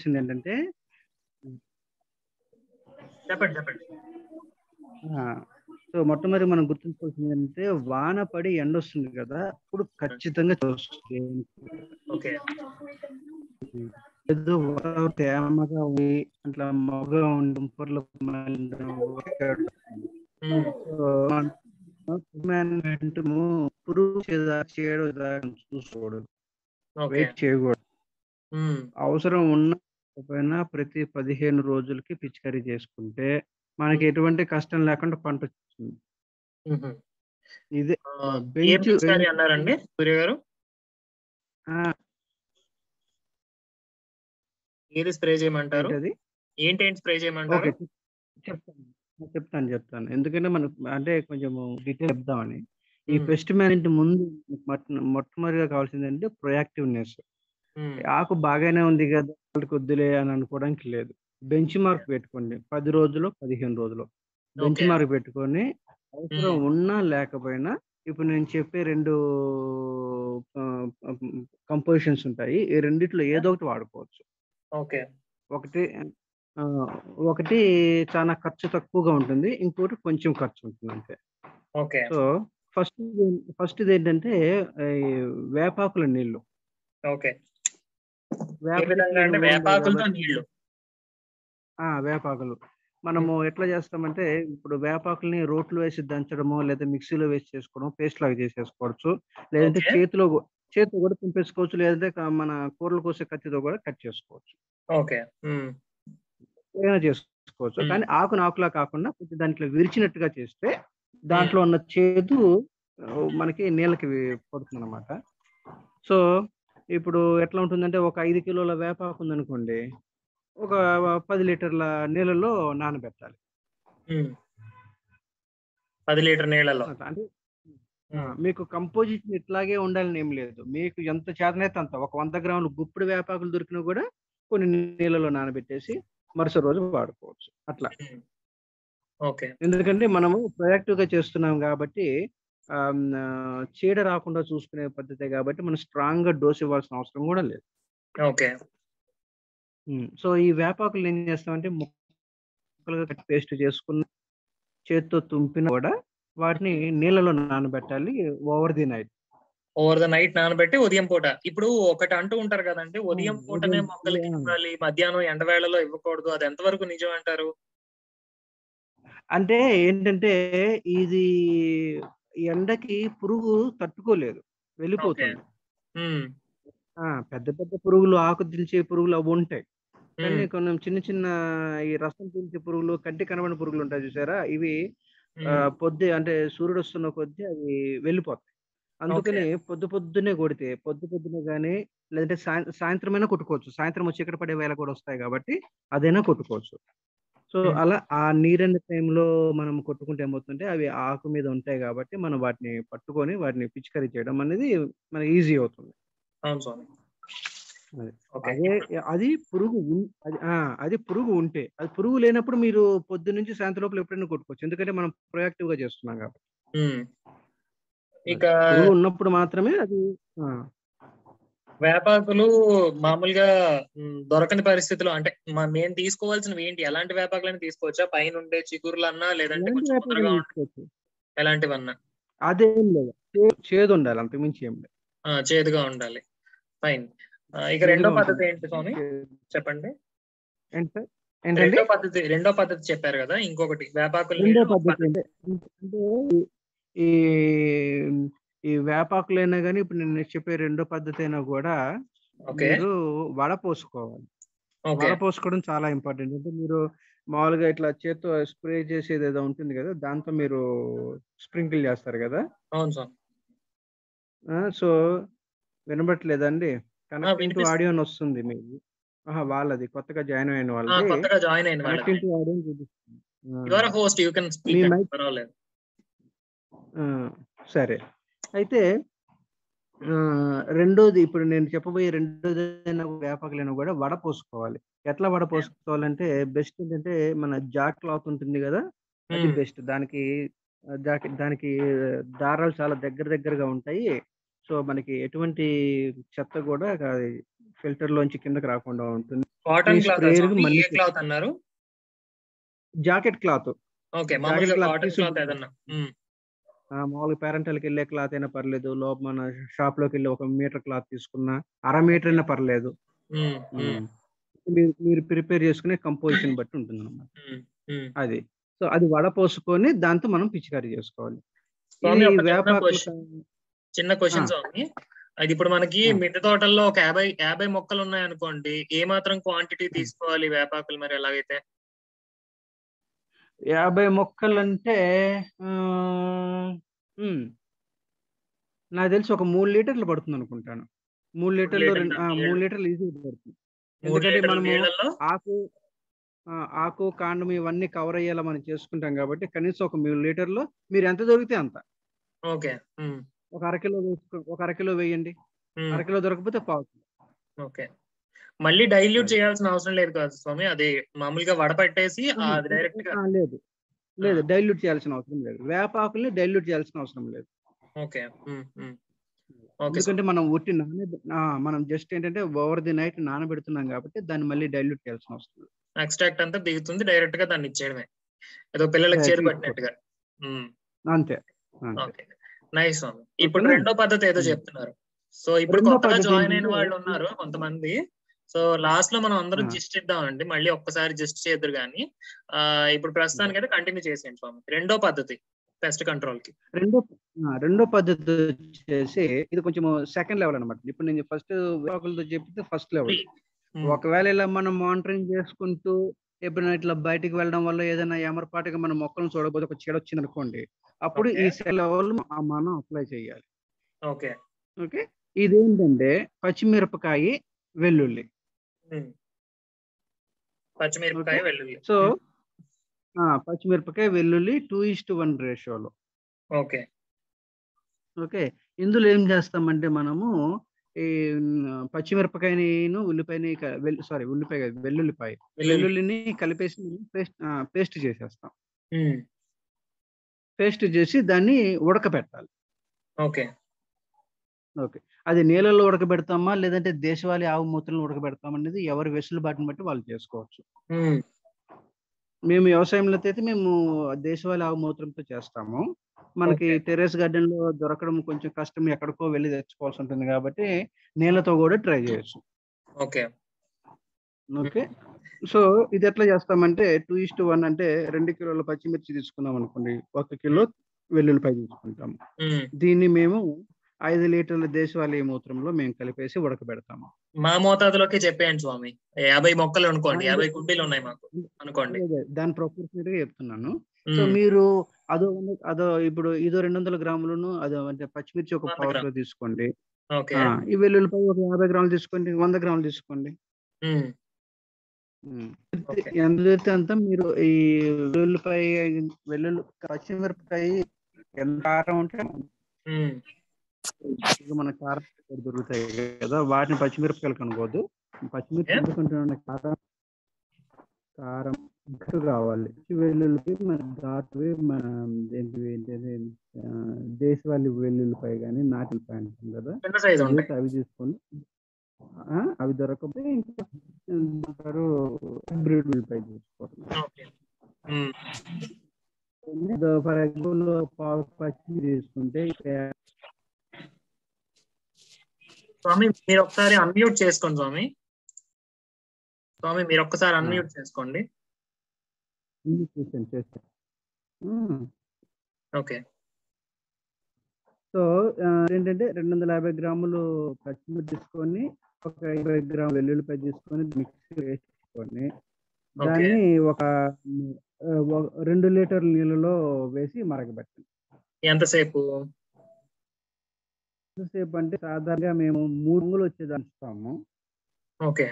గుర్తుంచుకోవాల్సింది ఏంటంటే చెప్పండి చెప్పండి ఆ, సో మొట్టమొదటి మనం గుర్తుంచుకోవాల్సింది ఏంటంటే వాన పడి ఎండ వస్తుంది కదా అప్పుడు ఖచ్చితంగా చూస్తుంది ఓకే ఏదో వాతావరణం తేమగా ఉండి అట్లా మొగగా ఉండి దుంపర్లు పురుగు చేదా చేయడం దాకా చూసుకోకూడదు ఓకే వెయిట్ చేయకూడదు అవసరం ఉన్న పైన ప్రతి పదిహేను రోజులకి పిచికారీ చేసుకుంటే మనకి ఎటువంటి కష్టం లేకుండా పంట వస్తుంది ఇదే ఏం బెంచ్ పిచికారీ అన్నారండి సూర్య గారు ఆ, ఏది స్ప్రే చేయమంటారు ఏంటది ఏంటేంటి స్ప్రే ఓకే చేయమంటారు చెప్తాను చెప్తాను చెప్తాను ఎందుకంటే మనకు అంటే కొంచెం డీటెయిల్ చెప్దామని ఈ మ్మ్. పెస్ట్ మేనేజ్మెంట్ ముందు మొట్ట- మొట్టమొదటిగా కావాల్సింది అంటే ప్రొయాక్టివ్నెస్ మ్మ్. ఆకు బాగానే ఉంది కదా వాళ్ళకి వద్దులే అని అనుకోవడానికి లేదు బెంచ్ మార్క్ పెట్టుకోండి పది రోజులు పదిహేను రోజులు బెంచ్ Okay. మార్క్ పెట్టుకొని అవసరం మ్మ్. ఉన్నా లేకపోయినా ఇప్పుడు నేను చెప్పే రెండు కంపోజిషన్స్ ఉంటాయి ఈ రెండిట్లో ఏదో ఒకటి వాడుకోవచ్చు ఓకే ఒకటి ఆ, ఒకటి చాలా ఖర్చు తక్కువగా ఉంటుంది ఇంకోటి కొంచెం ఖర్చు ఉంటుంది అంతే ఓకే సో ఫస్ట్ ఫస్ట్ ఏంటంటే ఈ వేపాకుల నీళ్లు ఓకే ఏ వేప విధంగా చెట్లు అంటే ఉన్నాయి వేపాకులతో కాబట్టి- నీళ్లు ఆ వేపాకులు మనము ఎట్లా చేస్తామంటే ఇప్పుడు వేపాకుల్ని రోట్లు వేసి దంచడము లేదా మిక్సీలో వేసి చేసుకోవడం పేస్ట్ లాగా చేసేసుకోవచ్చు లేదంటే Okay. చేతిలో గు- చేతితో కూడా తింపేసుకోవచ్చు లేదంటే క- మన కూరలు కోసే కత్తితో కూడా కట్ చేసుకోవచ్చు ఓకే మ్మ్. ఏదైనా చేసుకోవచ్చు Hmm. కానీ ఆకును ఆకులా కాకుండా కొంచెం దాంట్లో విరిచినట్టుగా చేస్తే దాంట్లో ఉన్న చేదు ఆ, మనకి నీళ్ళకి పడుతుంది అనమాట సో ఇప్పుడు ఎట్లా ఉంటుందంటే ఒక ఐదు కిలోల వేపాకు ఉందనుకోండి ఒక పది లీటర్ల నీళ్ళలో నానబెట్టాలి మ్మ్. పది లీటర్ నీళ్ళలో అట్లా అంటే ఆ, మ్మ్. మీకు కంపోజిషన్ ఇట్లాగే ఉండాలని ఏం లేదు మీకు ఎంత చేతనైతే అంత ఒక వంద గ్రాములు గుప్పుడు వేపాకులు దొరికినా కూడా కొన్ని నీళ్ళలో నానబెట్టేసి మరుసటి రోజు వాడుకోవచ్చు అట్లా మ్మ్. ఓకే ఎందుకంటే మనము ప్రొయాక్టివ్ గా చేస్తున్నాం కాబట్టి ఆమ్, ఆ, చీడ రాకుండా చూసుకునే పద్ధతే కాబట్టి మనం స్ట్రాంగ్ గా డోస్ ఇవ్వాల్సిన అవసరం కూడా లేదు ఓకే ఉమ్, సో ఈ వేపాకులు ఏం చేస్తామంటే ముక్కలుగా కట్ పేస్ట్ చేసుకున్న చేత్తో తుంపిన కూడా వాటిని నీళ్ళలో నానబెట్టాలి over the night over the night నానబెట్టి ఉదయం పూట ఇప్పుడు ఒకటి అంటూ ఉంటారు కదండి ఉదయం ఉమ్, పూటనే ఉదయం- మొక్కలకి ఉదయం. ఇవ్వాలి మధ్యాహ్నం ఎండవేళలో ఇవ్వకూడదు అది ఎంతవరకు నిజం అంటారు అంటే ఏంటంటే ఇది ఎండకి పురుగు తట్టుకోలేదు వెళ్ళిపోతుంది మ్మ్. ఆ, పెద్ద పెద్ద పురుగులు ఆకు దిల్చే పురుగులు అవి ఉంటాయి కానీ మ్మ్. కొంచెం చిన్న చిన్న ఈ రసం పీల్చే పురుగులు కంటి కనబడిన పురుగులు ఉంటాయి చూసారా ఇవి ఆ, మ్మ్. పొద్దు అంటే సూర్యుడు వస్తున్న కొద్దీ అవి వెళ్ళిపోతాయి అందుకని పొద్దు పొద్దునే కొడితే పొద్దు పొద్దునే కానీ లేదంటే సాయం- సాయంత్రమైనా కొట్టుకోవచ్చు సాయంత్రం వచ్చి ఇక్కడ పడే వేళ కూడా వస్తాయి కాబట్టి అదైనా కొట్టుకోవచ్చు సో Hmm. అలా ఆ నీరని టైంలో మనం కొట్టుకుంటే ఏమవుతుంటే అవి ఆకు మీద ఉంటాయి కాబట్టి మనం వాటిని పట్టుకొని వాటిని పిచికారీ చేయడం అనేది మనకి ఈజీ అవుతుంది అవును స్వామి అది. ఓకే అదే అది పురుగు ఉన్- అది ఆ, అది పురుగు ఉంటే అది పురుగు లేనప్పుడు మీరు పొద్దు నుంచి సాయంత్రం లోపల ఎప్పుడైనా కొట్టుకోవచ్చు ఎందుకంటే మనం ప్రొయాక్టివ్ గా చేస్తున్నాం కాబట్టి మ్మ్. ఇక పురుగు ఉన్నప్పుడు మాత్రమే అది ఆ, వేపాకులు మామూలుగా మ్, దొరకని పరిస్థితిలో అంటే మ- మేము తీసుకోవాల్సినవి ఏంటి ఎలాంటి వేపాకులని తీసుకోవచ్చా పైన ఉండే చిగురులన్నా లేదంటే ఎలాంటి కొంచెం వేపాకులు ముద్దరగా ఉండే తీసుకోవచ్చు ఎలాంటివన్నా అదేం లేదు చే- చేదు ఉండాలి అంతకుమించి ఏం లేదు ఆ, చేదుగా ఉండాలి ఫైన్ ఇక రెండో చేదుగా పద్ధతి ఉంటుంది. ఏంటి స్వామి చెప్పండి ఏంటి సార్? ఏంటండి రెండో పద్ధతి రెండో పద్ధతి చెప్పారు కదా ఇంకొకటి వేపాకులు రెండో నీళ్ళు పద్ధతి అంటే అంటే ఈ ఈ వేపాకులైనా కానీ ఇప్పుడు నేను చెప్పే రెండో పద్ధతి అయినా కూడా ఓకే మీరు వడపోసుకోవాలి ఓకే వడపోసుకోవడం చాలా ఇంపార్టెంట్ అంటే మీరు మామూలుగా ఇట్లా చేత్తో స్ప్రే చేసేది ఏదో ఉంటుంది కదా దాంతో మీరు స్ప్రింకిల్ చేస్తారు కదా అవును స్వామి ఆ, సో వినబట్లేదండి కనెక్టింగ్ టు వినిపిస్తుంది. ఆడియో అని వస్తుంది మీకు ఆహా, వాళ్ళది కొత్తగా జాయిన్ అయిన ఆ, వాళ్ళది కొత్తగా జాయిన్ అయిన వాళ్ళకి కనెక్టింగ్ టు ఆడియో చూపిస్తుంది ఆ. Your host you can speak మీ mic- పర్వాలేదు ఆ, సరే అయితే ఆ, రెండోది ఇప్పుడు నేను చెప్పబోయే రెండోది అయినా వేపాకులైనా కూడా వడ పోసుకోవాలి ఎట్లా వడ పోసుకోవాలంటే బెస్ట్ ఏంటంటే మన జాక్ క్లాత్ ఉంటుంది కదా అది మ్మ్. బెస్ట్ దానికి ఆ, దానికి దానికి దారాలు చాలా దగ్గర దగ్గరగా ఉంటాయి సో మనకి ఎటువంటి చెత్త కూడా అది ఫిల్టర్ లోంచి కిందకి రాకుండా ఉంటుంది కాటన్ ఈ క్లాత్ sprayer కి మళ్ళీ ఏ క్లాత్ అన్నారు జాకెట్ క్లాత్ ఓకే మామూలుగా cloth కాటన్ తీసుకు- క్లాత్ ఏదన్నా ఉమ్, మామూలుగా పేరెంటల్కి వెళ్ళే క్లాత్ అయినా పర్లేదు లోపల మన షాప్ లోకి వెళ్ళి ఒక మీటర్ క్లాత్ తీసుకున్నా అర మీటర్ అయినా పర్లేదు ఉమ్, ఉమ్, మీరు మీరు ప్రిపేర్ చేసుకునే కంపోజిషన్ బట్టి ఉంటుంది అనమాట ఉమ్, ఉమ్. అది సో అది వడపోసుకొని దాంతో మనం పిచికారీ చేసుకోవాలి స్వామి, ఈ ఒక చిన్న వేపాకులు question. చిన్న క్వశ్చన్ ఆ. స్వామి అది ఇప్పుడు మనకి ఆ. మిద్దె తోటల్లో ఒక యాభై యాభై మొక్కలు ఉన్నాయి అనుకోండి ఏ మాత్రం క్వాంటిటీ తీసుకోవాలి వేపాకులు మరి ఎలాగైతే యాభై మొక్కలు అంటే ఆ, ఉమ్, నాకు తెలిసి ఒక మూడు లీటర్లు పడుతుంది అనుకుంటాను మూడు లీటర్లు లీటర్లు రెండు- ఆ, నీళ్ళు. మూడు లీటర్లు ఈజీ పడుతుంది మూడు ఎందుకంటే లీటర్ల మనము నీళ్ళల్లో ఆకు ఆ, ఆకు కాండం ఇవన్నీ కవర్ అయ్యేలా మనం చేసుకుంటాం కాబట్టి కనీసం ఒక మూడు లీటర్లు మీరు ఎంత దొరికితే అంత ఓకే ఉమ్, ఒక అరకిలో వేసుకో ఒక అరకిలో వేయండి ఉమ్, అరకిలో దొరకకపోతే పావు కిలో. ఓకే మళ్ళీ డైల్యూట్ అది. చేయాల్సిన అవసరం లేదు కదా స్వామి అది మామూలుగా వడపట్టేసి ఉహు, అది డైరెక్ట్ గా ఆ, లేదు లేదు ఆ. డైల్యూట్ చేయాల్సిన అవసరం లేదు వేపాకుల్ని డైల్యూట్ చేయాల్సిన అవసరం లేదు ఓకే ఉమ్, ఉమ్. ఓకే ఎందుకంటే మనం ఉట్టి నాన మనం జస్ట్ ఏంటంటే ఓవర్ ది నైట్ నానబెడుతున్నాం కాబట్టి దాన్ని మళ్ళీ డైల్యూట్ చేయాల్సిన అవసరం లేదు ఎక్స్ట్రాక్ట్ అంతా దిగుతుంది డైరెక్ట్ గా దాన్ని ఇచ్చేయడమే ఏదో పిల్లలకి Direct చేరు గా పట్టినట్టుగా ఉమ్, అంతే అంతే ఓకే నైస్ స్వామి ఇప్పుడు ఓకేనా? రెండో పద్ధతి ఏదో ఉమ్. చెప్తున్నారు సో ఇప్పుడు రెండో కొత్తగా పద్ధతి జాయిన్ అయిన ఏంటంటే- వాళ్ళు ఉన్నారు కొంతమంది సో లాస్ట్ లో మనం అందరం ఆ. జిస్ట్ ఇద్దామండి మళ్ళీ ఒక్కసారి జిస్ట్ చేద్దరు కానీ ఆ ఇప్పుడు ప్రస్తుతానికి అయితే కంటిన్యూ చేసేయండి స్వామి రెండో పద్ధతి పెస్ట్ కంట్రోల్ కి రెండో ఆ, రెండో పద్ధతి వచ్చేసి ఇది కొంచెం సెకండ్ లెవెల్ అనమాట ఇప్పుడు నేను ఫస్ట్ వేపాకులతో చెప్తే ఫస్ట్ లెవెల్ ఉమ్, ఒకవేళ ఇలా మనం మానిటరింగ్ చేసుకుంటూ ఎప్పుడైనా ఇట్లా బయటికి వెళ్ళడం వల్ల ఏదైనా ఎమరపాటిగా మన మొక్కలను చూడకపోతే ఒక చీడ వచ్చింది అనుకోండి అప్పుడు ఈ Okay. సెల్ లెవెల్ మనం అప్లై చేయాలి ఓకే ఓకే ఇదేంటంటే పచ్చిమిరపకాయ వెల్లుల్లి ఉమ్. పచ్చిమిరపకాయ Okay. వెల్లుల్లి సో ఆ, పచ్చిమిరపకాయ వెల్లుల్లి టూ ఇస్ట్ వన్ రేషియోలో ఓకే ఓకే ఇందులో ఏం చేస్తామంటే మనము ఈ మ్, పచ్చిమిరపకాయని ఉల్లిపాయని సారీ ఉల్లిపాయ కాదు, వెల్లుల్లిపాయ వెల్లుల్లి వెల్లుల్లిని కలిపేసి పేస్ట్ పేస్ట్ చేసేస్తాం ఉమ్, పేస్ట్ చేసి దాన్ని ఉడకబెట్టాలి ఓకే ఓకే అది నీళ్ళల్లో ఉడకబెడతామా లేదంటే దేశవాళీ ఆవు మూత్రలను ఉడకబెడతామా అనేది ఎవరి వెసులుబాటుని బట్టి వాళ్ళు చేసుకోవచ్చు ఉమ్, మేము వ్యవసాయంలో అయితే మేము దేశవాళీ ఆవు మూత్రంతో చేస్తాము మనకి Okay. టెర్రస్ గార్డెన్ లో దొరకడం కొంచెం కష్టం ఎక్కడికో వెళ్ళి తెచ్చుకోవాల్సి ఉంటుంది కాబట్టి నీళ్ళతో కూడా ట్రై చేయొచ్చు ఓకే ఓకే సో ఇది ఎట్లా చేస్తామంటే టూ ఇస్ట్ వన్ అంటే రెండు కిలోల పచ్చిమిర్చి తీసుకున్నాం అనుకోండి ఒక కిలో వెల్లుల్లిపాయ తీసుకుంటాము ఉమ్. దీన్ని మేము ఐదు లీటర్ల దేశవాళీ మూత్రంలో మేము కలిపేసి ఉడకబెడతాము మా మోతాదులోకి చెప్పేయండి స్వామి యాభై మొక్కలు అనుకోండి యాభై కుండీలు ఉన్నాయి మాకు అనుకోండి అదే, దాని ప్రొపోర్షనేట్ గా చెప్తున్నాను సో ఉమ్, మీరు అదో వంద- అదో ఇప్పుడు ఇదో రెండు వందల గ్రాములను అదో అంటే పచ్చిమిర్చి ఒక వంద పావు గ్రాములు. కిలో తీసుకోండి ఓకే ఆ, ఈ వెల్లుల్లిపాయ ఒక యాభై గ్రాములు తీసుకోండి వంద గ్రాములు తీసుకోండి ఉమ్, ఉమ్. ఓకే. ఎంత దొరికితే అంత మీరు ఈ వెల్లుల్లిపాయ వెల్లుల్లి పచ్చిమిరపకాయ ఎంత కారం ఉంటే ఉమ్, ఇక మన కారం ఇక్కడ దొరుకుతాయి కదా వాటిని పచ్చిమిరపకాయలు కనుకోవద్దు పచ్చిమిర్చి ఏ? ఎందుకంటే కారం కారం ఘాటు కావాలి వెల్లుల్లిపై మన ఘాటువి మన ఏంటి ఏంటి ఆ, దేశవాళీ వెల్లుల్లిపాయ కానీ నాటిల్పాయ అంటాం కదా చిన్న సైజు ఉంటాయి దొరికితే అవి తీసుకోండి ఆ, అవి దొరకకపోతే ఇంకా ఏమంటారు హైబ్రిడ్ ఉల్లిపాయ తీసుకోండి ఓకే ఉమ్, ఫర్ ఎగ్జాంపుల్ పావు పచ్చి తీసుకుంటే స్వామి మీరు ఒకసారి అన్మ్యూట్ చేసుకోండి స్వామి స్వామి మీరు ఒక్కసారి అన్మ్యూట్ చేసుకోండి చేశాను చేశాను ఉమ్. ఓకే సో ఆ, ఏంటంటే రెండు వందల యాభై గ్రాములు పచ్చిమిర్చి తీసుకొని ఒక ఇరవై గ్రాములు వెల్లుల్లిపాయ తీసుకొని మిక్సీ వేసుకొని దాన్ని ఒక ఆ, ఒక- రెండు లీటర్ల నీళ్ళలో వేసి మరగబెట్టండి ఎంతసేపు ఎంతసేపు అంటే సాధారణంగా మేము మూడు పొంగులు వచ్చేదాన్ని ఇస్తాము ఓకే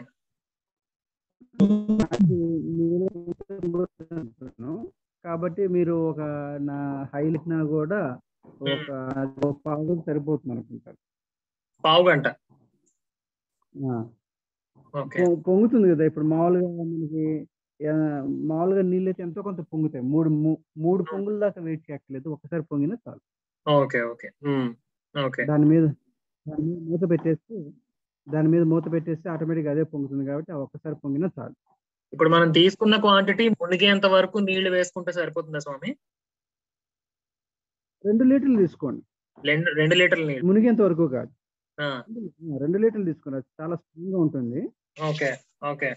నాకు నేను అనుకుంటున్నాను. కాబట్టి మీరు ఒక నా హైలైట్ నా కూడా ఒక ఒక పావు సరిపోతుంది అనుకుంటారు పావు గంట ఆ. ఓకే పొ- పొంగుతుంది కదా ఇప్పుడు మామూలుగా మనకి ఆ, మామూలుగా నీళ్ళు అయితే ఎంతో కొంత పొంగుతాయి మూడు మూ- మూడు పొంగుల దాకా వెయిట్ చేయక్కర్లేదు ఒకసారి పొంగినా చాలు ఓకే ఓకే ఉమ్, ఓకే దాని మీద దాని మీద మూత పెట్టేసి దాని మీద మూత పెట్టేస్తే ఆటోమేటిక్ అదే పొంగుతుంది కాబట్టి ఆ ఒక్కసారి పొంగినా చాలు ఇప్పుడు మనం తీసుకున్న క్వాంటిటీ మునిగేంత వరకు నీళ్లు వేసుకుంటే సరిపోతుందా స్వామి రెండు లీటర్లు తీసుకోండి రెండు రెండు లీటర్ల నీళ్ళు మునిగేంత వరకు కాదు ఆ, రెండు లీటర్లు తీసుకోండి అది చాలా స్ట్రాంగ్ గా ఉంటుంది ఓకే ఓకే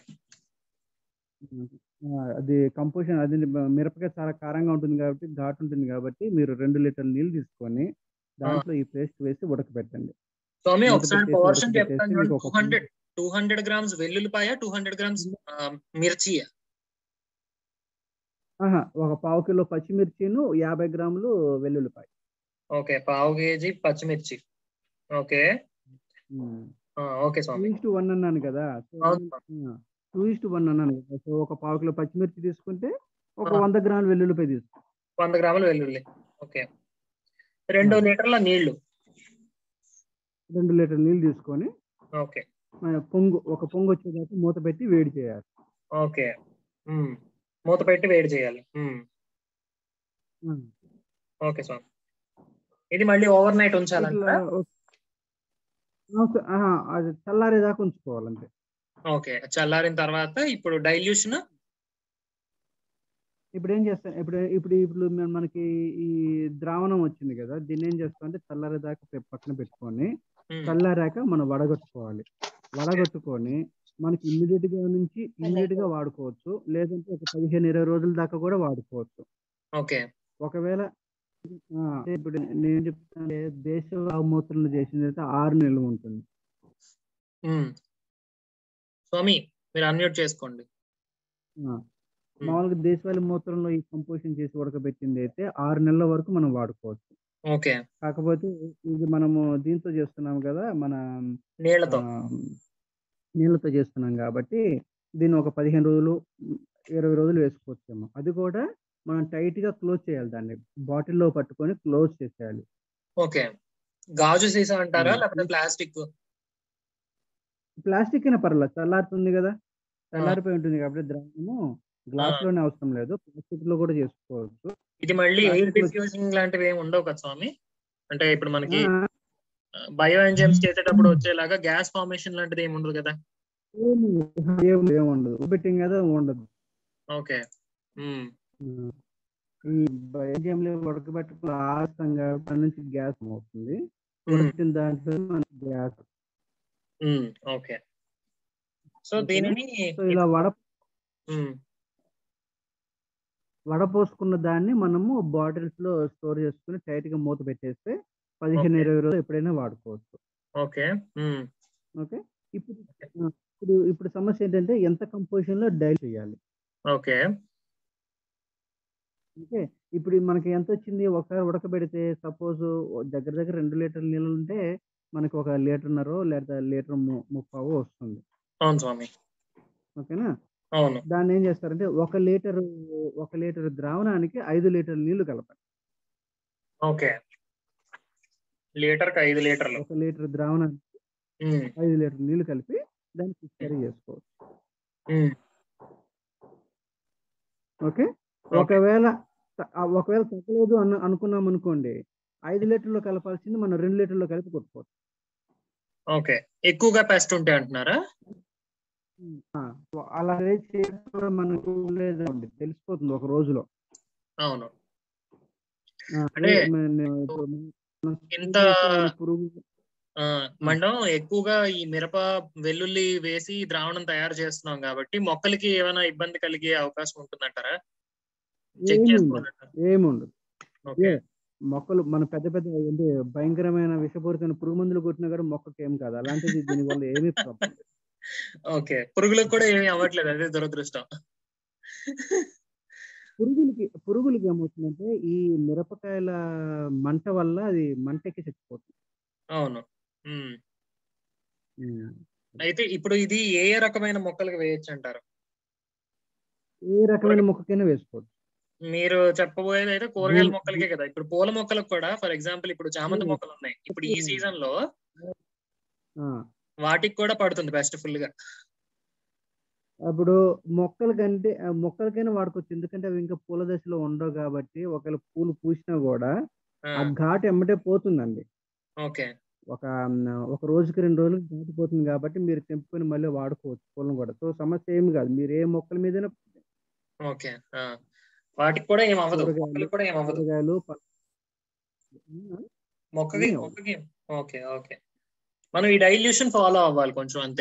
ఆ, అది కంపోజిషన్ అది మిరపకాయ చాలా కారంగా ఉంటుంది కాబట్టి ఘాటు ఉంటుంది కాబట్టి మీరు రెండు లీటర్ల నీళ్ళు తీసుకొని దాంట్లో ఈ పేస్ట్ వేసి ఉడకబెట్టండి స్వామి మూత ఒకసారి పెట్టేసి పోర్షన్ ఉడకబెట్టేసి చెప్తాను మీకు చూడండి ఒక two hundred two hundred grams వెల్లుల్లిపాయ టూ హండ్రెడ్ గ్రామ్స్ మిర్చి ఆహా, ఒక పావు కిలో పచ్చిమిర్చిను యాభై గ్రాములు వెల్లుల్లిపాయ ఓకే పావు కేజీ పచ్చిమిర్చి ఓకే ఆ, ఓకే టూ స్వామి ఇస్ టు వన్ అన్నాను కదా అవును. టూ ఇస్ టు వన్ అన్నాను కదా సో ఒక పావు కిలో పచ్చిమిర్చి తీసుకుంటే ఒక ఆ. వంద గ్రాములు వెల్లుల్లిపాయ తీసుకో వంద గ్రాముల వెల్లుల్లి ఓకే రెండు ఆ. లీటర్ల నీళ్లు రెండు లీటర్ నీళ్ళు తీసుకొని ఓకే ఆ, పొంగు ఒక పొంగు వచ్చేదాకా మూత పెట్టి వేడి చేయాలి ఓకే ఉమ్. మూత పెట్టి వేడి చేయాలి ఉమ్. ఉమ్. ఓకే స్వామి ఇది మళ్ళీ ఓవర్ నైట్ ఇట్లా ఉంచాలంటారా ఒక- ఆ, ఆహా, అది చల్లారేదాకా ఉంచుకోవాలంతే ఓకే చల్లారిన తర్వాత ఇప్పుడు డైల్యూషన్ ఇప్పుడు ఏం చేస్తాం ఇప్పుడు ఇప్పుడు ఇప్పుడు మన- మనకి ఈ ద్రావణం వచ్చింది కదా దీన్ని ఏం చేస్తాం అంటే చల్లారేదాకా పె- పక్కన పెట్టుకొని చల్లారాక మనం వడగట్టుకోవాలి వడగట్టుకొని మనకి ఇమ్మీడియట్ గా నుంచి ఇమ్మీడియట్ గా వాడుకోవచ్చు లేదంటే ఒక పదిహేను ఇరవై రోజుల దాకా కూడా వాడుకోవచ్చు ఓకే ఒకవేళ ఆ, అంటే ఇప్పుడు నేను చెప్తాను దేశ మూత్రలు చేసింది అయితే ఆరు నెలలు ఉంటుంది ఉమ్. స్వామి మీరు అన్మ్యూట్ చేసుకోండి ఆ, మామూలుగా దేశవాళీ మూత్రంలో ఈ కంపోజిషన్ చేసి ఉడకబెట్టింది అయితే ఆరు నెలల వరకు మనం వాడుకోవచ్చు ఓకే కాకపోతే ఇది మనము దీంతో చేస్తున్నాం కదా మన నీళ్లతో ఆ, నీళ్ళతో చేస్తున్నాం కాబట్టి దీన్ని ఒక పదిహేను రోజులు ఇరవై రోజులు వేసుకోవచ్చేమో అది కూడా మనం టైట్ గా క్లోజ్ చేయాలి దాన్ని బాటిల్లో పట్టుకొని క్లోజ్ చేసేయాలి ఓకే గాజు సీసా అంటారా ఉమ్. లేకపోతే ప్లాస్టిక్ ప్లాస్టిక్ అయినా పర్లేదు చల్లారుతుంది కదా చల్లారిపోయి ఉంటుంది కాబట్టి ద్రావణము గ్లాస్ లోనే అవసరం లేదు ప్లాస్టిక్ లో కూడా చేసుకోవచ్చు ఇది మళ్ళీ ఎయిర్ Plastic లో- డిఫ్యూజింగ్ లాంటివి ఏమి ఉండవు కదా స్వామి అంటే ఇప్పుడు మనకి ఆ, బయో ఎంజైమ్స్ చేసేటప్పుడు వచ్చేలాగా గ్యాస్ ఫార్మేషన్ లాంటిది ఏమి ఉండదు కదా ఏమి ఏమి ఏమి ఉండదు పెట్టింగ్ కదా ఉండదు ఓకే ఉమ్. ఉమ్. ఈ బయోజంలో ఉడకబెట్టుకుని ఆస్తాం కాబట్టి దాని నుంచి గ్యాస్ అవుతుంది ఉమ్. ఉడికిన దాంట్లో మనకి గ్యాస్ ఉమ్. ఓకే సో ఓకేనా? దీనిని సో ఇలా వడ ఉమ్. వడపోసుకున్న దాన్ని మనము బాటిల్స్ లో స్టోర్ చేసుకుని టైట్ గా మూత పెట్టేస్తే పదిహేను Okay. ఇరవై రోజులు ఎప్పుడైనా వాడుకోవచ్చు ఓకే ఉమ్. ఓకే ఇప్పుడు ఆ, ఇప్పుడు ఇప్పుడు సమస్య ఏంటంటే ఎంత కంపోజిషన్ లో డైల్ చేయాలి ఓకే ఓకే ఇప్పుడు మనకి ఎంత వచ్చింది ఒకసారి ఉడకబెడితే సపోజ్ దగ్గర దగ్గర రెండు లీటర్ల నీళ్ళు ఉంటే మనకి ఒక లీటర్న్నర లేదా లీటర్ ము- ముప్పావు వస్తుంది అవును స్వామి ఓకేనా అవును దాన్ని ఏం చేస్తారంటే ఒక లీటర్ ఒక లీటర్ ద్రావణానికి ఐదు లీటర్ల నీళ్లు కలపాలి ఓకే లీటర్ కి ఐదు లీటర్లు ఒక లీటర్ ద్రావణానికి ఉమ్. ఐదు లీటర్ నీళ్లు కలిపి దాన్ని పిచికారీ చేసుకోవచ్చు ఉమ్. ఓకే ఓకే ఒకవేళ త- ఆ ఒకవేళ తగ్గలేదు అన్న అనుకున్నాం అనుకోండి ఐదు లీటర్లో కలపాల్సింది మనం రెండు లీటర్లో కలిపి కొట్టుకోవచ్చు ఓకే ఎక్కువగా పెస్ట్ ఉంటాయి అంటున్నారా ఆ, అలా చేయడం కూడా మనకు లేదండి తెలిసిపోతుంది ఒక రోజులో అవును ఆ, అంటే మన- మన- ఇప్పుడు మనం ఇంత ఏమైనా పురుగు ఆ, మనం ఎక్కువగా ఈ మిరప వెల్లుల్లి వేసి ద్రావణం తయారు చేస్తున్నాం కాబట్టి మొక్కలకి ఏమైనా ఇబ్బంది కలిగే అవకాశం ఉంటుందంటారా చెక్ ఏమి ఉండదు చేసుకోవాలంటారా ఏమి ఉండదు ఓకే ఏ మొక్కలు మన పెద్ద పెద్ద అంటే భయంకరమైన విషపూరితమైన పురుగు మందులు కొట్టినా కూడా మొక్కకి ఏం కాదు అలాంటిది దీనివల్ల ఏమీ ప్రాబ్లం లేదు ఓకే పురుగులకు కూడా ఏమీ అవ్వట్లేదు అదే దురదృష్టం పురుగులకి పురుగులకి ఏమవుతుందంటే ఈ మిరపకాయల మంట వల్ల అది మంటకి చచ్చిపోతుంది అవును ఉమ్. ఉమ్. అయితే ఇప్పుడు ఇది ఏ ఏ రకమైన మొక్కలకు వేయొచ్చు అంటారు ఏ రకమైన మొక్కకైనా వేసుకోవచ్చు మీరు చెప్పబోయేది అయితే కూరగాయల భూమి- మొక్కలకే కదా ఇప్పుడు పూల మొక్కలకు కూడా ఫర్ ఎగ్జాంపుల్ ఇప్పుడు చామంతి ఉమ్. మొక్కలు ఉన్నాయి ఇప్పుడు ఈ సీజన్ లో ఆ, వాటికి కూడా పడుతుంది బెస్ట్ ఫుల్ గా అప్పుడు మొక్కల కంటే ఆ, మొక్కలకైనా వాడుకోవచ్చు ఎందుకంటే అవి ఇంకా పూల దశలో ఉండవు కాబట్టి ఒకవేళ పూలు పూసినా కూడా ఆ, ఆ ఘాటు ఎమ్మటే పోతుందండి ఓకే ఒక మ్, ఒక రోజుకి రెండు రోజులు దాటిపోతుంది కాబట్టి మీరు తెంపుకొని మళ్ళీ వాడుకోవచ్చు పూలను కూడా సో సమస్య ఏమి కాదు మీరు ఏ మొక్కల మీదైనా ఓకే ఆ. వాటికి కూడా ఏం అవ్వదు కూరగాయలు మొక్కలకి కూడా ఏం అవ్వదు కూరగాయలు ప- మొక్కకి ఏమీ అవ్వదు. మొక్కకి ఓకే ఓకే మనం ఈ డైల్యూషన్ ఫాలో అవ్వాలి కొంచెం అంతే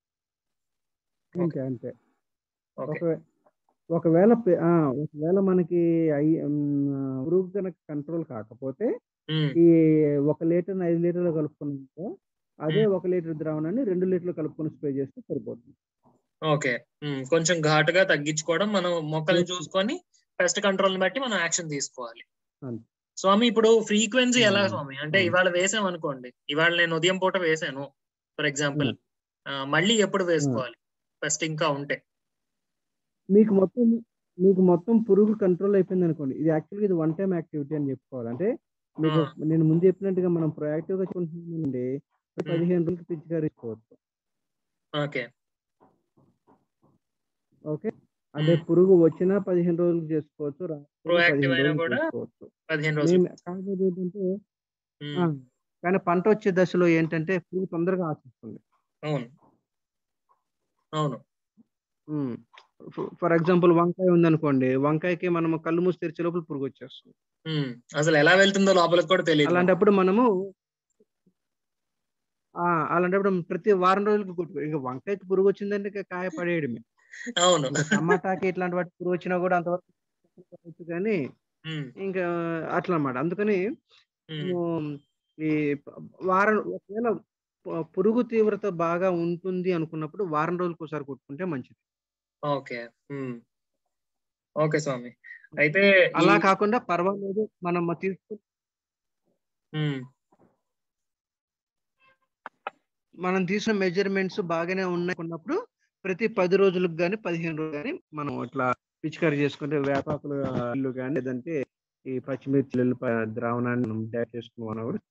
అంతే అంతే ఓకే ఒక ఒకవేళ పె- ఆ, ఒకవేళ మనకి అయి మ్, పురుగు కనుక కంట్రోల్ కాకపోతే ఉమ్, ఈ ఒక లీటర్ ఐదు లీటర్లు కలుపుకున్నాక అదే మ్మ్. ఒక లీటర్ ద్రావణాన్ని రెండు లీటర్లు కలుపుకొని స్ప్రే చేస్తే సరిపోతుంది ఓకే ఉమ్, కొంచెం ఘాటుగా తగ్గించుకోవడం మనం మొక్కల్ని చూసుకొని పెస్ట్ కంట్రోల్ ని బట్టి మనం యాక్షన్ తీసుకోవాలి అంతే. స్వామి ఇప్పుడు ఫ్రీక్వెన్సీ ఎలా మ్మ్. స్వామి అంటే అవును. ఇవాళ వేసాం అనుకోండి ఇవాళ నేను ఉదయం పూట వేసాను ఫర్ ఎగ్జాంపుల్ మళ్ళీ ఎప్పుడు వేసుకోవాలి పెస్ట్ ఇంకా ఉంటే మీకు మొత్తం మీకు మొత్తం పురుగు కంట్రోల్ అయిపోయింది అనుకోండి ఇది యాక్చువల్గా ఇది వన్ టైం యాక్టివిటీ అని చెప్పుకోవాలి అంటే మీకు ఆ. నేను ముందు చెప్పినట్టుగా మనం ప్రొయాక్టివ్ గా చూసుకుంటున్నామండి పదిహేను రోజులకి పిచికారీసుకోవచ్చు ఓకే ఓకే అదే మ్మ్. పురుగు వచ్చినా పదిహేను రోజులకు చేసుకోవచ్చు రాకపోయినా Proactive పదిహేను అయినా రోజులకు కూడా చేసుకోవచ్చు పదిహేను రోజులు మేము కాకపోతే ఏంటంటే ఉమ్, ఆ, కానీ పంట వచ్చే దశలో ఏంటంటే పురుగు తొందరగా ఆశిస్తుంది అవును అవును ఫర్ ఎగ్జాంపుల్ వంకాయ ఉందనుకోండి వంకాయకి మనం కళ్ళు మూసి తెరిచే లోపల పురుగు వచ్చేస్తుంది ఉమ్, అసలు ఎలా వెళ్తుందో లోపలికి కూడా తెలియదు అలాంటప్పుడు మనము ఆ అలాంటప్పుడు ప్రతి వారం రోజులకు కొట్టుకో ఇంకా వంకాయకి పురుగు వచ్చిందంటే ఇంకా కాయ పడేయడమే అవును ఇంకా టమాటాకి ఇట్లాంటి వాటి పురుగు వచ్చినా కూడా అంతవరకు పడవచ్చు కానీ ఉమ్, ఇంకా అట్లా అన్నమాట అందుకని ఉమ్, మేము ఈ ప- వారం ఒకవేళ ప- పురుగు తీవ్రత బాగా ఉంటుంది అనుకున్నప్పుడు వారం రోజులకు ఒకసారి కొట్టుకుంటే మంచిది ఓకే ఉమ్. ఓకే స్వామి అయితే ఈ- అలా కాకుండా పర్వాలేదు మనం తీసుకు ఉమ్, మనం తీసిన మెజర్మెంట్స్ బాగానే ఉన్నాయి అన్నప్పుడు ప్రతి పది రోజులకు కానీ పదిహేను రోజులు కానీ మనం ఇట్లా పిచికారీ చేసుకుంటే వేపాకులు ఇల్లు కానీ లేదంటే ఈ పచ్చిమిర్చి ఎల్లిపాయ ద్రావణాన్ని మనం తయారు చేసుకున్నాం కూడా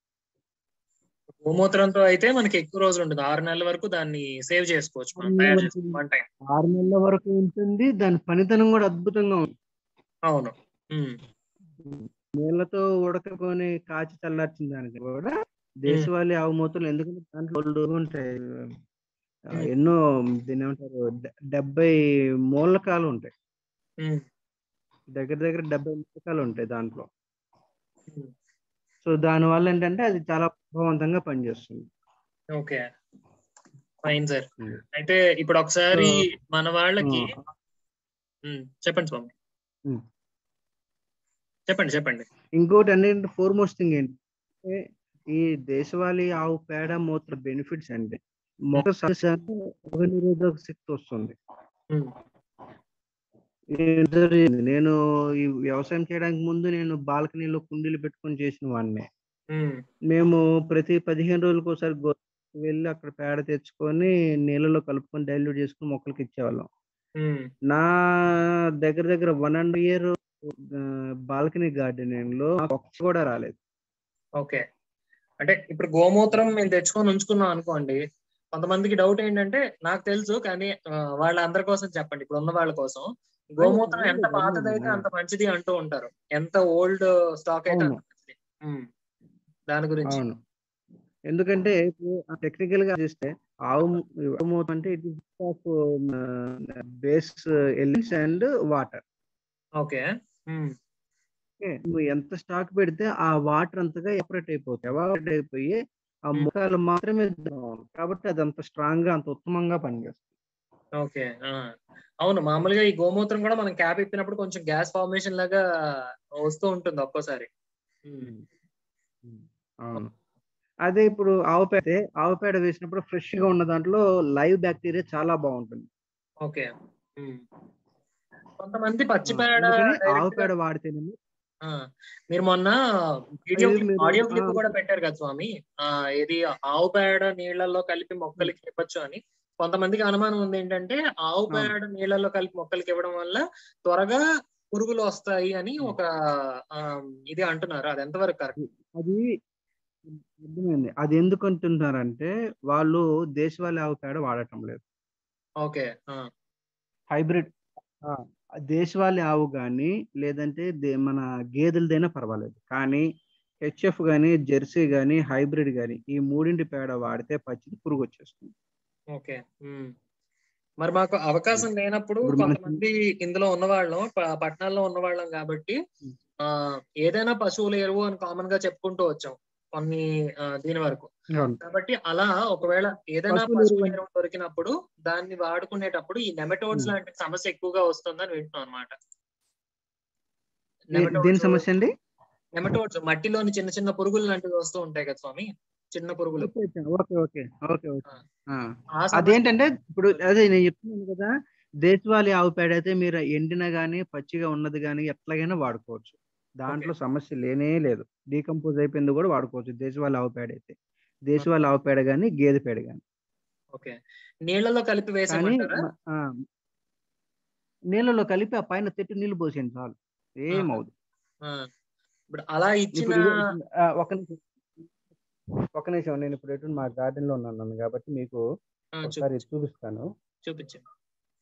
గోమూత్రంతో అయితే మనకి ఎక్కువ రోజులు ఉంటుంది ఆరు నెలల వరకు దాన్ని సేవ్ చేసుకోవచ్చు మనం ఆరు తయారు నెలల చేసుకుని వరకు. వన్ టైం ఆరు నెలల వరకు ఉంటుంది దాని పనితనం కూడా అద్భుతంగా ఉంది అవును ఉమ్, నీళ్లతో ఉడకకొని కాచి చల్లార్చిన దానికి కూడా దేశవాళీ ఆవు మూతలు ఎందుకంటే దాంట్లో old ఉంటాయి ఆ, ఉమ్. ఎన్నో దీని ఏమంటారు డె- డెబ్బై మూలకాలు ఉంటాయి ఉమ్, దగ్గర దగ్గర డెబ్బై మూలకాలు ఉంటాయి దాంట్లో ఉమ్. సో దాని వల్ల ఏంటంటే అది చాలా ప్రభావవంతంగా పనిచేస్తుంది ఓకే ఫైన్ సార్ ఉమ్. అయితే ఇప్పుడు ఒకసారి So, మన వాళ్ళకి ఆ, ఉమ్, చెప్పండి స్వామి ఉమ్. చెప్పండి చెప్పండి ఇంకోటి అన్నింటి ఫోర్మోస్ట్ థింగ్ ఏంటంటే ఈ దేశవాళీ ఆవు పేడ మూత్ర బెనిఫిట్స్ అంటే మొక్క సస్యానికి రోగ నిరోధక శక్తి వస్తుంది ఉమ్, ఇది జరిగింది. నేను ఈ వ్యవసాయం చేయడానికి ముందు నేను బాల్కనీలో కుండీలు పెట్టుకొని చేసిన వాడిని ఉమ్, మేము ప్రతి పదిహేను రోజులకు ఒకసారి గో వెళ్ళి అక్కడ పేడ తెచ్చుకొని నీళ్ళలో కలుపుకొని డైల్యూట్ చేసుకుని మొక్కలకి ఇచ్చేవాళ్ళం ఉమ్, నా దగ్గర దగ్గర one and year balcony gardening లో ఒక్క కూడా రాలేదు ఓకే అంటే ఇప్పుడు గోమూత్రం మేము తెచ్చుకొని ఉంచుకున్నాం అనుకోండి కొంతమందికి డౌట్ ఏంటంటే నాకు తెలుసు కానీ ఆ, వాళ్ళ అందరి కోసం చెప్పండి ఇప్పుడు ఉన్న వాళ్ళ కోసం గోమూత్రం ఎంత అవును, పాతదైతే అవును. అంత మంచిది అంటూ ఉంటారు ఎంత ఓల్డ్ స్టాక్ అయితే అంత అవును. మంచిది ఉమ్, దాని గురించి అవును ఎందుకంటే టెక్నికల్ గా చూస్తే ఆవు ఆవు మూత అంటే it of base elements and water okay ఉమ్, నువ్వు ఎంత స్టాక్ పెడితే ఆ వాటర్ అంతగా ఎపరేట్ అయిపోతాయి ఎవాపరేట్ అయిపోయి ఆ Hmm. ముఖాలు మాత్రమే ద్రవం. కాబట్టి అది అంత స్ట్రాంగ్ గా అంత ఉత్తమంగా పనిచేస్తుంది ఓకే ఆ. అవును మామూలుగా ఈ గోమూత్రం కూడా మనం క్యాప్ ఇప్పినప్పుడు కొంచెం గ్యాస్ ఫార్మేషన్ లాగా వస్తూ ఉంటుంది ఒక్కోసారి ఉమ్, అవును అదే ఇప్పుడు ఆవు పేడ ఆవు పేడ వేసినప్పుడు ఫ్రెష్ గా ఉన్న దాంట్లో లైవ్ బ్యాక్టీరియా చాలా బాగుంటుంది ఓకే ఉమ్. కొంతమంది ఆ, పచ్చిపేడ అందుకని ఆవు direct గా- పేడ వాడితేనేమో ఆ, మీరు మొన్న వీడియో అది క్లిప్ మీరు- ఆడియో క్లిప్ ఆ. కూడా పెట్టారు కదా స్వామి ఆ ఇది ఆవు పేడ నీళ్ళల్లో కలిపి మొక్కలకి ఇవ్వచ్చు అని కొంతమందికి అనుమానం ఉంది ఏంటంటే ఆవు అవును. పేడ నీళ్ళల్లో కలిపి మొక్కలకి ఇవ్వడం వల్ల త్వరగా పురుగులు వస్తాయి అని Hmm. ఒక ఆ, ఇది అంటున్నారు అది ఎంతవరకు కరెక్ట్ అది అర్థమైంది అది ఎందుకు అంటున్నారంటే వాళ్ళు దేశవాళీ ఆవు పేడ వాడటం లేదు ఓకే హైబ్రిడ్ దేశవాళీ ఆవు కానీ లేదంటే దే- మన గేదెలదైనా పర్వాలేదు కానీ హెచ్ఎఫ్ కానీ జెర్సీ కానీ హైబ్రిడ్ కానీ ఈ మూడింటి పేడ వాడితే పచ్చిది పురుగు వచ్చేస్తుంది ఓకే ఉమ్. మరి మాకు అవకాశం లేనప్పుడు ఇప్పుడు మనకి- కొంతమంది ఇందులో ఉన్నవాళ్ళం ప- పట్టణాల్లో ఉన్నవాళ్ళం కాబట్టి ఉమ్. ఆ ఏదైనా పశువుల ఎరువు అని కామన్ గా చెప్పుకుంటూ వచ్చాం కొన్ని ఆ, దీని వరకు కాబట్టి అలా ఒకవేళ ఏదైనా పశువుల పశువుల ఎరువు ఎరువు దొరికినప్పుడు దాన్ని వాడుకునేటప్పుడు ఈ నెమటోడ్స్ ఉమ్. లాంటి సమస్య ఎక్కువగా వస్తుందని వింటున్నాం అనమాట ఏ- దేని సమస్య అండి నెమటోడ్స్ మట్టిలోని చిన్న చిన్న పురుగులు లాంటివి వస్తూ ఉంటాయి కదా స్వామి చిన్న పురుగులు okay okay okay okay okay ఆ. ఆ సమస్య అదేంటంటే ఇప్పుడు అదే నేను చెప్తున్నాను కదా దేశవాళీ ఆవు పేడ అయితే మీరు ఎండిన గానీ పచ్చిగా ఉన్నది కానీ ఎట్లాగైనా వాడుకోవచ్చు దాంట్లో సమస్య లేనే లేదు డీకంపోజ్ అయిపోయింది కూడా వాడుకోవచ్చు దేశవాళీ ఆవు పేడ అయితే దేశవాళీ ఆవు పేడ కానీ గేదె పేడ కానీ ఓకే నీళ్ళలో కలిపి కానీ వేసేమంటారా మ- ఆ, నీళ్ళలో కలిపి ఆ పైన తెట్టు నీళ్లు పోసేయండి చాలు ఏమవుదు ఆ. ఇప్పుడు అలా ఇచ్చిన ఇప్పుడు ఇది- ఆ, ఒక నిమిషం ఒక నిమిషం నేను ఇప్పుడు ఎటు మా గార్డెన్ లో ఉన్నాను కాబట్టి మీకు ఆ, ఒకసారి చూపించు చూపిస్తాను చూపించండి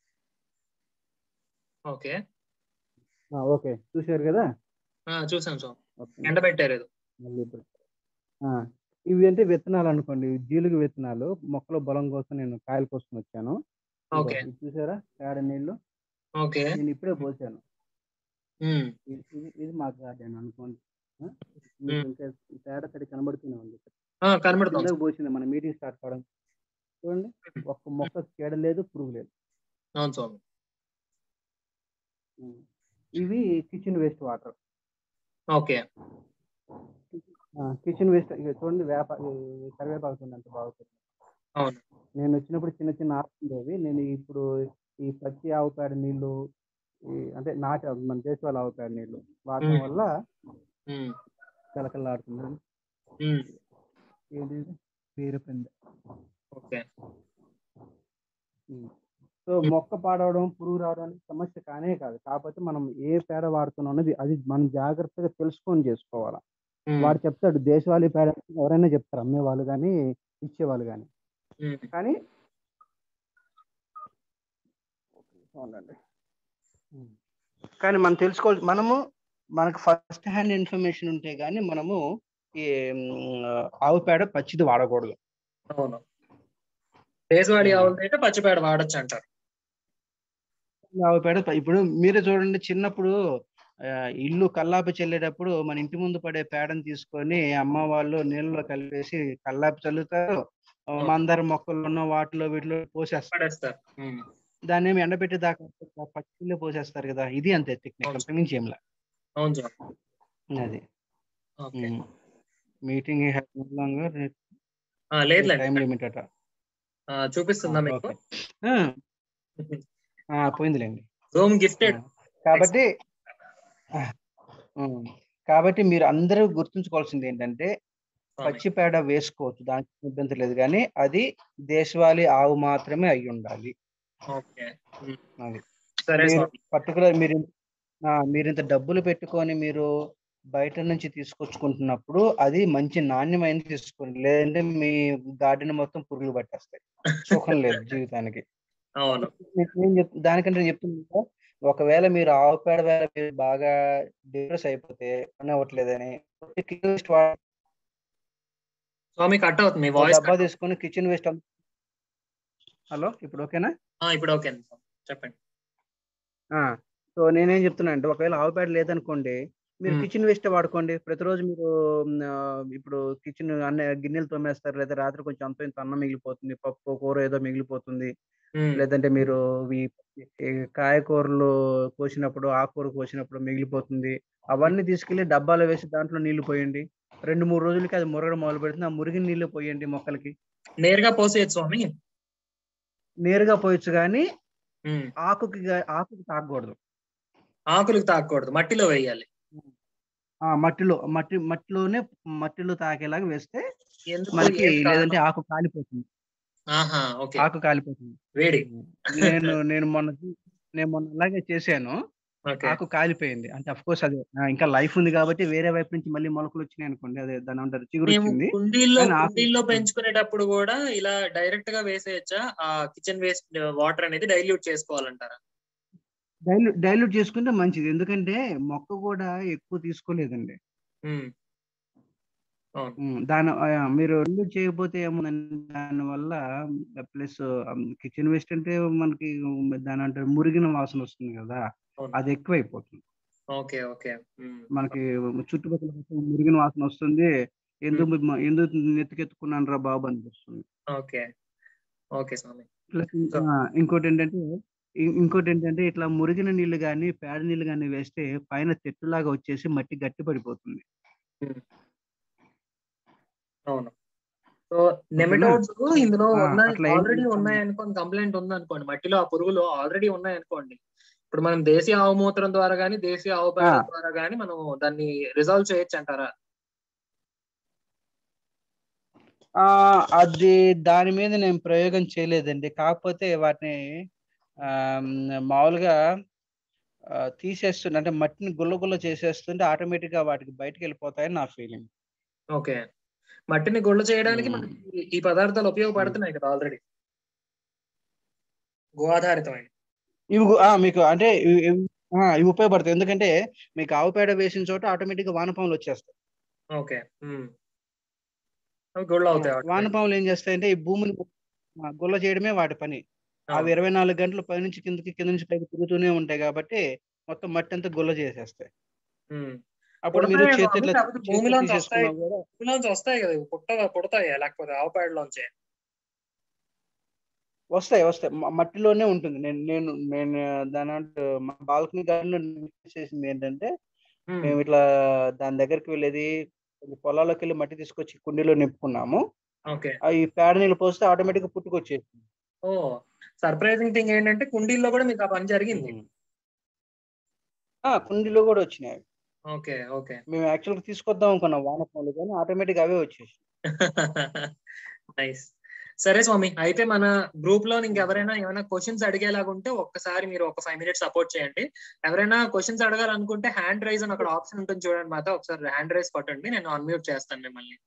ఓకే ఆ, ఓకే చూశారు కదా ఆ, చూసాను స్వామి ఓకే. ఎండబెట్టారు ఇది మళ్ళీ ఇప్పుడు ఆ, ఇవి అంటే విత్తనాలు అనుకోండి జీలుగు విత్తనాలు మొక్కల బలం కోసం నేను కాయలు కోసం వచ్చాను ఇదిగో, ఓకే ఇది చూసారా పేడ నీళ్లు ఓకే నేను ఇప్పుడే పోసాను ఉమ్, ఇది ఇది- ఇది మా గార్డెన్ అనుకోండి ఆ? మీకు ఇంకా పేడ తడి కనబడుతూనే ఉంది ఆ, కనబడుతుంది కిందకు పోసింది మన మీటింగ్ స్టార్ట్ కావడం చూడండి ఒక్క మొక్క చీడ లేదు పురుగు లేదు అవును స్వామి ఉం. ఇవి kitchen waste water okay kitchen waste చూడండి వేప ఈ కరివేపాకు చూడండి ఎంత బాగుంటుంది అవును నేను వచ్చినప్పుడు చిన్న చిన్న ఆకు ఉండేవి నేను ఇప్పుడు ఈ పచ్చి ఆవు పేడ నీళ్లు ఈ అంటే నాటి ఆవు- మన దేశవాళ ఆవు పేడ నీళ్లు వాడటం మ్మ్. వల్ల ఉమ్, కలకలాడుతుంది ఉమ్, ఏంటి ఇది? పేరుపిండి ఓకే సో మొక్క పాడవడం పురుగు రావడం అనేది సమస్య కానే కాదు కాకపోతే మనం ఏ పేడ వాడుతున్నాం అనేది అది మనం జాగ్రత్తగా తెలుసుకొని చేసుకోవాలా ఉమ్, వాడు చెప్తాడు దేశవాళీ పేడ ఎవరైనా చెప్తారు అమ్మేవాళ్ళు కానీ ఇచ్చేవాళ్ళు కానీ ఉమ్, కానీ అవునండి కానీ మనం తెలుసుకోవాలి మనము మనకు ఫస్ట్ హ్యాండ్ ఇన్ఫర్మేషన్ ఉంటే గానీ మనము ఈ మ్, ఆవు పేడ పచ్చిది వాడకూడదు అవును దేశవాళీ ఆవులది అయితే పచ్చిపేడ వాడచ్చు అంటారు ఆవు పేడ ప- ఇప్పుడు మీరే చూడండి చిన్నప్పుడు ఆ, ఇల్లు కల్లాపి చల్లేటప్పుడు మన ఇంటి ముందు పడే పేడను తీసుకొని అమ్మ వాళ్ళు నీళ్ళలో కలిపేసి కల్లాపి చల్లుతారు ఆ, మందార మొక్కలు ఉన్న వాటిలో వీటిలో పోసేస్తారు పడేస్తారు ఉమ్, దాన్ని ఏమి ఎండబెట్టి దాకా పచ్చిలో పోసేస్తారు కదా ఇది అంతే టెక్నిక్ అవును. అంతకుమించి ఏంలా అవును స్వామి అది ఓకే మీటింగ్ ఆ, లేదులేండి టైం లిమిట్ అట ఆ, చూపిస్తుందా మీకు ఓకే ఆ, పోయిందిలేండి రూమ్ గిఫ్టెడ్ కాబట్టి ఆ, ఉమ్. కాబట్టి మీరు అందరూ గుర్తుంచుకోవాల్సింది ఏంటంటే పచ్చి పేడ వేసుకోవచ్చు దానికి ఇబ్బంది లేదు కానీ అది దేశవాళీ ఆవు మాత్రమే అయి ఉండాలి ఓకే ఉమ్, అది సరే మీరు స్వామి పర్టికులర్ మీరు ఆ, మీరు ఇంత డబ్బులు పెట్టుకొని మీరు బయట నుంచి తీసుకొచ్చుకుంటున్నప్పుడు అది మంచి నాణ్యమైనది తీసుకోండి లేదంటే మీ గార్డెన్ మొత్తం పురుగులు పట్టేస్తాయి సుఖం లేదు జీవితానికి అవును నేను ఏం చెప్ దానికంటే నేను చెప్తున్నా ఒకవేళ మీరు ఆవు పేడ వేళ మీరు బాగా డిప్రెస్ అయిపోతే పని అవ్వట్లేదని కిచెన్ వేస్ట్ స్వామి కట్ అవుతుంది మీ వాయిస్ డబ్బా తీసుకొని కిచెన్ వేస్ట్ హలో ఇప్పుడు ఓకేనా ఇప్పుడు ఓకే చెప్పండి సో నేనేం చెప్తున్నా అంటే ఒకవేళ ఆవు పేడ లేదనుకోండి మీరు మ్మ్. కిచెన్ వేస్ట్ వాడుకోండి ప్రతిరోజు మీరు మ్, ఆ, ఇప్పుడు కిచెన్ అన్న గిన్నెలు తోమేస్తారు లేదా రాత్రి కొంచెం అంత ఇంత అన్నం మిగిలిపోతుంది పప్పు కూర ఏదో మిగిలిపోతుంది ఉమ్, లేదంటే మీరు ఈ ఈ కాయకూరలు కోసినప్పుడు ఆకుకూర కోసినప్పుడు మిగిలిపోతుంది అవన్నీ తీసుకెళ్లి డబ్బాలో వేసి దాంట్లో నీళ్లు పోయండి రెండు మూడు రోజులకి అది మురగడం మొదలు పెడుతుంది ఆ మురిగిన నీళ్లు పోయండి మొక్కలకి నేరుగా పోసేయచ్చు స్వామి నేరుగా పోయొచ్చు కానీ ఉమ్, ఆకుకి గా- ఆకుకి తాకకూడదు ఆకులకు తాకూడదు మట్టిలో వేయాలి ఆ మట్టిలో మట్టి మట్టిలోనే మట్టిలో తాకేలాగా వేస్తే ఎందుకు మనకి ఏం కారణం? లేదంటే ఆకు కాలిపోతుంది ఆహా ఓకే ఆకు కాలిపోతుంది వేడి నేను నేను మొన్న చూ- నేను మొన్న అలాగే చేశాను ఓకే ఆకు కాలిపోయింది అంటే అఫ్ కోర్స్ అది ఆ, ఇంకా లైఫ్ ఉంది కాబట్టి వేరే వైపు నుంచి మళ్ళీ మొలకలు వచ్చినాయి అనుకోండి అదే దాని అంటారు చిగురు మేము వచ్చింది కుండీల్లో కానీ ఆకు- కుండీల్లో పెంచుకునేటప్పుడు కూడా ఇలా డైరెక్ట్ గా వేసేయచ్చా ఆ కిచెన్ వేస్ట్ వాటర్ అనేది డైల్యూట్ చేసుకోవాలంటారా డైల్యూట్ డైల్యూట్ చేసుకుంటే మంచిది ఎందుకంటే మొక్క కూడా ఎక్కువ తీసుకోలేదండి ఉమ్, అవును ఉమ్, దాని ఆ, మీరు రెండు చేయకపోతే ఏముందంటే దానివల్ల ప్లస్ కిచెన్ వేస్ట్ అంటే మనకి దాని అంటే మురిగిన వాసన వస్తుంది కదా అవును అది ఎక్కువైపోతుంది ఓకే ఓకే ఉమ్, మనకి చుట్టుపక్కల మొత్తం మురిగిన వాసన వస్తుంది ఎందుకు మ- ఎందుకు నెత్తికెత్తుకున్నాను రా బాబు అనిపిస్తుంది ఓకే ఓకే స్వామి ప్లస్ సో ఇంకోటి ఏంటంటే ఇం- ఇంకోటి ఏంటంటే ఇట్లా మురిగిన నీళ్లు కానీ పేడ నీళ్లు కానీ వేస్తే పైన చెట్టులాగా వచ్చేసి మట్టి గట్టి పడిపోతుంది ఉమ్, అవును సో నెమటోడ్స్ ఇందులో ఆ, ఉన్నాయి అట్లా ఏం ఆల్రెడీ చేస్తాం? ఉన్నాయి అనుకోని కంప్లైంట్ ఉంది అనుకోండి మట్టిలో ఆ పురుగులు ఆల్రెడీ ఉన్నాయి అనుకోండి ఇప్పుడు మనం దేశీయ ఆవు మూత్రం ద్వారా గానీ దేశీయ ఆవు పేడ ఆ. ద్వారా గానీ మనం దాన్ని రిజాల్వ్ చేయొచ్చు అంటారా ఆ అది దాని మీద నేను ప్రయోగం చేయలేదండి కాకపోతే వాటిని ఆ, మామూలుగా ఆ, తీసేస్తుంటే అంటే మట్టిని గుల్ల గుల్ల చేసేస్తుంటే ఆటోమేటిక్ గా వాటికి బయటకు వెళ్ళిపోతాయని నా ఫీలింగ్ ఓకే మట్టిని గుళ్ళ చేయడానికి మ్మ్. మనకి ఈ పదార్థాలు ఉపయోగపడుతున్నాయి కదా ఆల్రెడీ గో ఆధారితమైన ఇవి గు- ఆ, మీకు అంటే ఇవి ఇవి- ఆ, ఇవి ఉపయోగపడతాయి ఎందుకంటే మీకు ఆవు పేడ వేసిన చోట ఆటోమేటిక్ గా వానపాములు వచ్చేస్తాయి ఓకే ఉమ్. అవి గుళ్ళు అవుతాయి automatic. వానపాములు ఏం చేస్తాయంటే ఈ భూమిని ఆ, గుల్ల చేయడమే వాటి పని అవి అవును. ఇరవై నాలుగు గంటలు పైనుంచి కిందకి కింద నుంచి పైకి తిరుగుతూనే ఉంటాయి కాబట్టి మొత్తం మట్టి అంతా గుల్ల చేసేస్తాయి ఉమ్. అప్పుడు మీరు పుడతాయి చేతి స్వామి, ఇట్లా కాకపోతే చేతితో భూమిలోంచి తీసేసుకున్నా వస్తాయి. కూడా భూమిలోంచి వస్తాయి కదా ఇవి పుట్ట పుడతాయి లేకపోతే ఆవుపేడలోంచి వస్తాయి వస్తాయి మ- మట్టిలోనే ఉంటుంది నేను నేను నేను దాని అంటే మా బాల్కనీ గార్డెన్ చేసింది ఏంటంటే ఉమ్. మేము ఇట్లా దాని దగ్గరికి వెళ్ళేది కొంచెం పొలాల్లోకి వెళ్ళి మట్టి తీసుకొచ్చి కుండీలో నింపుకున్నాము ఓకే ఆ ఈ పేడ నీళ్ళు పోస్తే ఆటోమేటిక్ గా పుట్టుకొచ్చేసింది ఓ సర్ప్రైజింగ్ థింగ్ ఏంటంటే కుండీల్లో కూడా మీకు ఆ పని జరిగింది ఆ కుండీలో కూడా వచ్చినాయి ఓకే ఓకే మేము యాక్చువల్గా తీసుకొద్దాం అనుకున్నాం వానపాములు కానీ ఆటోమేటిక్ అవే వచ్చేసి నైస్ సరే స్వామి అయితే మన గ్రూప్ లో ఇంకెవరైనా ఏమైనా క్వశ్చన్స్ అడిగేలాగా ఉంటే ఒక్కసారి మీరు ఒక ఫైవ్ మినిట్స్ సపోర్ట్ చేయండి ఎవరైనా క్వశ్చన్స్ అడగాలనుకుంటే హ్యాండ్ రైజ్ అని అక్కడ ఆప్షన్ ఉంటుంది చూడండి మాతో ఒకసారి హ్యాండ్ రైజ్ కొట్టండి నేను అన్మ్యూట్ చేస్తాను మిమ్మల్ని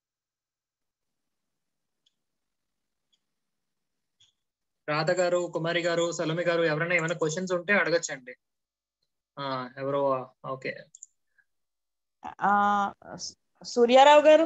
రాధ గారు కుమారి గారు సలోమి గారు ఎవరైనా ఏమైనా క్వశ్చన్స్ ఉంటే అడగచ్చండి ఆ ఎవరో ఓకే ఆ సు- సూర్యారావు గారు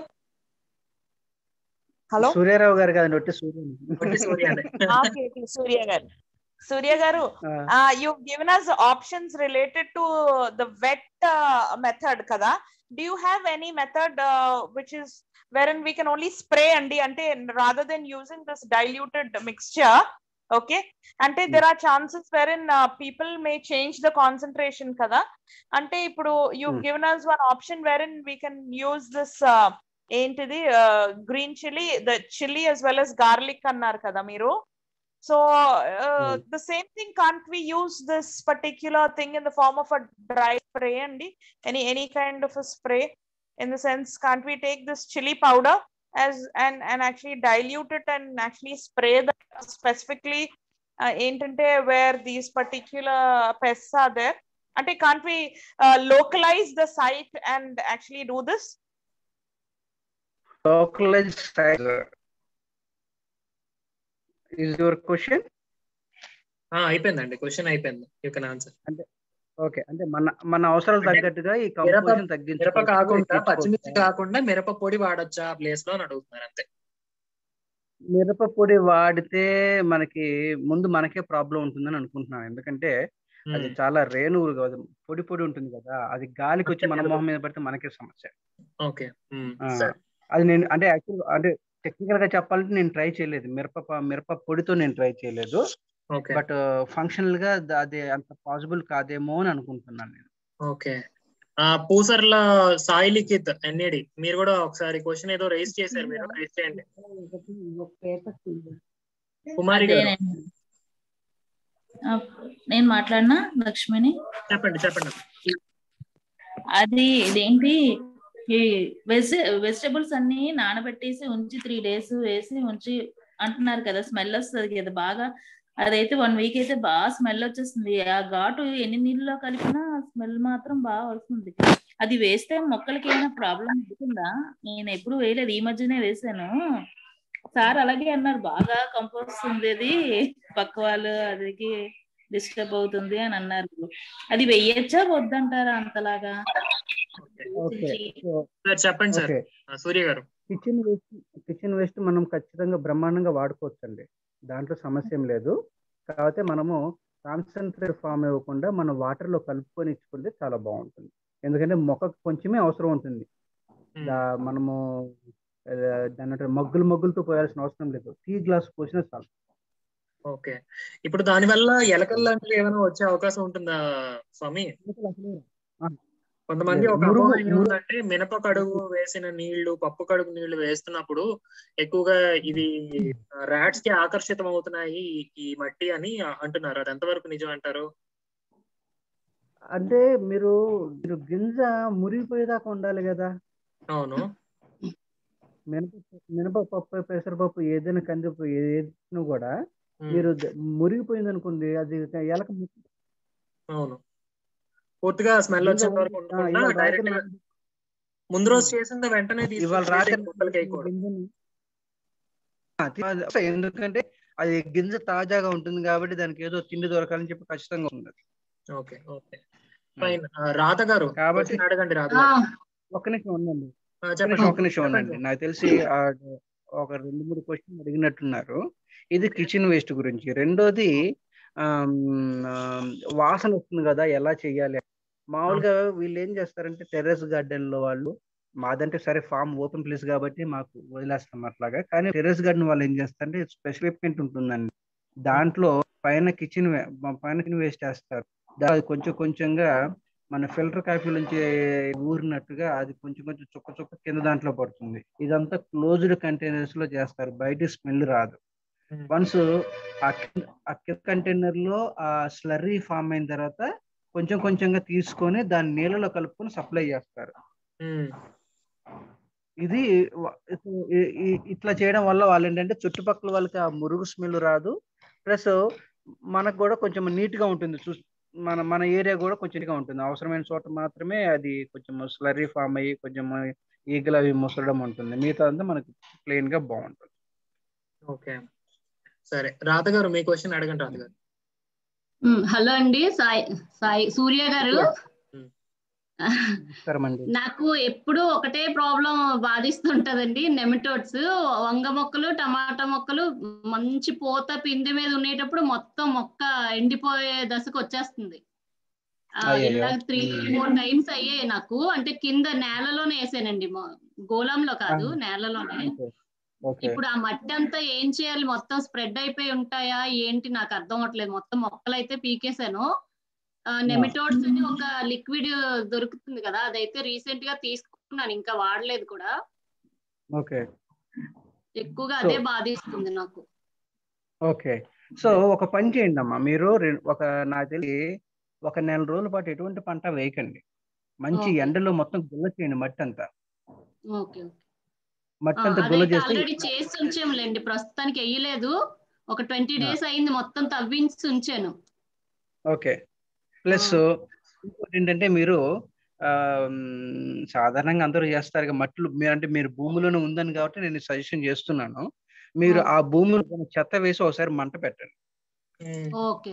హలో సూర్యారావు గారు కాదండి ఒట్టి సూర్య ఒట్టి సూర్యానే. ఓకే ఓకే, సూర్య గారు సూర్య గారు you given us options related to the wet method కదా do you have any method which is wherein we can only spray అండి అంటే rather than using this diluted mixture okay అంటే there are chances wherein uh, people may change the concentration కదా అంటే ఇప్పుడు you've Hmm. given us one option wherein we can use this uh, ఏంటిది green chilli the chilli as well as garlic అన్నారు కదా మీరు so Hmm. The same thing can't we use this particular thing in the form of a dry spray అండి any any kind of a spray in the sense can't we take this chili powder as and and actually dilute it and actually spray that specifically uh, ఏంటంటే where these particular pests are there అంటే can't we uh, localize the site and actually do this localized size is your question ఆ, అయిపోయిందండి question అయిపోయింది you can answer okay అంటే మన మన అవసరాలు అంటే తగ్గట్టుగా ఈ మిరప- కంపోజిషన్ మిరప తగ్గించుకోవచ్చు కాకుండా పచ్చిమిర్చి తెచ్చుకోవచ్చు. కాకుండా మిరప పొడి వాడొచ్చా ఆ ప్లేస్ లో అని అడుగుతున్నారు అంతే మిరప పొడి వాడితే మనకి ముందు మనకే ప్రాబ్లం ఉంటుందని అనుకుంటున్నాను ఎందుకంటే అది చాలా రేణువులు కాదు పొడి పొడి ఉంటుంది కదా అది గాలికి వచ్చి మన మొహం మీద పడితే మనకే సమస్య ఓకే ఆ, అది నేను అంటే యాక్చువల్ అంటే టెక్నికల్ గా చెప్పాలంటే నేను ట్రై చేయలేదు మిరప ప- మిరప పొడితో నేను ట్రై చేయలేదు ఓకే బట్ ఫంక్షనల్ గా ద- అది అంత పాసిబుల్ కాదేమో అని అనుకుంటున్నాను నేను ఓకే ఆ పూసర్ల సాయి లిఖిత్ ఎన్ఏడి మీరు కూడా ఒకసారి క్వశ్చన్ ఏదో రైజ్ చేశారు మీరు రైజ్ చేయండి కుమారి గారు అదేనండి. ఆ, నేను మాట్లాడినా లక్ష్మిని చెప్పండి చెప్పండి అది ఇదేంటి ఈ వెజ్ వెజిటబుల్స్ అన్ని నానబెట్టేసి ఉంచి త్రీ డేస్ వేసి ఉంచి అంటున్నారు కదా స్మెల్ వస్తుంది కదా బాగా అదైతే వన్ వీక్ అయితే బాగా స్మెల్ వచ్చేస్తుంది ఆ ఘాటు ఎన్ని నీళ్ళలో కలిపినా స్మెల్ మాత్రం బాగా వస్తుంది అది వేస్తే మొక్కలకి ఏమైనా ప్రాబ్లం అవుతుందా నేను ఎప్పుడు వేయలేదు ఈ మధ్యనే వేసాను సార్ అలాగే అన్నారు బాగా కంపోస్ట్ ఉండేది పక్క వాళ్ళు అదికి డిస్టర్బ్ అవుతుంది అని అన్నారు అది వెయ్యొచ్చా వద్దంటారా అంతలాగా ఓకే సో సార్ చెప్పండి సార్ ఓకే ఆ, సూర్య గారు కిచెన్ వేస్ట్ కిచెన్ వేస్ట్ మనం ఖచ్చితంగా బ్రహ్మాండంగా వాడుకోవచ్చండి దాంట్లో సమస్య ఏం లేదు కాకపోతే మనము కాన్సన్ట్రేట్ ఫామ్ ఇవ్వకుండా మనం వాటర్ లో కలుపుకొని ఇచ్చుకుంటే చాలా బాగుంటుంది ఎందుకంటే మొక్కకు కొంచెమే అవసరం ఉంటుంది ఉమ్, దా- మనము ఆ, దాని అంటే మగ్గులు మగ్గులతో పోయాల్సిన అవసరం లేదు టీ గ్లాస్ పోసినా చాలు ఓకే ఇప్పుడు దాని వల్ల ఎలకలు లాంటివి ఏమైనా వచ్చే అవకాశం ఉంటుందా స్వామి కొంతమంది ఒక మురుగు- అపోహ మురుగు- ఏముందంటే మినప కడుగు వేసిన నీళ్లు పప్పు కడుగు నీళ్లు వేస్తున్నప్పుడు ఎక్కువగా ఇవి ర్యాట్స్ కి ఆకర్షితం అవుతున్నాయి ఈ- ఈ మట్టి అని అంటున్నారు అది ఎంతవరకు నిజం అంటారు అంటే మీరు మీరు గింజ మురిగిపోయేదాకా ఉండాలి కదా అవును మినప మినపప్పు పెసరపప్పు ఏదైనా కందిపప్పు ఏదైనా కూడా ఉమ్, మీరు ద- మురిగిపోయింది అనుకోండి అది ఎలక ముక్కు- అవును పూర్తిగా స్మెల్ వచ్చే వరకు ఆ, ఉండకుండా ఇవాళ డైరెక్ట్ గా రాత్రి ముందు రోజు చేసింది వెంటనే ఇవాళ తీసుకొని రాత్రి మొక్కలకి వేయకూడదు గింజని- ఆ, తీ- ఎందుకంటే అది గింజ తాజాగా ఉంటుంది కాబట్టి దానికి ఏదో తిండి దొరకాలని చెప్పి ఖచ్చితంగా ఉండదు ఓకే ఓకే ఫైన్ రాధ గారు కాబట్టి- question అడగండి రాధ ఆ, గారు ఒక్క నిమిషం ఉండండి ఆ, ఒక్క చెప్పండి నిమిషం ఒక్క నిమిషం చెప్పండి ఉండండి నాకు తెలిసి ఆ, ఒక రెండు మూడు క్వశ్చన్ అడిగినట్టున్నారు ఇది కిచెన్ వేస్ట్ గురించి రెండోది ఆమ్, ఆమ్, వాసన వస్తుంది కదా ఎలా చెయ్యాలి మామూలుగా వీళ్ళు ఏం చేస్తారంటే టెర్రస్ గార్డెన్ లో వాళ్ళు మాదంటే సరే ఫామ్ ఓపెన్ ప్లేస్ కాబట్టి మాకు వదిలేస్తాం అట్లాగా కానీ టెర్రస్ గార్డెన్ వాళ్ళు ఏం చేస్తారంటే స్పెషల్ ఎక్విప్మెంట్ ఉంటుందండి దాంట్లో పైన కిచెన్ పైన కిచెన్ వేస్ట్ చేస్తారు దా- అది కొంచెం కొంచెంగా మన ఫిల్టర్ కాఫీ నుంచి ఊరినట్టుగా అది కొంచెం కొంచెం చుక్క చుక్క కింద దాంట్లో పడుతుంది ఇదంతా క్లోజ్డ్ కంటైనర్స్ లో చేస్తారు బయట స్మెల్ రాదు ఉమ్, వన్స్ ఆ కింద ఆ కింద కంటైనర్ లో ఆ స్లర్రీ ఫామ్ అయిన తర్వాత కొంచెం కొంచెంగా తీసుకొని దాన్ని నీళ్ళలో కలుపుకొని సప్లై చేస్తారు ఉమ్, ఇది వ- ఇ- ఇ- ఇట్లా చేయడం వల్ల వాళ్ళు ఏంటంటే చుట్టుపక్కల వాళ్ళకి ఆ మురుగు స్మెల్ రాదు ప్లస్ మనకు కూడా కొంచెం నీట్ గా ఉంటుంది చూ మన మన ఏరియా కూడా కొంచెం neat గా ఉంటుంది అవసరమైన చోట మాత్రమే అది కొంచెం స్లర్రీ ఫామ్ అయ్యి కొంచెం ఈగలు అవి ముసరడం ఉంటుంది మిగతా అంతా మనకి ప్లెయిన్ గా బాగుంటుంది ఓకే సరే రాధ గారు మీ క్వశ్చన్ అడగండి రాధ గారు మ్, హలో అండి సాయి సాయి సూర్య గారు మ్. నమస్కారమండి నాకు ఎప్పుడు ఒకటే ప్రాబ్లం బాధిస్తుంటదండి నెమటోడ్స్ వంగ మొక్కలు టమాటా మొక్కలు మంచి పూత పిండి మీద ఉండేటప్పుడు మొత్తం మొక్క ఎండిపోయే దశకు వచ్చేస్తుంది ఆ, అయ్యయ్యో. ఇలా త్రీ ఫోర్ టైమ్స్ అయ్యాయి నాకు అంటే కింద నేలలోనే వేసానండి మొ- గోళంలో కాదు నేలలోనే ఓకే ఇప్పుడు ఆ మట్టి అంతా ఏం చేయాలి మొత్తం స్ప్రెడ్ అయిపోయి ఉంటాయా ఏంటి నాకు అర్థం అవట్లేదు మొత్తం మొక్కలు అయితే పీకేశాను నెమిటోడ్స్ అని ఒక లిక్విడ్ దొరుకుతుంది కదా అదైతే రీసెంట్ గా తీసుకున్నాను ఇంకా వాడలేదు కూడా ఓకే ఎక్కువగా So- అదే బాధిస్తుంది నాకు ఓకే సో ఒక పని చేయండి అమ్మా మీరు రె- ఒక నాకు తెలిసి ఒక నెల రోజుల పాటు ఎటువంటి పంట వేయకండి మంచి Okay. ఎండలో మొత్తం గుల్ల చేయండి మట్టి అంతా ఓకే మట్టి అంతా గుల్ల అదైతే చేస్తే ఆల్రెడీ చేసి ఉంచాములేండి ప్రస్తుతానికి వేయలేదు ఒక ట్వంటీ Yeah. డేస్ అయింది మొత్తం తవ్వించి ఉంచాను ఓకే ప్లస్ ఇంకోటి ఏంటంటే మీరు ఆ, మ్, సాధారణంగా అందరూ చేస్తారు ఇక మట్లు మీరు అంటే మీరు భూమిలోనే ఉందని కాబట్టి నేను సజెషన్ చేస్తున్నాను మీరు Okay. ఆ భూమిలో కొంచెం చెత్త వేసి ఒకసారి మంట పెట్టండి ఉమ్, ఓకే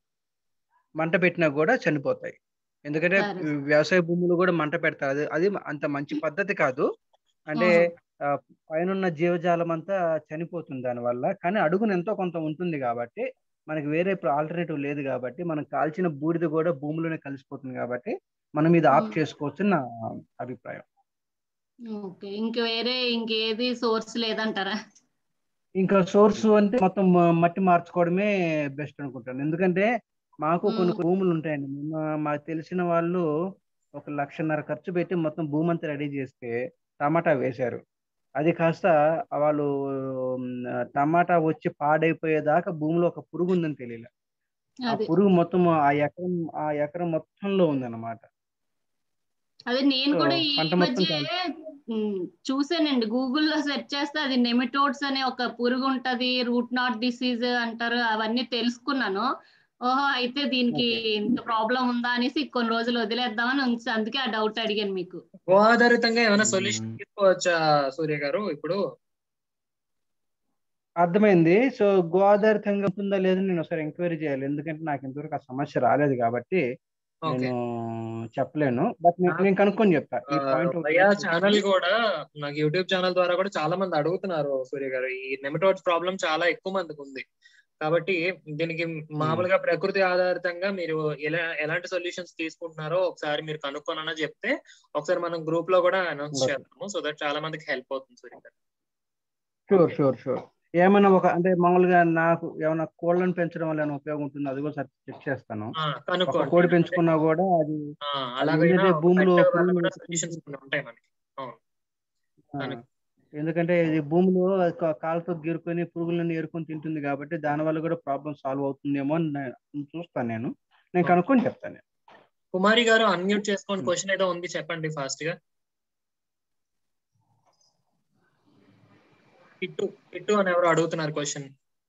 మంట పెట్టినా కూడా చనిపోతాయి ఎందుకంటే సరే. వ్యవసాయ భూములు కూడా మంట పెడతారు అది అది అంత మంచి పద్ధతి కాదు అంటే ఆ, పైనున్న జీవజాలం అంతా చనిపోతుంది దానివల్ల కానీ అడుగున ఎంతో కొంత ఉంటుంది కాబట్టి మనకి వేరే ఆల్టర్నేటివ్ లేదు కాబట్టి మనం కాల్చిన బూడిద కూడా భూమిలోనే కలిసిపోతుంది కాబట్టి మనం ఇది ఆఫ్ Hmm. చేసుకోవచ్చు నా అభిప్రాయం ఓకే ఇంక వేరే ఇంకేది సోర్స్ లేదంటారా ఇంకా సోర్స్ అంటే మొత్తం మ- మట్టి మార్చుకోవడమే బెస్ట్ అనుకుంటాను ఎందుకంటే మాకు కొన్ని Hmm. భూములు ఉంటాయండి మొన్న మాకు తెలిసిన వాళ్ళు ఒక లక్షన్నర ఖర్చు పెట్టి మొత్తం భూమి అంతా రెడీ చేస్తే టమాటా వేశారు అది కాస్త వాళ్ళు ఉమ్, టమాటా వచ్చి పాడైపోయేదాకా భూమిలో ఒక పురుగు ఉందని తెలియలే ఆ అది పురుగు మొత్తం ఆ ఎకరం ఆ ఎకరం మొత్తంలో ఉందన్నమాట అదే నేను So, కూడా ఈ పంట మొత్తం మధ్య ఉమ్, చూసానండి గూగుల్లో సెర్చ్ చేస్తే అది నెమిటోడ్స్ అనే ఒక పురుగు ఉంటది రూట్ నాట్ డిసీజ్ అంటారు అవన్నీ తెలుసుకున్నాను ఓహో అయితే దీనికి ఇంత ప్రాబ్లం ఉందా అనేసి కొన్ని రోజులు వదిలేద్దామని ఉంచి అందుకే ఆ డౌట్ అడిగాను మీకు గో ఆధారితంగా ఏమైనా సొల్యూషన్ ఉమ్. తీసుకోవచ్చా సూర్య గారు ఇప్పుడు అర్థమైంది సో గోదావరితంగా ఉంటుందా లేదని నేను ఒకసారి ఎంక్వైరీ చేయాలి ఎందుకంటే నాకు ఇంతవరకు ఆ సమస్య రాలేదు కాబట్టి ఓకే నేను చెప్పలేను బట్ నేను కనుక్కొని చెప్తా ఈ పాయింట్ భయా ఛానల్ కూడా నాకు యూట్యూబ్ ఛానల్ ద్వారా కూడా చాలా మంది అడుగుతున్నారు సూర్య గారు ఈ నెమటోడ్స్ ప్రాబ్లం చాలా ఎక్కువ మందికి ఉంది కాబట్టి దీనికి మామూలుగా ప్రకృతి ఆధారితంగా మీరు ఎలా ఎలాంటి సొల్యూషన్స్ తీసుకుంటున్నారో ఒకసారి మీరు కనుక్కోనన్నా చెప్తే ఒకసారి మనం గ్రూప్ లో కూడా అనౌన్స్ Okay. చేద్దాము సో దట్ చాలా మందికి హెల్ప్ అవుతుంది సూర్య గారు షూర్ షూర్ షూర్ ఏమైనా ఒక అంటే మామూలుగా నాకు ఏమైనా కోళ్ళను పెంచడం వల్ల ఏమైనా ఉపయోగం ఉంటుంది అది కూడా చెక్ చేస్తాను ఆ, ఒక కనుక్కోండి కోడి పెంచుకున్నా కూడా అది ఆ, అలాగైనా ఏంటంటే భూమిలో పెట్టే పురుగులు కూడా పెంచుకుంటే- సొల్యూషన్స్ ఉంటాయి మనకి అవును ఆ, కనుక. ఎందుకంటే ఇది భూమిలో కా- కాలుతో గీరుకొని పురుగులను ఏరుకొని తింటుంది కాబట్టి దాని వల్ల కూడా ప్రాబ్లం సాల్వ్ అవుతుందేమో అని నేను చూస్తాను నేను నేను కనుక్కొని చెప్తాను నేను. కుమారి గారు అన్మ్యూట్ చేసుకోండి Hmm. క్వశ్చన్ ఏదో ఉంది చెప్పండి ఫాస్ట్ గా కిట్టు కిట్టు అని ఎవరు అడుగుతున్నారు క్వశ్చన్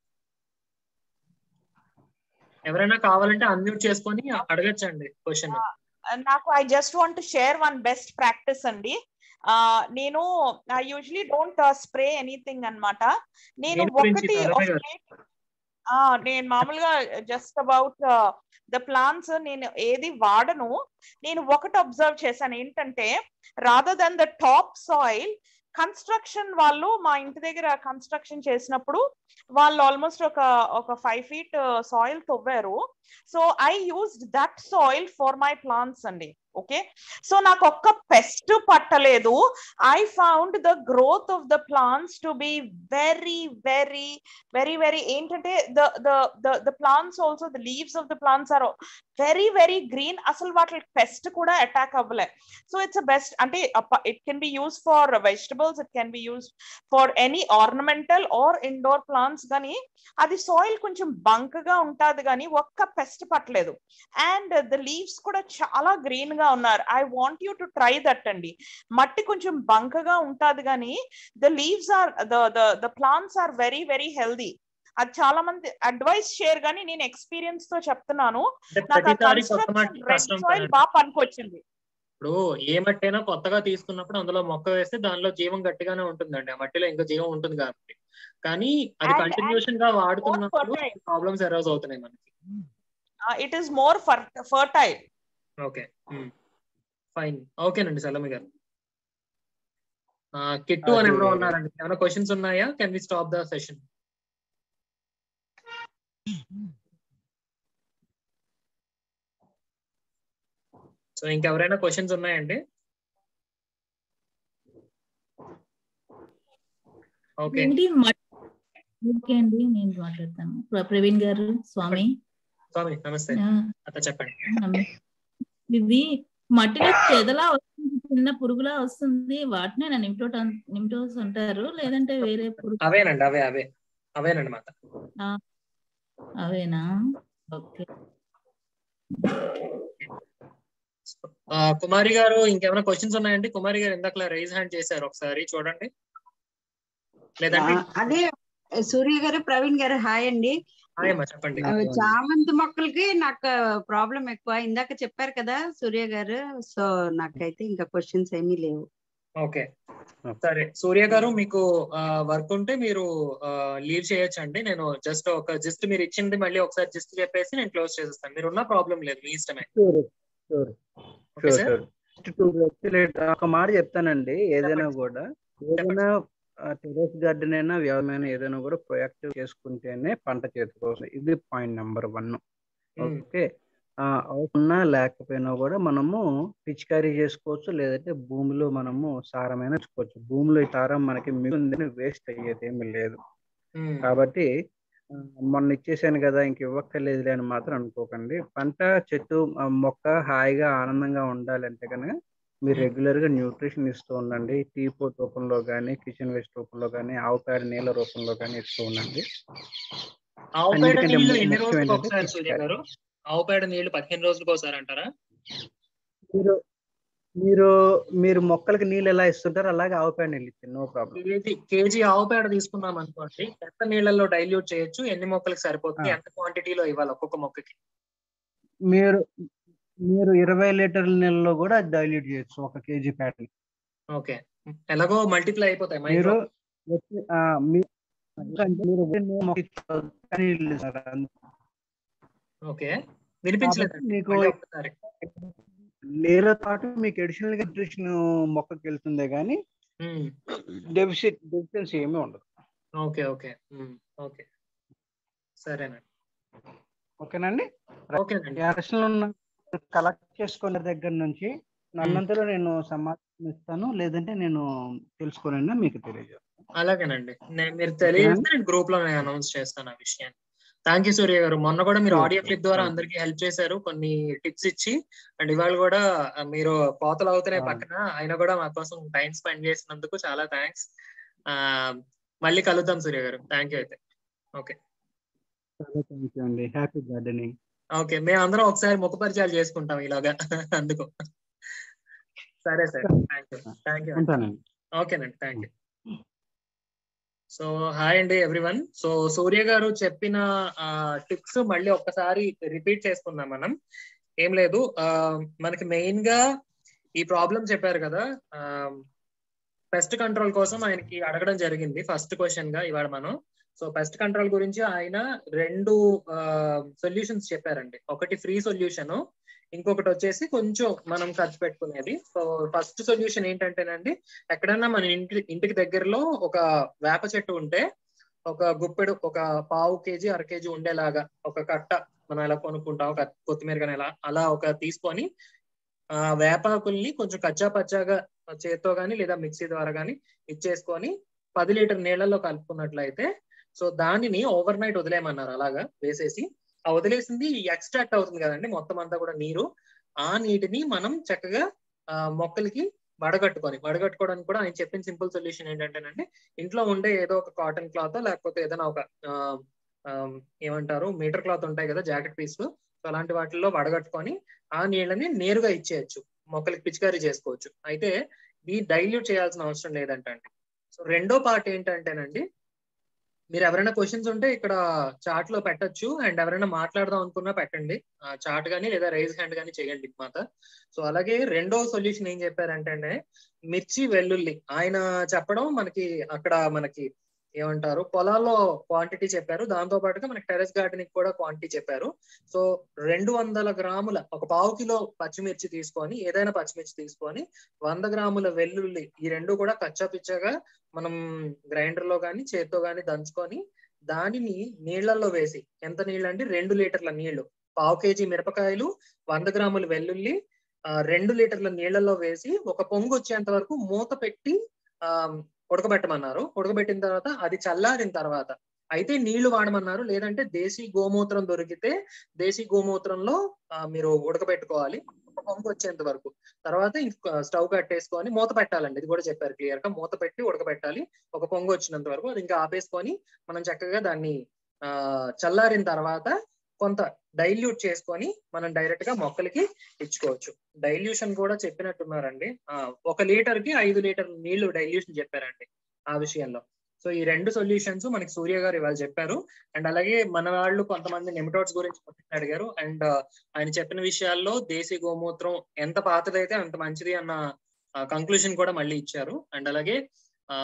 ఎవరైనా కావాలంటే అన్మ్యూట్ చేసుకొని అడగచ్చండి క్వశ్చన్ నాకు I just want share one best practice అండి ఆ నేను I usually don't spray anything అన్నమాట నేను దేని గురించి ఒకటి సరదా గారు? ఒక- ఆ నేను మామూలుగా జస్ట్ అబౌట్ ద ప్లాంట్స్ నేను ఏది వాడను నేను ఒకటి అబ్జర్వ్ చేశాను ఏంటంటే rather then the top soil construction వాళ్ళు మా ఇంటి దగ్గర కన్స్ట్రక్షన్ చేసినప్పుడు వాళ్ళు ఆల్మోస్ట్ ఒక ఒక ఫైవ్ ఫీట్ సాయిల్ తవ్వారు so I used that soil for my plants అండి ఓకే సో నాకు ఒక్క పెస్ట్ పట్టలేదు I found the growth of the plants to be very very very very ఏంటంటే the the the plants also the leaves of the plants are very very green అసలు వాటి pest కూడా attack అవ్వలే so it's best అంటే it can be use for vegetables it can be use for any ornamental or indoor plants కానీ అది soil కొంచెం బంక్ గా ఉంటది కానీ ఒక్క పెస్ట్ పట్టలేదు అండ్ ద లీవ్స్ కూడా చాలా గ్రీన్ గా ఉన్నారు I want you to try that అండి మట్టి కొంచెం బంక్ గా ఉంటది కానీ the leaves are the the the plants are very very healthy అది చాలా మంది అడ్వైస్ షేర్ గానీ నేను ఎక్స్పీరియన్స్ తో చెప్తున్నాను అంటే నాకు ఆ ప్రతిసారి కొత్త కన్స్ట్రక్షన్ మట్టి రెడ్ కష్టం సాయిల్ కదండి. బాగా పనికొచ్చింది ఇప్పుడు ఏ మట్టి అయినా కొత్తగా తీసుకున్నప్పుడు అందులో మొక్క వేస్తే దానిలో జీవం గట్టిగానే ఉంటుందండి ఆ మట్టిలో ఇంకా జీవం ఉంటుంది కాబట్టి కానీ అది And- కంటిన్యూషన్ గా వాడుతున్నప్పుడు fertile. ప్రాబ్లమ్స్ ఎరోజ్ అవుతున్నాయి మనకి it is more fertile okay fine ఓకేనండి సలమి గారు ఆ, కిట్టు అని అది- ఎవరో ఉన్నారండి ఏమైనా క్వశ్చన్స్ ఉన్నాయా can we stop the session so ఇంకెవరైనా క్వశ్చన్స్ ఉన్నాయండి ఓకే ఏంటి మట్- ఓకే అండి నేను మాట్లాడతాను ప్ర- ప్రవీణ్ గారు స్వామి స్వామి నమస్తే ఆ, అత్త చెప్పండి నమ్మ- ఇది మట్టిలో చెదలా వస్తుంది చిన్న పురుగులా వస్తుంది వాటినే నా నిమ్టోట్ నిమ్టోస్ అంటారు లేదంటే వేరే పురుగు అవేనండి అవే అవే అవేనండి మాత అవేనా ఓకే ఆ, కుమారి గారు ఇంకేమైనా క్వశ్చన్స్ ఉన్నాయండి కుమారి గారు ఇందాక రైజ్ హ్యాండ్ చేశారు ఒకసారి చూడండి లేదంటే ఆ, అదే సూర్య గారు ప్రవీణ్ గారు హాయ్ అండి హాయ్ అమ్మా చెప్పండి ఆ, చామంతి మొక్కలకి నాకు ప్రాబ్లం ఎక్కువ ఇందాక చెప్పారు కదా సూర్య గారు సో నాకైతే ఇంకా క్వశ్చన్స్ ఏమీ లేవు ఓకే సరే సూర్య గారు మీకు వర్క్ ఉంటే మీరు లీవ్ చేయొచ్చండి నేను జస్ట్ ఒక జస్ట్ మీరు ఇచ్చింది మళ్ళీ ఒకసారి జస్ట్ చెప్పేసి నేను క్లోజ్ చేసేస్తాను మీరు ఉన్న ప్రాబ్లం లేదు మీ ఇష్టమే sure sure okay sure sir sure ఒక మాట చెప్తానండి ఏదైనా చెప్పండి. కూడా ఏదైనా టెరెస్ గార్డెన్ అయినా వ్యవసాయం ఏదైనా కూడా ప్రొయాక్టివ్ చేసుకుంటేనే పంట చేతికి వస్తుంది ఇది పాయింట్ నెంబర్ వన్ ఓకే ఆ, ఉన్నా లేకపోయినా కూడా మనము పిచికారీ చేసుకోవచ్చు లేదంటే భూమిలో మనము సారమైన ఉంచుకోవచ్చు భూమిలో ఈ సారం మనకి మిగులుందని వేస్ట్ అయ్యేది ఏమీ లేదు కాబట్టి ఆ, మొన్న ఇచ్చేసాను కదా ఇంక ఇవ్వక్కర్లేదులే అని మాత్రం అనుకోకండి పంట చెట్టు ఆ, మొక్క హాయిగా ఆనందంగా ఉండాలంటే కనుక మీరు రెగ్యులర్ గా న్యూట్రిషన్ ఇస్తూ ఉండండి టీ పోట్ రూపంలో కానీ కిచెన్ వేస్ట్ రూపంలో కానీ ఆవు పేడ నీళ్ళ రూపంలో కానీ ఇస్తూ ఉండండి ఆవు పేడ అన్నిటికంటే నీళ్లు ము- ఎన్ని ముఖ్యం రోజులకు ఏంటంటే ఒకసారి సూర్య గారు ఆవు పేడ నీళ్లు పదిహేను రోజులకు ఒకసారి అంటారా మీరు మీరు మీరు మొక్కలకి నీళ్ళు ఎలా ఇస్తుంటారో అలాగే ఆవు పేడ నీళ్ళు ఇచ్చింది నో ప్రాబ్లం కేజీ కేజీ ఆవు పేడ తీసుకున్నాం అనుకోండి ఎంత నీళ్ళల్లో డైల్యూట్ చేయొచ్చు ఎన్ని మొక్కలకు సరిపోతుంది ఆ. ఎంత క్వాంటిటీలో ఇవ్వాలి ఒక్కొక్క మొక్కకి మీరు మీరు ఇరవై లీటర్ల నీళ్ళలో కూడా డైల్యూట్ చేయొచ్చు ఒక కేజీ ప్యాటర్న్ ఓకే ఎలాగో మల్టిప్లై అయిపోతాయి మీరు మైక్రో వచ్చి- ఆ, మీ- ఎందుకంటే మీరు ఒకటే మొక్క ఇచ్చారు, కానీ లేదు సార్ అంతే. ఓకే వినిపించలేదు కాబట్టి మీకు మళ్ళీ ఒక్కసారి నీళ్ళ పాటు మీకు అడిషనల్ గా న్యూట్రిషన్ మొక్కకి వెళ్తుందే కానీ ఉమ్, డెఫిసిట్ డెఫిషియన్సీ ఏమీ ఉండదు ఓకే ఓకే ఉమ్, ఓకే సరేనండి ఓకేనండి ఓకేనండి అడిషనల్ ఉన్న కలెక్ట్ చేసుకునే దగ్గర నుంచి నన్నంతలో నేను సమాధానం ఇస్తాను లేదంటే నేను తెలుసుకోనైనా మీకు తెలియజేస్తాను అలాగేనండి నేను మీరు తెలియజేస్తే నేను గ్రూప్ లో నేను అనౌన్స్ చేస్తాను ఆ విషయాన్ని థ్యాంక్ యూ సూర్య గారు మొన్న కూడా మీరు Sure, ఆడియో sure. క్లిప్ ద్వారా Sure. అందరికి హెల్ప్ చేశారు కొన్ని టిప్స్ ఇచ్చి అండ్ ఇవాళ కూడా ఆ, మీరు కోతలు అవుతున్నాయి అవును. పక్కన అయినా కూడా మా కోసం టైం స్పెండ్ చేసినందుకు చాలా థ్యాంక్స్ ఆ మళ్ళీ కలుద్దాం సూర్య గారు థ్యాంక్ యూ అయితే ఓకే చాలా థ్యాంక్ యూ అండి హ్యాపీ గార్డెనింగ్ ఓకే మేము అందరం ఒకసారి ముఖ పరిచయాలు చేసుకుంటాం ఇలాగా అందుకు సరే sir thank you thank you ఉంటానండి ఓకేనండి థ్యాంక్ యూ సో హాయ్ అండి ఎవ్రీవన్ సో సూర్య గారు చెప్పిన టిప్స్ మళ్ళీ ఒక్కసారి రిపీట్ చేసుకుందాం మనం ఏం లేదు ఆ, మనకి మెయిన్ గా ఈ ప్రాబ్లం చెప్పారు కదా పెస్ట్ కంట్రోల్ కోసం ఆయనకి అడగడం జరిగింది ఫస్ట్ క్వశ్చన్ గా ఇవాళ మనం సో పెస్ట్ కంట్రోల్ గురించి ఆయన రెండు సొల్యూషన్స్ చెప్పారండి ఒకటి ఫ్రీ సొల్యూషన్ ఇంకొకటి వచ్చేసి కొంచెం మనం ఖర్చు పెట్టుకునేది సో ఫస్ట్ సొల్యూషన్ ఏంటంటేనండి ఎక్కడన్నా మన ఇంటి ఇంటికి దగ్గరలో ఒక వేప చెట్టు ఉంటే ఒక గుప్పెడు ఒక పావు కేజీ అర కేజీ ఉండేలాగా ఒక కట్ట మనం ఎలా కొనుక్కుంటాం ఒక కొత్తిమీర కానీ ఎలా అలా ఒక తీసుకొని ఆ వేపాకుల్ని కొంచెం కచ్చా పచ్చాగా చేత్తో గానీ లేదా మిక్సీ ద్వారా గానీ ఇచ్చేసుకొని పది లీటర్ నీళ్ళల్లో కలుపుకున్నట్లయితే సో దానిని ఓవర్ నైట్ వదిలేయమన్నారు అలాగా వేసేసి ఆ వదిలేసింది ఎక్స్ట్రాక్ట్ అవుతుంది కదండి మొత్తం అంతా కూడా నీరు ఆ నీటిని మనం చక్కగా ఆ మొక్కలకి వడగట్టుకొని వడగట్టుకోవడానికి కూడా ఆయన చెప్పిన సింపుల్ సొల్యూషన్ ఏంటంటేనండి ఇంట్లో ఉండే ఏదో ఒక కాటన్ క్లాత్ లేకపోతే ఏదైనా ఒక ఆ, ఆ, ఏమంటారు మీటర్ క్లాత్ ఉంటాయి కదా జాకెట్ పీస్ సో అలాంటి వాటిల్లో వడగట్టుకొని ఆ నీళ్ళని నేరుగా ఇచ్చేయచ్చు మొక్కలకి పిచికారీ చేసుకోవచ్చు అయితే ఇది డైల్యూట్ చేయాల్సిన అవసరం లేదంటండి సో రెండో పార్ట్ ఏంటంటేనండి మీరు ఎవరైనా క్వశ్చన్స్ ఉంటే ఇక్కడ చాట్ లో పెట్టొచ్చు అండ్ ఎవరైనా మాట్లాడదాం అనుకున్నా పెట్టండి చాట్ గానీ లేదా రైజ్ హ్యాండ్ గానీ చేయండి మాట సో అలాగే రెండో సొల్యూషన్ ఏం చెప్పారంటే మిర్చి వెల్లుల్లి ఆయన చెప్పడం మనకి అక్కడ మనకి ఏమంటారు పొలాల్లో క్వాంటిటీ చెప్పారు దాంతో పాటుగా మనకి టెరెస్ గార్డెనింగ్ కూడా క్వాంటిటీ చెప్పారు సో రెండు వందల గ్రాముల ఒక పావు కిలో పచ్చిమిర్చి తీసుకొని ఏదైనా పచ్చిమిర్చి తీసుకొని వంద గ్రాముల వెల్లుల్లి ఈ రెండు కూడా కచ్చా పిచ్చగా మనం గ్రైండర్ లో గానీ చేత్తో గానీ దంచుకొని దానిని నీళ్లలో వేసి ఎంత నీళ్ళు అంటే రెండు లీటర్ల నీళ్లు పావు కేజీ మిరపకాయలు వంద గ్రాముల వెల్లుల్లి ఆ, రెండు లీటర్ల నీళ్లలో వేసి ఒక పొంగు వచ్చేంత వరకు మూత పెట్టి ఆ ఉడకబెట్టమన్నారు ఉడకబెట్టిన తర్వాత అది చల్లారిన తర్వాత అయితే నీళ్లు వాడమన్నారు లేదంటే దేశీ గోమూత్రం దొరికితే దేశీ గోమూత్రంలో ఆ, మీరు ఉడకబెట్టుకోవాలి ఒక పొంగు వచ్చేంత వరకు తర్వాత ఇంక స్టవ్ కట్టేసుకొని మూత పెట్టాలండి ఇది కూడా చెప్పారు క్లియర్ గా మూత పెట్టి ఉడకబెట్టాలి ఒక పొంగు వచ్చినంత వరకు అది ఇంకా ఆపేసుకొని మనం చక్కగా దాన్ని ఆ చల్లారిన తర్వాత కొంత డైల్యూట్ చేసుకొని మనం డైరెక్ట్ గా మొక్కలకి ఇచ్చుకోవచ్చు డైల్యూషన్ కూడా చెప్పినట్టున్నారండి ఆ, ఒక లీటర్ కి ఐదు లీటర్ నీళ్లు డైల్యూషన్ చెప్పారండి ఆ విషయంలో సో ఈ రెండు సొల్యూషన్స్ మనకి సూర్య గారు ఇవాళ చెప్పారు అండ్ అలాగే మన వాళ్ళు కొంతమంది నెమటోడ్స్ గురించి కొంచెం అడిగారు అండ్ ఆయన చెప్పిన విషయాల్లో దేశీ గోమూత్రం ఎంత పాతదైతే అంత మంచిది అన్న కంక్లూజన్ కూడా మళ్ళీ ఇచ్చారు అండ్ అలాగే ఆ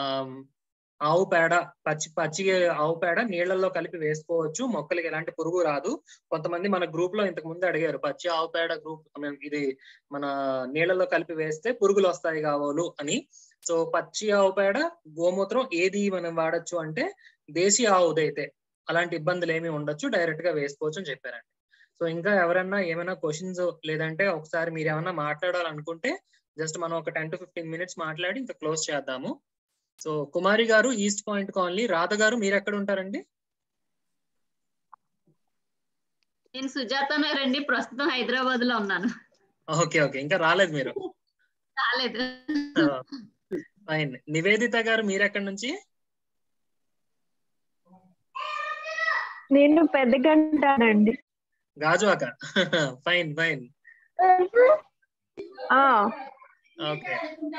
ఆవు పేడ పచ్చి పచ్చి ఆవు పేడ నీళ్లలో కలిపి వేసుకోవచ్చు మొక్కలకి ఎలాంటి పురుగు రాదు కొంతమంది మన గ్రూప్ లో ఇంతకు ముందు అడిగారు పచ్చి ఆవు పేడ గ్రూప్ I mean, ఇది మన నీళ్లలో కలిపి వేస్తే పురుగులు వస్తాయి కావాలు అని సో పచ్చి ఆవు పేడ గోమూత్రం ఏది మనం వాడచ్చు అంటే దేశీ ఆవుదైతే అలాంటి ఇబ్బందులు ఏమి ఉండొచ్చు డైరెక్ట్ గా వేసుకోవచ్చు అని చెప్పారండి సో ఇంకా ఎవరన్నా ఏమైనా క్వశ్చన్స్ లేదంటే ఒకసారి మీరు ఏమైనా మాట్లాడాలనుకుంటే జస్ట్ మనం ఒక టెన్ టు ఫిఫ్టీన్ మినిట్స్ మాట్లాడి ఇంకా క్లోజ్ చేద్దాము సో కుమారి గారు ఈస్ట్ పాయింట్ కాలనీ రాధ గారు మీరు ఎక్కడ ఉంటారండి నేను సుజాత రండి ప్రస్తుతం హైదరాబాద్ లో ఉన్నాను ఓకే ఓకే ఇంకా రాలేదు మీరు రాలేదు ఫైన్ నివేదిత గారు మీరు ఎక్కడి నుంచి నేను పెద్ద గంటానండి గాజువాక ఫైన్ ఫైన్ ఆ ఓకే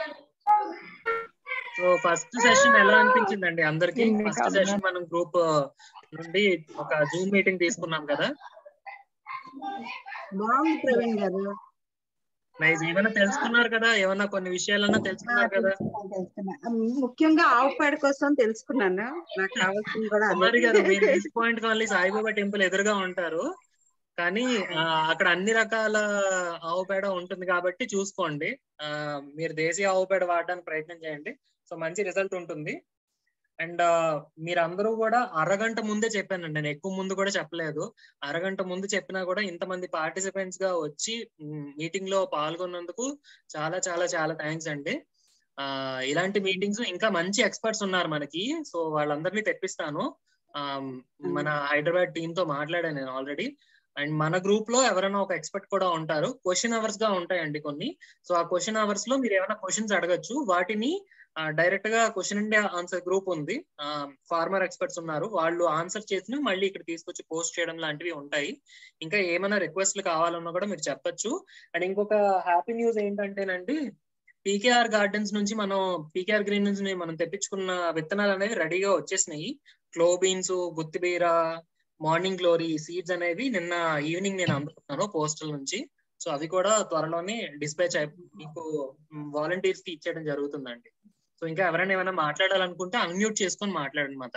సో ఫస్ట్ సెషన్ ఎలా అనిపించిందండి అందరికి నిన్నే ఫస్ట్ కాదు. సెషన్ మనం గ్రూప్ నుండి ఒక జూమ్ మీటింగ్ తీసుకున్నాం కదా బాగుంది ప్రవీణ్ గారు నైస్ ఏమైనా తెలుసుకున్నారు కదా ఏమన్నా కొన్ని విషయాలన్నా తెలుసుకున్నారు కదా తెలుసుకున్నాను, తెలుసుకున్నాను. ముఖ్యంగా ఆవు పేడ కోసం తెలుసుకున్నాను నాకు కావాల్సింది కూడా కుమారి గారు మీరు అదే East Point Colony Saibaba temple ఎదురుగా ఉంటారు కానీ ఆ, అక్కడ అన్ని రకాల ఆవు పేడ ఉంటుంది కాబట్టి చూసుకోండి ఆ, మీరు దేశీయ ఆవు పేడ వాడడానికి ప్రయత్నం చేయండి సో మంచి రిజల్ట్ ఉంటుంది అండ్ మీరు అందరూ కూడా అరగంట ముందే చెప్పానండి నేను ఎక్కువ ముందు కూడా చెప్పలేదు అరగంట ముందు చెప్పినా కూడా ఇంతమంది పార్టిసిపెంట్స్ గా వచ్చి మీటింగ్ లో పాల్గొన్నందుకు చాలా చాలా చాలా థ్యాంక్స్ అండి ఆ ఇలాంటి మీటింగ్స్ ఇంకా మంచి ఎక్స్పర్ట్స్ ఉన్నారు మనకి సో వాళ్ళందరినీ తెప్పిస్తాను ఆ, మన హైదరాబాద్ టీమ్ తో మాట్లాడాను నేను ఆల్రెడీ అండ్ మన గ్రూప్ లో ఎవరైనా ఒక ఎక్స్పర్ట్ కూడా ఉంటారు క్వశ్చన్ అవర్స్ గా ఉంటాయండి కొన్ని సో ఆ క్వశ్చన్ అవర్స్ లో మీరు ఏమైనా క్వశ్చన్స్ అడగచ్చు వాటిని డైరెక్ట్ గా క్వశ్చన్ ఇండియా ఆన్సర్ గ్రూప్ ఉంది ఫార్మర్ ఎక్స్పర్ట్స్ ఉన్నారు వాళ్ళు ఆన్సర్ చేసిన మళ్ళీ ఇక్కడ తీసుకొచ్చి పోస్ట్ చేయడం లాంటివి ఉంటాయి ఇంకా ఏమైనా రిక్వెస్ట్లు కావాలన్నా కూడా మీరు చెప్పొచ్చు అండ్ ఇంకొక హ్యాపీ న్యూస్ ఏంటంటేనండి పీకేఆర్ గార్డెన్స్ నుంచి మనం పీకేఆర్ గ్రీన్ నుంచి మనం తెప్పించుకున్న విత్తనాలు అనేవి రెడీగా వచ్చేసినాయి క్లో బీన్స్ గుత్తిబీర మార్నింగ్ గ్లోరీ సీడ్స్ అనేవి నిన్న ఈవినింగ్ నేను అందుకున్నాను పోస్టల్ నుంచి సో అవి కూడా త్వరలోనే డిస్పాచ్ అయి మీకు వాలంటీర్స్ కి ఇచ్చేయడం జరుగుతుందండి సో ఇంకా ఎవరైనా ఏమైనా మాట్లాడాలనుకుంటే అన్మ్యూట్ చేసుకొని మాట్లాడండి మాత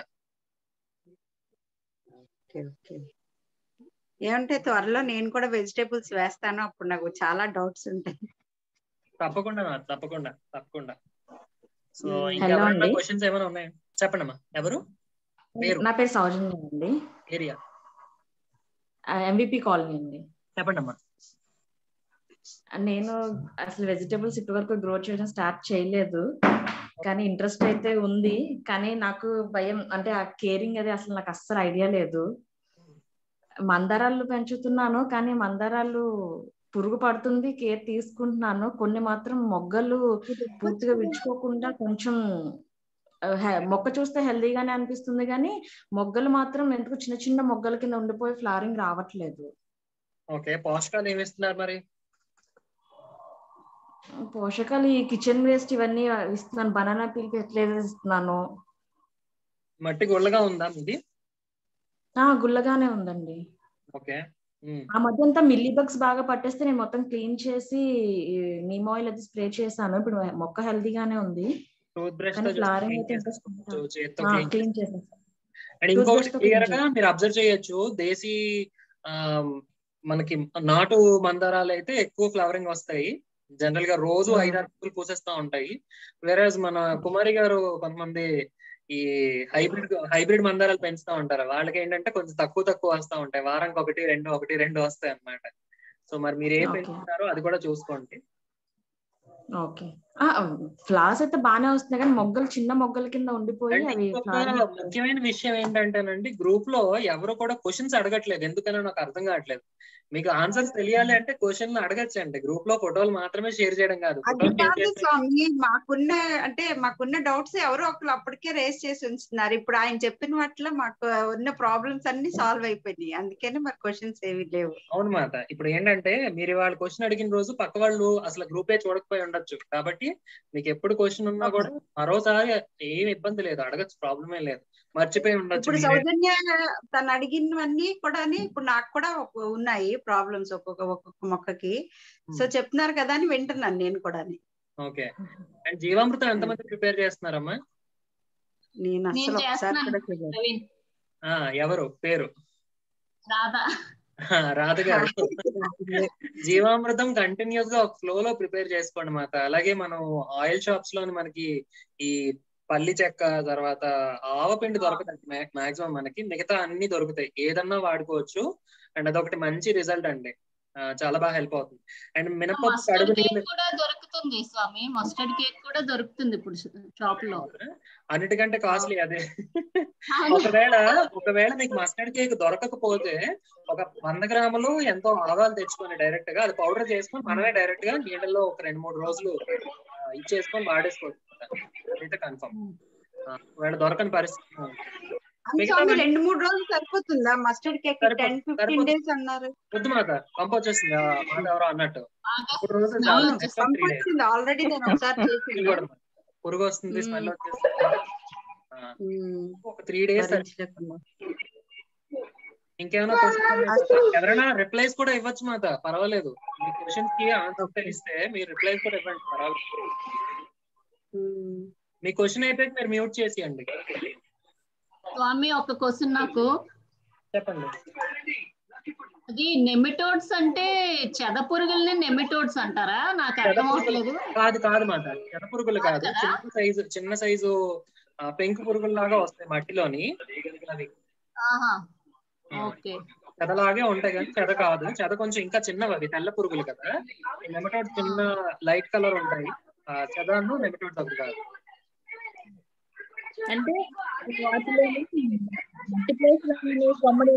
ఓకే, ఓకే. ఏమంటే త్వరలో నేను కూడా వెజిటేబుల్స్ వేస్తాను అప్పుడు నాకు చాలా డౌట్స్ ఉంటాయి తప్పకుండా మాత, తప్పకుండా తప్పకుండా సో మ్మ్. ఇంకా Hello ఎవరైనా అండి. క్వశ్చన్స్ ఏమైనా ఉన్నాయా చెప్పండి అమ్మా ఎవరు పేరు నా పేరు సౌజన్య అండి ఏరియా ఎంవిపి కాలనీ అండి చెప్పండి అమ్మా నేను అసలు వెజిటేబుల్స్ ఇప్పటి వరకు గ్రో చేయడం స్టార్ట్ చేయలేదు కానీ ఇంట్రెస్ట్ అయితే ఉంది కానీ నాకు భయం అంటే ఆ కేరింగ్ అది అసలు నాకు అస్సలు ఐడియా లేదు మందారాలు పెంచుతున్నాను కానీ మందారాలు పురుగు పడుతుంది కేర్ తీసుకుంటున్నాను కొన్ని మాత్రం మొగ్గలు పూర్తిగా విడుచుకోకుండా కొంచెం ఆ, హె- మొక్క చూస్తే హెల్దీగానే అనిపిస్తుంది కానీ మొగ్గలు మాత్రం ఎందుకు చిన్న చిన్న మొగ్గల కింద ఉండిపోయి ఫ్లవరింగ్ రావట్లేదు ఓకే పోషకాలు ఏమి ఇస్తున్నారు మరి పోషకాలు ఈ కిచెన్ వేస్ట్ ఇవన్నీ ఇస్తున్నాను బనానా పీల్ ఫెర్టిలైజర్ ఇస్తున్నాను మట్టి గుళ్ళగా ఉందా ఇది ఆ గుల్లగానే ఉందండి ఓకే ఉమ్. ఆ మధ్య అంతా మిల్లీ బగ్స్ బాగా పట్టేస్తే నేను మొత్తం క్లీన్ చేసి నీమ్ ఆయిల్ అది స్ప్రే చేశాను ఇప్పుడు మొక్క హెల్దీగానే ఉంది టూత్ బ్రష్ కానీ తో ఫ్లవరింగ్ clean అయితే చేసేసుకో- ఇంట్రెస్ట్ చేత్తో clean క్లీన్ చేసేసాను అండ్ Toothbrush ఇంకొకటి తో క్లియర్ clean గా మీరు అబ్జర్వ్ చేయొచ్చు దేశీ ఆ, మనకి నాటు మందారాలు అయితే ఎక్కువ ఫ్లవరింగ్ వస్తాయి జనరల్ గా రోజు Hmm. ఐదారు పూలు పూసేస్తా ఉంటాయి వేరేజ్ మన కుమారి గారు కొంతమంది ఈ హైబ్రిడ్ హైబ్రిడ్ మందారాలు పెంచుతా ఉంటారు వాళ్ళకి ఏంటంటే కొంచెం తక్కువ తక్కువ వస్తా ఉంటాయి వారానికి ఒకటి రెండు ఒకటి రెండు వస్తాయి అన్నమాట సో మరి మీరు ఏం Okay. పెంచుతున్నారో అది కూడా చూసుకోండి ఓకే ఫ్లవర్స్ అయితే బాగానే వస్తున్నాయి కానీ మొగ్గలు చిన్న మొగ్గల కింద ఉండిపోయి అండ్ అవి ఇంకొక ఫ్లవరింగ్ ముఖ్యమైన విషయం ఏంటంటేనండి గ్రూప్ లో ఎవరు కూడా క్వశ్చన్స్ అడగట్లేదు ఎందుకనో నాకు అర్థం కావట్లేదు మీకు ఆన్సర్స్ తెలియాలి అంటే క్వశ్చన్లు అడగచ్చండి గ్రూప్ లో ఫోటోలు మాత్రమే షేర్ చేయడం కాదు అది ఫోటోలు షేర్ కాదు చేస్తే స్వామి మాకున్న అంటే మాకున్న డౌట్స్ ఎవరో ఒకరు అప్పటికే రేస్ చేసి ఉంచుతున్నారు ఇప్పుడు ఆయన చెప్పిన వాటిలో మాకు ఉన్న ప్రాబ్లమ్స్ అన్ని సాల్వ్ అయిపోయినాయి అందుకని మరి క్వశ్చన్స్ ఏవి లేవు అవును మాత ఇప్పుడు ఏంటంటే మీరు వాళ్ళ క్వశ్చన్ అడిగిన రోజు పక్క వాళ్ళు అసలు గ్రూపే చూడకపోయి ఉండొచ్చు కాబట్టి మీకు ఎప్పుడు క్వశ్చన్ ఉన్నా కూడా మరోసారి ఏం ఇబ్బంది లేదు అడగచ్చు ప్రాబ్లమే లేదు మర్చిపోయి ఉండొచ్చు ఇప్పుడు మీరే. సౌజన్య తను అడిగినవన్నీ కూడా ఇప్పుడు నాకు కూడా ఒక- ఉన్నాయి ప్రాబ్లమ్స్ ఒక్కొక్క ఒక్కొక్క మొక్కకి సో చెప్తున్నారు కదా అని వింటున్నాను నేను కూడా ఓకే అండ్ జీవామృతం ఎంతమంది ప్రిపేర్ చేస్తున్నారమ్మా నేను అసలు నేను ఒకసారి చేస్తున్నాను కూడా చేయలేదు. ప్రవీణ్ ఆ ఎవరు పేరు రాధా రాధ గారు జీవామృతం కంటిన్యూస్ గా ఒక ఫ్లో లో ప్రిపేర్ చేసుకోండి మాత అలాగే మనం ఆయిల్ షాప్స్ లోని మనకి ఈ పల్లి చెక్క తర్వాత ఆవపిండి దొరకదండి మాక్సిమం మనకి మిగతా అన్ని దొరుకుతాయి ఏదన్నా వాడుకోవచ్చు అండ్ అదొకటి మంచి రిజల్ట్ అండి ఆ, చాలా బాగా హెల్ప్ అవుతుంది అండ్ మినపప్పు మస్టర్డ్ కడుగు కేక్ నీళ్ళు కూడా దొరుకుతుంది స్వామి మస్టర్డ్ కేక్ కూడా దొరుకుతుంది ఇప్పుడు షాప్ లో అన్నిటికంటే కాస్ట్లీ అదే అవును. ఒకవేళ ఒకవేళ మీకు మస్టర్డ్ కేక్ దొరకకపోతే ఒక వంద గ్రాములు ఎంతో ఆవాలు తెచ్చుకొని డైరెక్ట్ గా అది పౌడర్ చేసుకొని మనమే డైరెక్ట్ గా నీళ్ళలో ఒక రెండు మూడు రోజులు ఆ, ఇచ్చేసుకొని వాడేసుకోవచ్చు అదైతే కన్ఫర్మ్ ఒకవేళ దొరకని పరిస్థితి అంత మిగతా స్వామి వాళ్ళు- రెండు మూడు రోజులు సరిపోతుందా మస్టర్డ్ కేక్ సరిపోతుంది, టెన్ ఫిఫ్టీన్ సరిపోతుంది. డేస్ అన్నారు వద్దు మాత పంపొచ్చేస్తుంది ఆ మాట ఎవరో అన్నట్టు బాగా మూడు రోజులు స్మెల్ చాలు వచ్చేస్తుంది. maximum three days. పంపొచ్చింది ఆల్రెడీ నేను ఒకసారి ఇది కూడా చేసాను మరి. పురుగు వస్తుంది మ్మ్. స్మెల్ వచ్చేస్తుంది ఆ, ఉమ్, ఒక త్రీ డేస్ భరించలేకుండా. ఇంకేమైనా క్వశ్చన్ ఎవరైనా రిప్లైస్ కూడా ఇవ్వచ్చు మాత పర్వాలేదు మీకు క్వశ్చన్ కి ఆన్సర్ ఇస్తే మీరు రిప్లై కూడా ఇవ్వండి పర్వాలేదు మీ క్వశ్చన్ అయితే మీరు మ్యూట్ చేసేయండి స్వామి ఒక క్వశ్చన్ నాకు చెప్పండి అది నెమిటోడ్స్ అంటే చెద పురుగుల్ని నెమిటోడ్స్ అంటారా నాకు అర్థం అవట్లేదు కాదు కాదు మాట చెద పురుగులు కాదు కదా? చిన్న సైజు చిన్న సైజు పెంకు పురుగులు లాగా వస్తాయి మట్టిలోని అవి ఆహా ఓకే చెదలాగే ఉంటాయి కానీ చెద కాదు చెద కొంచెం ఇంకా చిన్నవి అవి తెల్ల పురుగులు కదా నెమటోడ్ చిన్న లైట్ కలర్ ఉంటాయి ఆ చెదను నెమటోడ్ ఒకటి కాదు అంటే వాటిలో మట్టి ప్లేస్ కొమ్మడి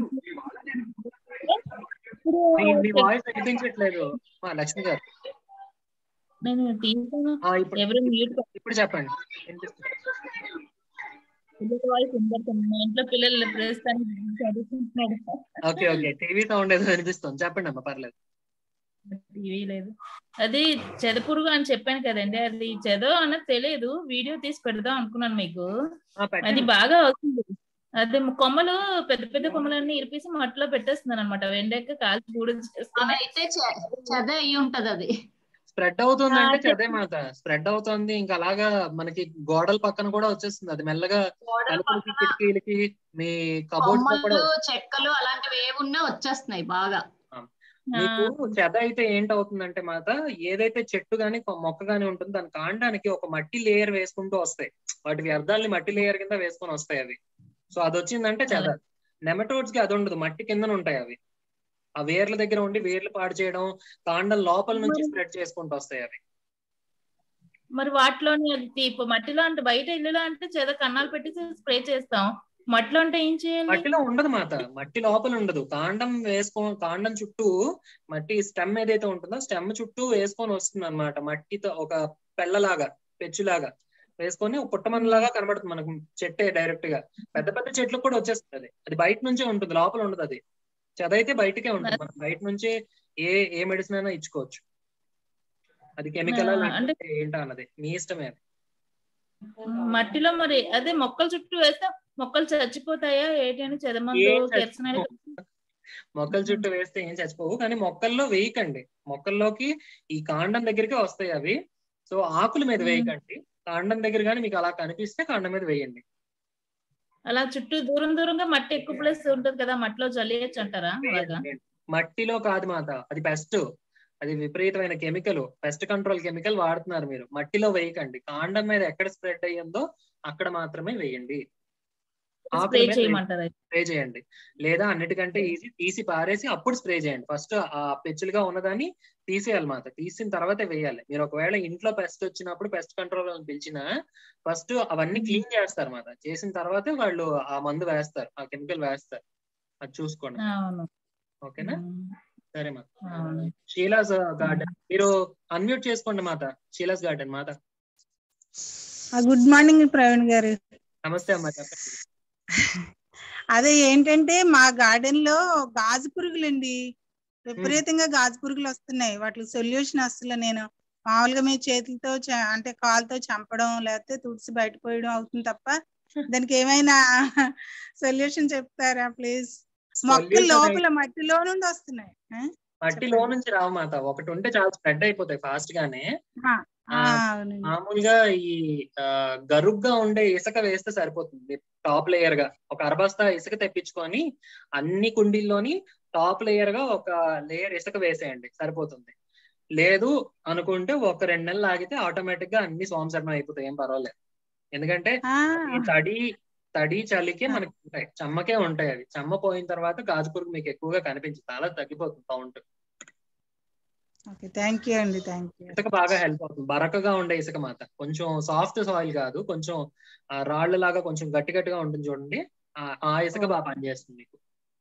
ఇప్పుడు మీ మీ వాయిస్ వినిపించట్లేదు మా లక్ష్మి గారు నేను తీసాను ఆ, ఇప్పుడు ఎవరు మ్యూట్ ఇప్పుడు చెప్పండి వినిపిస్తుంది. పిల్లల వాయిస్ వినబడుతుంది మా ఇంట్లో పిల్లలు ప్రస్తుతానికి చదువుకుంటున్నాడు ఓకే ఓకే టీవీ సౌండ్ ఏదో వినిపిస్తుంది చెప్పండి అమ్మా పర్లేదు టీవీ లేదు అది చెదపురుగు అని చెప్పాను కదండి అది చెదో అన్నది తెలియదు వీడియో తీసి పెడదాం అనుకున్నాను మీకు ఆ, అది పెట్టండి బాగా వస్తుంది అదే కొమ్మలు పెద్ద పెద్ద కొమ్మలన్నీ ఇరిపేసి మట్టిలో పెట్టేస్తున్నాను అనమాట వెండక కాల్చి గూడు అవి చేస్తున్నాయి అయితే చె- చెద అయి ఉంటది అది స్ప్రెడ్ అవుతుంది అంటే ఆ, చదే మాట స్ప్రెడ్ అవుతుంది ఇంకా అలాగా మనకి గోడల పక్కన కూడా వచ్చేస్తుంది అది మెల్లగా గోడల తలుపులకి పక్కన కిటికీలకి మీ కబోర్డ్స్ లో కూడా కొమ్మలు చెక్కలు అలాంటివి ఏవి ఉన్నా వచ్చేస్తున్నాయి బాగా మీకు చెద అయితే ఏంటవుతుందంటే మాత ఏదైతే చెట్టు గాని కొ- మొక్క గాని ఉంటుందో దాని కాండానికి ఒక మట్టి లేయర్ వేసుకుంటూ వస్తాయి వాటి వ్యర్థాలని మట్టి లేయర్ కింద వేసుకొని వస్తాయి అవి సో అది వచ్చిందంటే చెద నెమటోడ్స్ కి అది ఉండదు మట్టి కిందన ఉంటాయి అవి ఆ వేర్ల దగ్గర ఉండి వేర్లు పాడు చేయడం కాండం లోపల నుంచి స్ప్రెడ్ చేసుకుంటూ వస్తాయి అవి మరి వాటిలోని అది తీపి మట్టిలో అంటే బయట ఇల్లులో అంటే చెద కన్నాలు పెట్టి స్ప్రే చేస్తాం మట్టిలో అంటే ఏం చేయాలి మట్టిలో ఉండదు మాత మట్టి లోపల ఉండదు కాండం వేసుకో కాండం చుట్టూ మట్టి స్టెమ్ ఏదైతే ఉంటుందో స్టెమ్ చుట్టూ వేసుకొని వస్తుంది అనమాట మట్టితో ఒక పెళ్ళలాగా పెచ్చులాగా వేసుకొని ఒక పుట్టమన్నలాగా కనబడుతుంది మనకు చెట్టే డైరెక్ట్ గా పెద్ద పెద్ద చెట్లు కూడా వచ్చేస్తుంది అది అది బయట నుంచే ఉంటుంది లోపల ఉండదు అది చదైతే బయటకే ఉంటుంది మనం బయట నుంచే ఏ ఏ మెడిసిన్ అయినా ఇచ్చుకోవచ్చు అది కెమికల్ ఆ, అంటే ఏంటో అన్నది మీ ఇష్టమే అది మట్టిలో మరి అదే మొక్కల చుట్టూ వేస్తే మొక్కలు చచ్చిపోతాయా ఏంటి అని చెదమందు ఏం కిరసనాయిలు మొక్కల చుట్టూ వేస్తే ఏం చచ్చిపోవు కానీ మొక్కల్లో వేయకండి మొక్కల్లోకి ఈ కాండం దగ్గరికి వస్తాయి అవి సో ఆకుల మీద మ్మ్. వేయకండి కాండం దగ్గర కానీ మీకు అలా కనిపిస్తే కాండం మీద వేయండి అలా చుట్టూ దూరం దూరంగా మట్టి ఎక్కువ ప్లేస్ ఉంటది కదా మట్టిలో చల్లియచ్చు అంటారా అలాగా వేయండి. మట్టిలో కాదు మాత అది పెస్ట్ అది విపరీతమైన కెమికల్ పెస్ట్ కంట్రోల్ కెమికల్ వాడుతున్నారు మీరు మట్టిలో వేయకండి కాండం మీద ఎక్కడ స్ప్రెడ్ అయ్యిందో అక్కడ మాత్రమే వేయండి ఆకుల స్ప్రే మీద వేయండి. చేయమంటారా స్ప్రే చేయండి లేదా అన్నిటికంటే ఈజీ తీసి పారేసి అప్పుడు స్ప్రే చేయండి ఫస్ట్ ఆ పెచ్చులుగా ఉన్నదాన్ని తీసేయాలి మాట తీసిన తర్వాతే వేయాలి మీరు ఒకవేళ ఇంట్లో పెస్ట్ వచ్చినప్పుడు పెస్ట్ కంట్రోల్ అని పిలిచినా ఫస్ట్ అవన్నీ క్లీన్ చేస్తారు మాట చేసిన తర్వాతే వాళ్ళు ఆ మందు వేస్తారు ఆ కెమికల్ వేస్తారు అది చూసుకోండి అవును ఓకేనా ఉమ్, సరే మాత అవును షీలాస్ గార్డెన్ మీరు అన్మ్యూట్ చేసుకోండి మాత షీలాస్ గార్డెన్ మాత గుడ్ మార్నింగ్ ప్రవీణ్ గారు నమస్తే అమ్మా చెప్పండి అదే ఏంటంటే మా గార్డెన్ లో గాజు పురుగులండి విపరీతంగా గాజు పురుగులు వస్తున్నాయి వాటికి సొల్యూషన్ అసలు నేను మామూలుగా మీ చేతులతో చ- అంటే కాలుతో చంపడం లేకపోతే తుడిసి బయటపోయడం అవుతుంది తప్ప దానికి ఏమైనా సొల్యూషన్ చెప్తారా ప్లీజ్ మొక్కలు Solution లోపల మట్టిలో నుండి వస్తున్నాయి ఆ? మట్టిలో నుంచి రావు మాత ఒకటి ఉంటే చాలా స్ప్రెడ్ అయిపోతాయి ఫాస్ట్ గానే ఆ, ఆ, అవునండి మామూలుగా ఈ ఆ, గరుగ్గా ఉండే ఇసుక వేస్తే సరిపోతుంది టాప్ లేయర్ గా ఒక అరబస్తా ఇసుక తెప్పించుకొని అన్ని కుండీల్లోని టాప్ లేయర్ గా ఒక లేయర్ ఇసుక వేసేయండి సరిపోతుంది లేదు అనుకుంటే ఒక రెండు నెలలు ఆగితే ఆటోమేటిక్ గా అన్ని సోమశర్మ అయిపోతాయి ఏం పర్వాలేదు ఎందుకంటే ఆ, ఈ తడి తడి చలికే మనకి ఉంటాయి చెమ్మకే ఉంటాయి అవి చెమ్మ పోయిన తర్వాత గాజు పురుగు మీకు ఎక్కువగా కనిపించదు చాలా తగ్గిపోతుంది కౌంట్ ఓకే థ్యాంక్ యూ అండి థ్యాంక్ యూ ఇసుక బాగా హెల్ప్ అవుతుంది బరకగా ఉండే ఇసుక మాత కొంచెం సాఫ్ట్ సాయిల్ కాదు కొంచెం ఆ రాళ్ళ లాగా కొంచెం గట్టి గట్టిగా ఉంటుంది చూడండి ఆ- ఆ ఇసుక బాగా పనిచేస్తుంది మీకు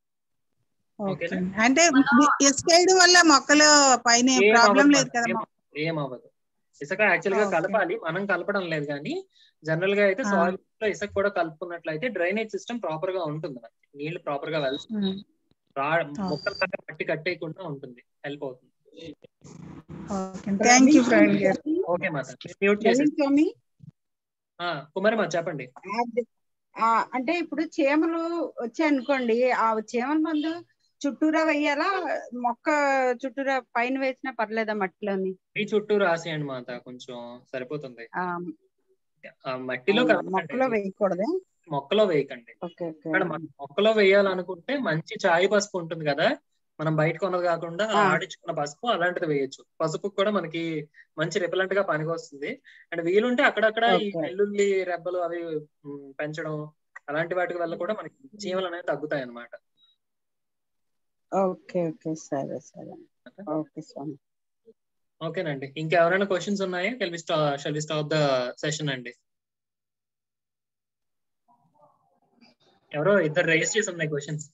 ఓకే ఓకేనా? అంటే ఇసుక వేయడం వల్ల మొక్కలు పైన ఏం ప్రాబ్లం అవ్వదు లేదు మాత, కదా ఏం అవ్వదు, ఏం అవ్వదు ఇసుక యాక్చువల్ గా ఓకే. కలపాలి మనం కలపడం లేదు కానీ జనరల్ గా అయితే ఆ. సాయిల్ లో ఇసుక కూడా కలుపుకున్నట్లయితే డ్రైనేజ్ సిస్టమ్ ప్రాపర్ గా ఉంటుంది మనకి నీళ్లు ప్రాపర్ గా వెళ్తుంది ఉమ్. రా మొక్కల దాకా మట్టి కట్టేయకుండా ఉంటుంది హెల్ప్ అవుతుంది ఓకే థ్యాంక్ యూ ప్రవీణ్ గారు ఓకే మాత మ్యూట్ చేసి ప్రవీణ్ స్వామి కుమారి మా చెప్పండి అది- ఆ, అంటే ఇప్పుడు చీమలు వచ్చాయి అనుకోండి ఆ చీమల మందు చుట్టూరా వేయాలా మొక్క చుట్టూరా పైన వేసినా పర్లేదా మట్టిలోని మీ చుట్టూ రాసేయండి మాత కొంచెం సరిపోతుంది ఆ, ఆ మట్టిలో అవునా? కలపకండి. మొక్కలో వేయకూడదే మొక్కలో వేయకండి ఓకే ఓకే ఇక్కడ మన మొక్కలో వేయాలనుకుంటే మంచి చాయ్ పసుపు ఉంటుంది కదా మనం బయట కొన్నది కాకుండా ఆ. ఆడించుకున్న పసుపు అలాంటిది వేయొచ్చు పసుపు కూడా మనకి మంచి రిపెలెంట్ గా పనికొస్తుంది అండ్ వీలుంటే అక్కడక్కడ ఈ Okay. వెల్లుల్లి రెబ్బలు అవి మ్, పెంచడం అలాంటి వాటి వల్ల కూడా మనకి చీమలు అనేవి తగ్గుతాయి అన్నమాట ఓకే ఓకే సరే సరే ఓకే స్వామి ఓకేనండి ఇంకెవరైనా క్వశ్చన్స్ ఉన్నాయా shall we shall we stop the session అండి ఎవరో ఇద్దరు రైజ్ చేసి ఉన్నాయి క్వశ్చన్స్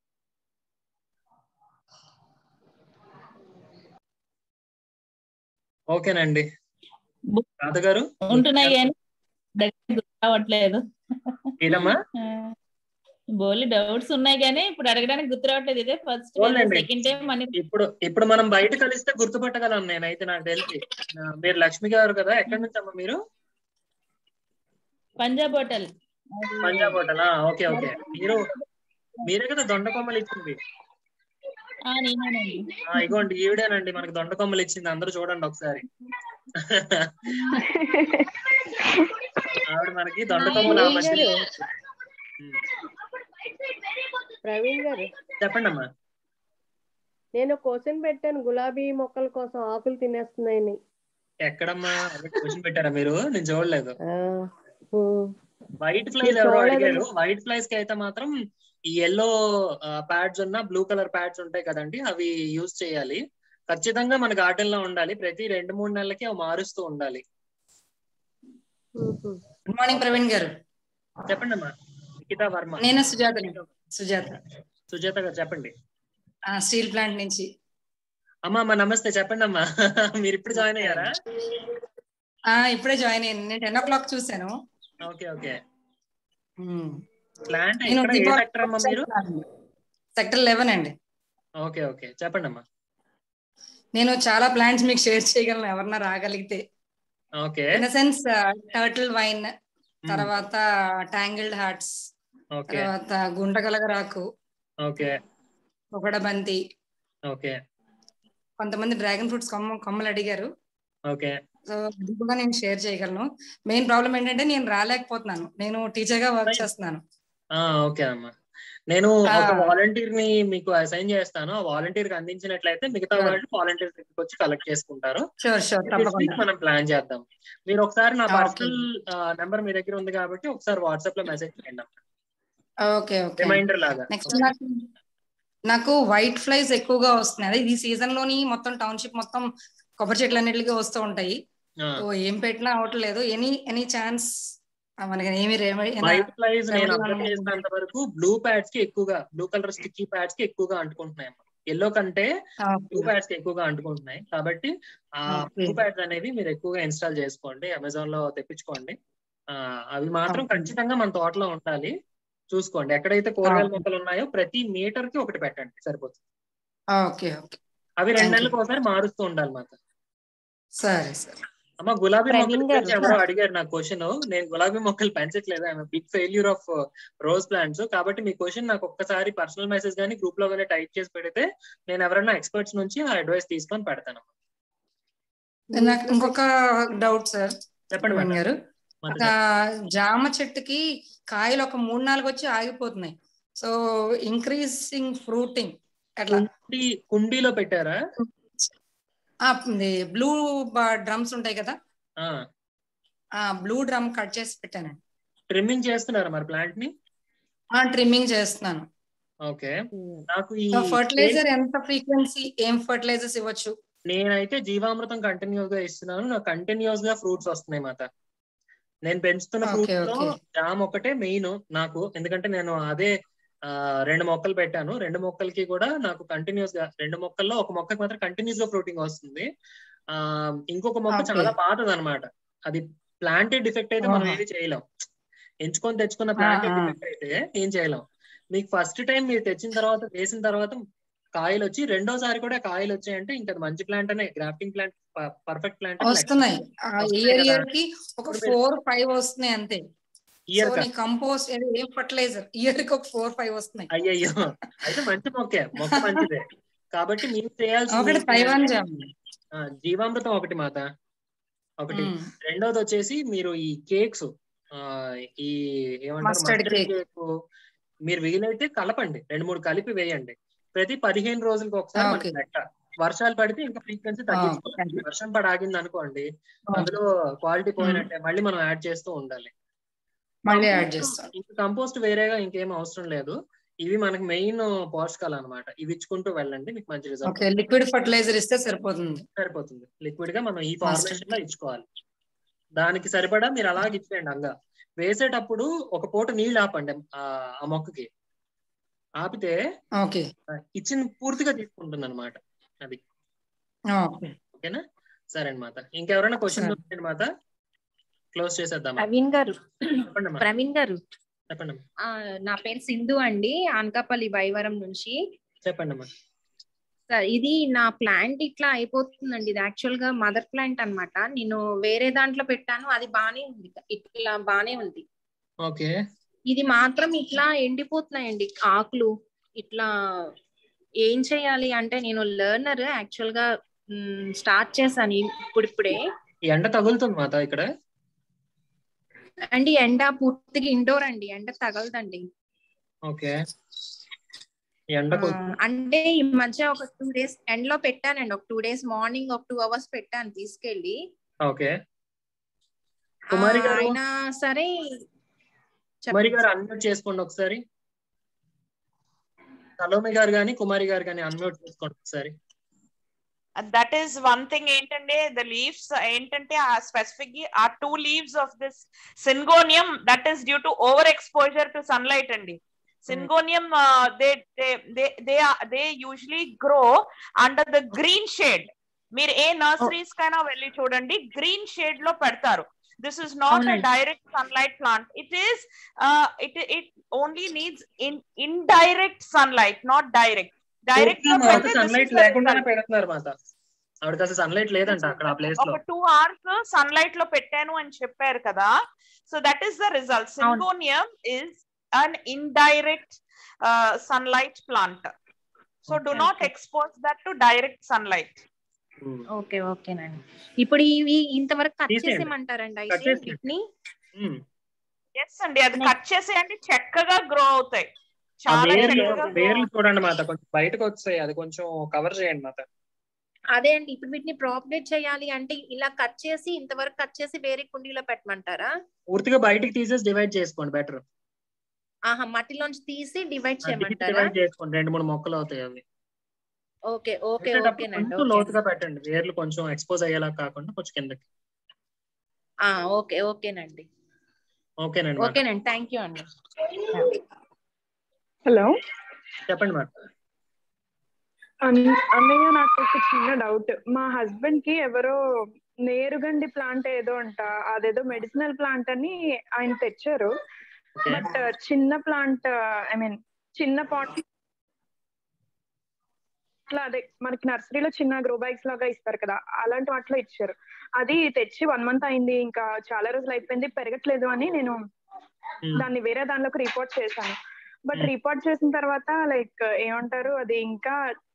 ఓకేనండి బు- తాతగారు ఉంటున్నాయి కానీ దగ్గర గుర్తు రావట్లేదు ఏదమ్మా బోలి డౌట్స్ ఉన్నాయి కానీ ఇప్పుడు అడగడానికి గుర్తు రావట్లేదు ఇదే ఫస్ట్ పోన్లేండి. సెకండ్ టైం అని ఇప్పుడు ఇప్పుడు మనం బయట కలిస్తే గుర్తుపట్టగలం నేనైతే నాకు తెలిసి ఆ, మీరు లక్ష్మి గారు కదా ఎక్కడి నుంచి అమ్మా మీరు Punjab hotel Punjab hotel okay okay మీరు మీరే కదా దొండ కొమ్మలు ఇచ్చింది ఆ, నేనేనండి ఆ, ఇగోండి ఈవిడేనండి మనకి దొండ కొమ్మలు ఇచ్చింది అందరూ చూడండి ఒకసారి ఆవిడ మనకి దొండ కొమ్మలు ఆ మధ్య ఉమ్, ప్రవీణ్ గారు చెప్పండి అమ్మా నేను క్వశ్చన్ పెట్టాను గులాబీ మొక్కల కోసం ఆకులు తినేస్తున్నాయని ఎక్కడమ్మా క్వశ్చన్ పెట్టారా మీరు నేను చూడలేదు ఆ, ఉమ్. వైట్ ఫ్లైస్ మీరు ఎవరో చూడలేదు. అడిగారు వైట్ ఫ్లైస్ కి అయితే మాత్రం ఈ ఎల్లో ప్యాడ్స్ ఉన్న బ్లూ కలర్ ప్యాడ్స్ ఉంటాయి కదండి అవి యూజ్ చేయాలి ఖచ్చితంగా మన గార్డెన్ లో ఉండాలి ప్రతి రెండు మూడు నెలలకి అవి మారుస్తూ ఉండాలి ఉహు. గుడ్ మార్నింగ్ ప్రవీణ్ గారు చెప్పండి అమ్మా నిఖితా వర్మ నేను సుజాత సుజాత సుజాత గారు చెప్పండి ఆ, స్టీల్ ప్లాంట్ నుంచి అమ్మా అమ్మా నమస్తే చెప్పండి అమ్మా మీరు ఇప్పుడు జాయిన్ అయ్యారా ఆ ఇప్పుడే జాయిన్ అయ్యాను నేను టెన్ ఓ క్లాక్ చూశాను ఓకే ఓకే ఉమ్. ప్లాంట్ నేను ఇక్కడ ఏ దీపావళి సెక్టర్ అమ్మా మీరు సెక్టర్ లెవెన్ అండి ఓకే ఓకే చెప్పండి అమ్మా నేను చాలా ప్లాంట్స్ మీకు షేర్ చేయగలను ఎవరన్నా రాగలిగితే okay in the sense turtle vine తర్వాత ట్యాంగిల్డ్ హార్ట్స్ ఓకే తర్వాత గుంటగలగరాకు ఓకే బంతి ఓకే కొంతమంది డ్రాగన్ ఫ్రూట్స్ కొమ్మ కొమ్మలు అడిగారు ఓకే సో అది కూడా నేను షేర్ చేయగలను మెయిన్ ప్రాబ్లం ఏంటంటే నేను రాలేకపోతున్నాను నేను టీచర్ గా వర్క్ చేస్తున్నాను ఆ ఓకే అమ్మా నేను ఆ. ఒక వాలంటీర్ ని మీకు అసైన్ చేస్తాను ఆ వాలంటీర్ కి అందించినట్లయితే మిగతా Sure. వాళ్ళు వాలంటీర్ దగ్గరికి వచ్చి కలెక్ట్ చేసుకుంటారు షూర్ షూర్ This week తప్పకుండా మనం ప్లాన్ చేద్దాం మీరు ఒకసారి నా ఆ, okay. పర్సనల్ నెంబర్ మీ దగ్గర ఉంది కాబట్టి ఒకసారి వాట్సాప్ లో మెసేజ్ చేయండి ఓకే ఓకే రిమైండర్ లాగా నెక్స్ట్ నాకు నాకు వైట్ ఫ్లైస్ ఎక్కువగా వస్తున్నాయి అదే ఈ సీజన్ లోని మొత్తం టౌన్షిప్ మొత్తం కొబ్బరి చెట్లు అన్నిటికీ వస్తూ ఉంటాయి ఆ. సో ఏం పెట్టినా అవట్లేదు ఎనీ ఎనీ ఛాన్స్ మనకి ఏమి వైట్ ఫ్లైస్ నేను remedy అబ్జర్వ్ ఏమన్నా చేసినంత వరకు బ్లూ ప్యాడ్స్ కి ఎక్కువగా బ్లూ కలర్ స్టిక్కీ ప్యాడ్స్ కి ఎక్కువగా అంటుకుంటున్నాయి ఎల్లో కంటే బ్లూ ప్యాడ్స్ కి ఎక్కువగా అంటుకుంటున్నాయి కాబట్టి ఆ Okay. బ్లూ ప్యాడ్స్ అనేవి మీరు ఎక్కువగా ఇన్స్టాల్ చేసుకోండి అమెజాన్ లో తెప్పించుకోండి ఆ అవి మాత్రం Okay. ఖచ్చితంగా మన తోటలో ఉండాలి చూసుకోండి ఎక్కడైతే కూరగాయల Okay. మొక్కలు ఉన్నాయో ప్రతి మీటర్ కి ఒకటి పెట్టండి సరిపోతుంది ఓకే ఓకే అవి రెండు Thank you. నెలలకు ఒకసారి మారుస్తూ ఉండాలి మాకు సరే సరే అమ్మ గులాబీ ప్రవీణ్ మొక్కల గారు. గురించి ఎవరో అడిగారు నా క్వశ్చన్ నేను గులాబీ మొక్కలు పెంచట్లేదు I'm big failure of rose plants కాబట్టి మీ క్వశ్చన్ నాకు ఒక్కసారి పర్సనల్ మెసేజ్ కానీ గ్రూప్ లో కానీ టైప్ చేసి పెడితే నేను ఎవరైనా ఎక్స్పర్ట్స్ నుంచి ఆ అడ్వైస్ తీసుకొని పెడతాను నాకు ఇంకొక డౌట్ సార్ చెప్పండి ప్రవీణ్ మేడం గారు మాతో ఒక జామ చెట్టుకి కాయలు ఒక మూడు నాలుగు వచ్చి ఆగిపోతున్నాయి సో ఇంక్రీజింగ్ ఫ్రూటింగ్ అట్లా కుండీ కుండీలో పెట్టారా బ్లూ డ్రమ్స్ ఉంటాయి కదా ఆ ఆ బ్లూ డ్రమ్ కట్ చేసి పెట్టానండి ట్రిమ్మింగ్ చేస్తున్నారా మరి ప్లాంట్ ని ఆ ట్రిమ్మింగ్ చేస్తున్నాను ఓకే నాకు ఈ ఫర్టిలైజర్ ఎంత ఫ్రీక్వెన్సీ ఏం ఫర్టిలైజర్స్ ఇవ్వచ్చు నేనైతే జీవామృతం కంటిన్యూస్ గా ఇస్తున్నాను నాకు కంటిన్యూస్ గా ఫ్రూట్స్ వస్తున్నాయి మాట నేను పెంచుతున్న Okay, ఫ్రూట్స్ లో okay. జామ్ ఒకటే మెయిన్ నాకు ఎందుకంటే నేను అదే ఆ, రెండు మొక్కలు పెట్టాను రెండు మొక్కలకి కూడా నాకు కంటిన్యూస్ గా రెండు మొక్కల్లో ఒక మొక్కకి మాత్రం కంటిన్యూస్ గా ఫ్రూటింగ్ వస్తుంది ఆ ఇంకొక మొక్క Okay. చాలా పాతది అనమాట అది ప్లాంటెడ్ డిఫెక్ట్ అయితే మనం ఆహా. ఏమి చేయలేం ఎంచుకొని తెచ్చుకున్న ప్లాంటెడ్ ఆ, ఆ. డిఫెక్ట్ అయితే ఏం చేయలేం మీకు ఫస్ట్ టైం మీరు తెచ్చిన తర్వాత వేసిన తర్వాత కాయలు వచ్చి రెండోసారి కూడా కాయలు వచ్చాయంటే ఇంకా అది మంచి ప్లాంట్ అనే గ్రాఫ్టింగ్ ప్లాంట్ పర్ఫెక్ట్ ప్లాంట్ వస్తున్నాయి వస్తున్నాయి ఇయర్ కదా. ఇయర్ కి ఒక ఇప్పుడు మీరు- ఫోర్ ఫైవ్ వస్తున్నాయి అంతే ఇయర్ సో నీ కంపోస్ట్ ఏం ఫర్టిలైజర్ ఇయర్ కి ఒక ఫోర్ ఫైవ్ వస్తున్నాయి అయ్యయ్యో అయితే మంచి మొక్కే మొక్క మంచిదే కాబట్టి మీరు చేయాల్సింది ఒకటి ఏంటి తైవాన్ అంటే, జామ్ ఆ, జీవామృతం ఒకటి మాత ఒకటి మ్మ్. రెండోది వచ్చేసి మీరు ఈ కేక్స్ ఈ ఏమంటారు Mustard మస్టర్డ్ cake. కేక్ మీరు వీలైతే కలపండి రెండు మూడు కలిపి వేయండి ప్రతి పదిహేను రోజులకి ఒకసారి ఆ, మనకి okay. లెక్క వర్షాలు పడితే ఇంకా ఫ్రీక్వెన్సీ తగ్గించుకోవాలి వర్షం పడి ఆగింది అనుకోండి అందులో క్వాలిటీ పోయినట్టే మళ్ళీ మనం యాడ్ చేస్తూ ఉండాలి మళ్ళీ యాడ్ చేస్తాం ఇంకా కంపోస్ట్ వేరేగా ఇంకేం అవసరం లేదు ఇవి మనకి మెయిన్ పోషకాలు అన్నమాట ఇవి ఇచ్చుకుంటూ వెళ్ళండి మీకు మంచి రిజల్ట్ ఓకే లిక్విడ్ ఫర్టిలైజర్ ఇస్తే సరిపోతుంది సరిపోతుంది లిక్విడ్ గా మనం ఈ ఫార్మేషన్ లో ఇచ్చుకోవాలి దానికి సరిపడా మీరు అలాగే ఇచ్చేయండి అంగా వేసేటప్పుడు ఒక పూట నీళ్ళు ఆపండి ఆ ఆ మొక్కకి ఆపితే ఓకే ఆ, ఇచ్చిన పూర్తిగా తీసుకుంటుంది అనమాట అది ఓకే ఓకేనా సరే అనమాట ఇంకెవరైనా క్వశ్చన్ సరే. ఉందండి మాత క్లోజ్ చేసేద్దామా ప్రవీణ్ గారు చెప్పండి అమ్మా. ప్రవీణ్ గారు చెప్పండి అమ్మా. ఆ, నా పేరు సింధు అండి అనకాపల్లి వైవరం నుంచి చెప్పండి అమ్మా సార్ ఇది నా ప్లాంట్ ఇట్లా అయిపోతుందండి ఇది యాక్చువల్ గా మదర్ ప్లాంట్ అన్నమాట నేను వేరే దాంట్లో పెట్టాను అది బానే ఉంది ఇట్లా బానే ఉంది ఓకే ఇది మాత్రం ఇట్లా ఎండిపోతున్నాయండి ఆకులు ఇట్లా ఏం చేయాలి అంటే నేను లెర్నర్ యాక్చువల్ గా స్టార్ట్ చేశాను ఇప్పుడిప్పుడే ఈ ఎండ తగులుతుంది మాత ఇక్కడ అండి ఎండ పూర్తిగా ఇండోర్ అండి ఎండ తగలదండి ఓకే ఈ ఎండకు ఆ, అంటే ఈ మధ్య ఒక టూ డేస్ ఎండ్ లో పెట్టానండి ఒక టూ డేస్ మార్నింగ్ ఒక టూ అవర్స్ పెట్టాను తీసుకెళ్ళి ఓకే ఆ, కుమారి గారు అయినా సరే కుమారి చెప్పండి గారు అన్మ్యూట్ చేసుకోండి ఒకసారి సలోమి గారు కానీ కుమారి గారు కానీ అన్మ్యూట్ చేసుకోండి ఒకసారి దట్ ఈస్ వన్ థింగ్ ఏంటంటే ద లీవ్స్ ఏంటంటే ఆ స్పెసిఫిక్ ఆ two leaves of this syngonium that is due to over exposure to sunlight అండి syngonium they they they they usually grow under the green shade మీరు ఏ nurseries కైనా వెళ్ళి చూడండి గ్రీన్ షేడ్ లో పెడతారు దిస్ ఇస్ నాట్ అ అవునండి. Direct sunlight plant it is it it only needs in indirect sunlight not direct direct పూర్తిగా గా మాత పెడితే this సన్లైట్ is the లేకుండానే result. పెడుతున్నారు మాత ఆవిడకి అసలు సన్లైట్ లేదంట అక్కడ ఆ ప్లేస్ లో ఒక టూ అవర్స్ సన్లైట్ లో పెట్టాను అని చెప్పారు కదా so that is the result syngonium is an indirect sunlight plant so do Okay, not okay. Expose that to direct sunlight okay ఓకేనండి ఇప్పుడు ఇవి ఇంతవరకు కట్ తీసేయండి. చేసేయమంటారండి కట్ అయితే చేసేయండి. వీటిని ఉమ్. ఎస్ అండి అది కట్ చేసేయండి చక్కగా గ్రో అవుతాయి ఆ చాలా వేర్లు చక్కగా grow వేర్లు చూడండి మాత కొంచెం బయటకు వచ్చాయి అది కొంచెం కవర్ చేయండి మాత అదే అండి ఇప్పుడు వీటిని ప్రాపగేట్ చేయాలి అంటే ఇలా కట్ చేసి ఇంతవరకు కట్ చేసి వేరే కుండీలో పెట్టమంటారా పూర్తిగా బయటికి తీసేసి డివైడ్ చేసుకోండి బెటర్ ఆహా మట్టిలోంచి తీసి డివైడ్ చేయమంటారా డివైడ్ చేసుకోండి రెండు మూడు మొక్కలు అవుతాయి అవి ఓకే ఓకే పెట్టేటప్పుడు ఓకేనండి కొంచెం ఓకే లోతుగా పెట్టండి వేర్లు కొంచెం ఎక్స్పోజ్ అయ్యేలా కాకుండా కొంచెం కిందకి ఆ, ఓకే ఓకేనండి ఓకేనండి మాత. ఓకేనండి థ్యాంక్ యూ అండి హలో చెప్పండి మేడం అన్- అన్నయ్య నాకు ఒక చిన్న డౌట్ మా హస్బెండ్ కి ఎవరో నేరుగండి ప్లాంట్ ఏదో అంట అదేదో మెడిసినల్ ప్లాంట్ అని ఆయన తెచ్చారు బట్ చిన్న ప్లాంట్ ఐ మీన్ చిన్న పాట్ అట్లా అదే మనకి నర్సరీలో చిన్న గ్రో బ్యాగ్స్ లాగా ఇస్తారు కదా అలాంటి వాటిలో ఇచ్చారు అది తెచ్చి వన్ మంత్ అయింది ఇంకా చాలా రోజులు అయిపోయింది పెరగట్లేదు అని నేను దాన్ని వేరే దానిలోకి రిపోర్ట్ చేశాను బట్ రిపోర్ట్ చేసిన తర్వాత లైక్ ఏమంటారు అది ఇంకా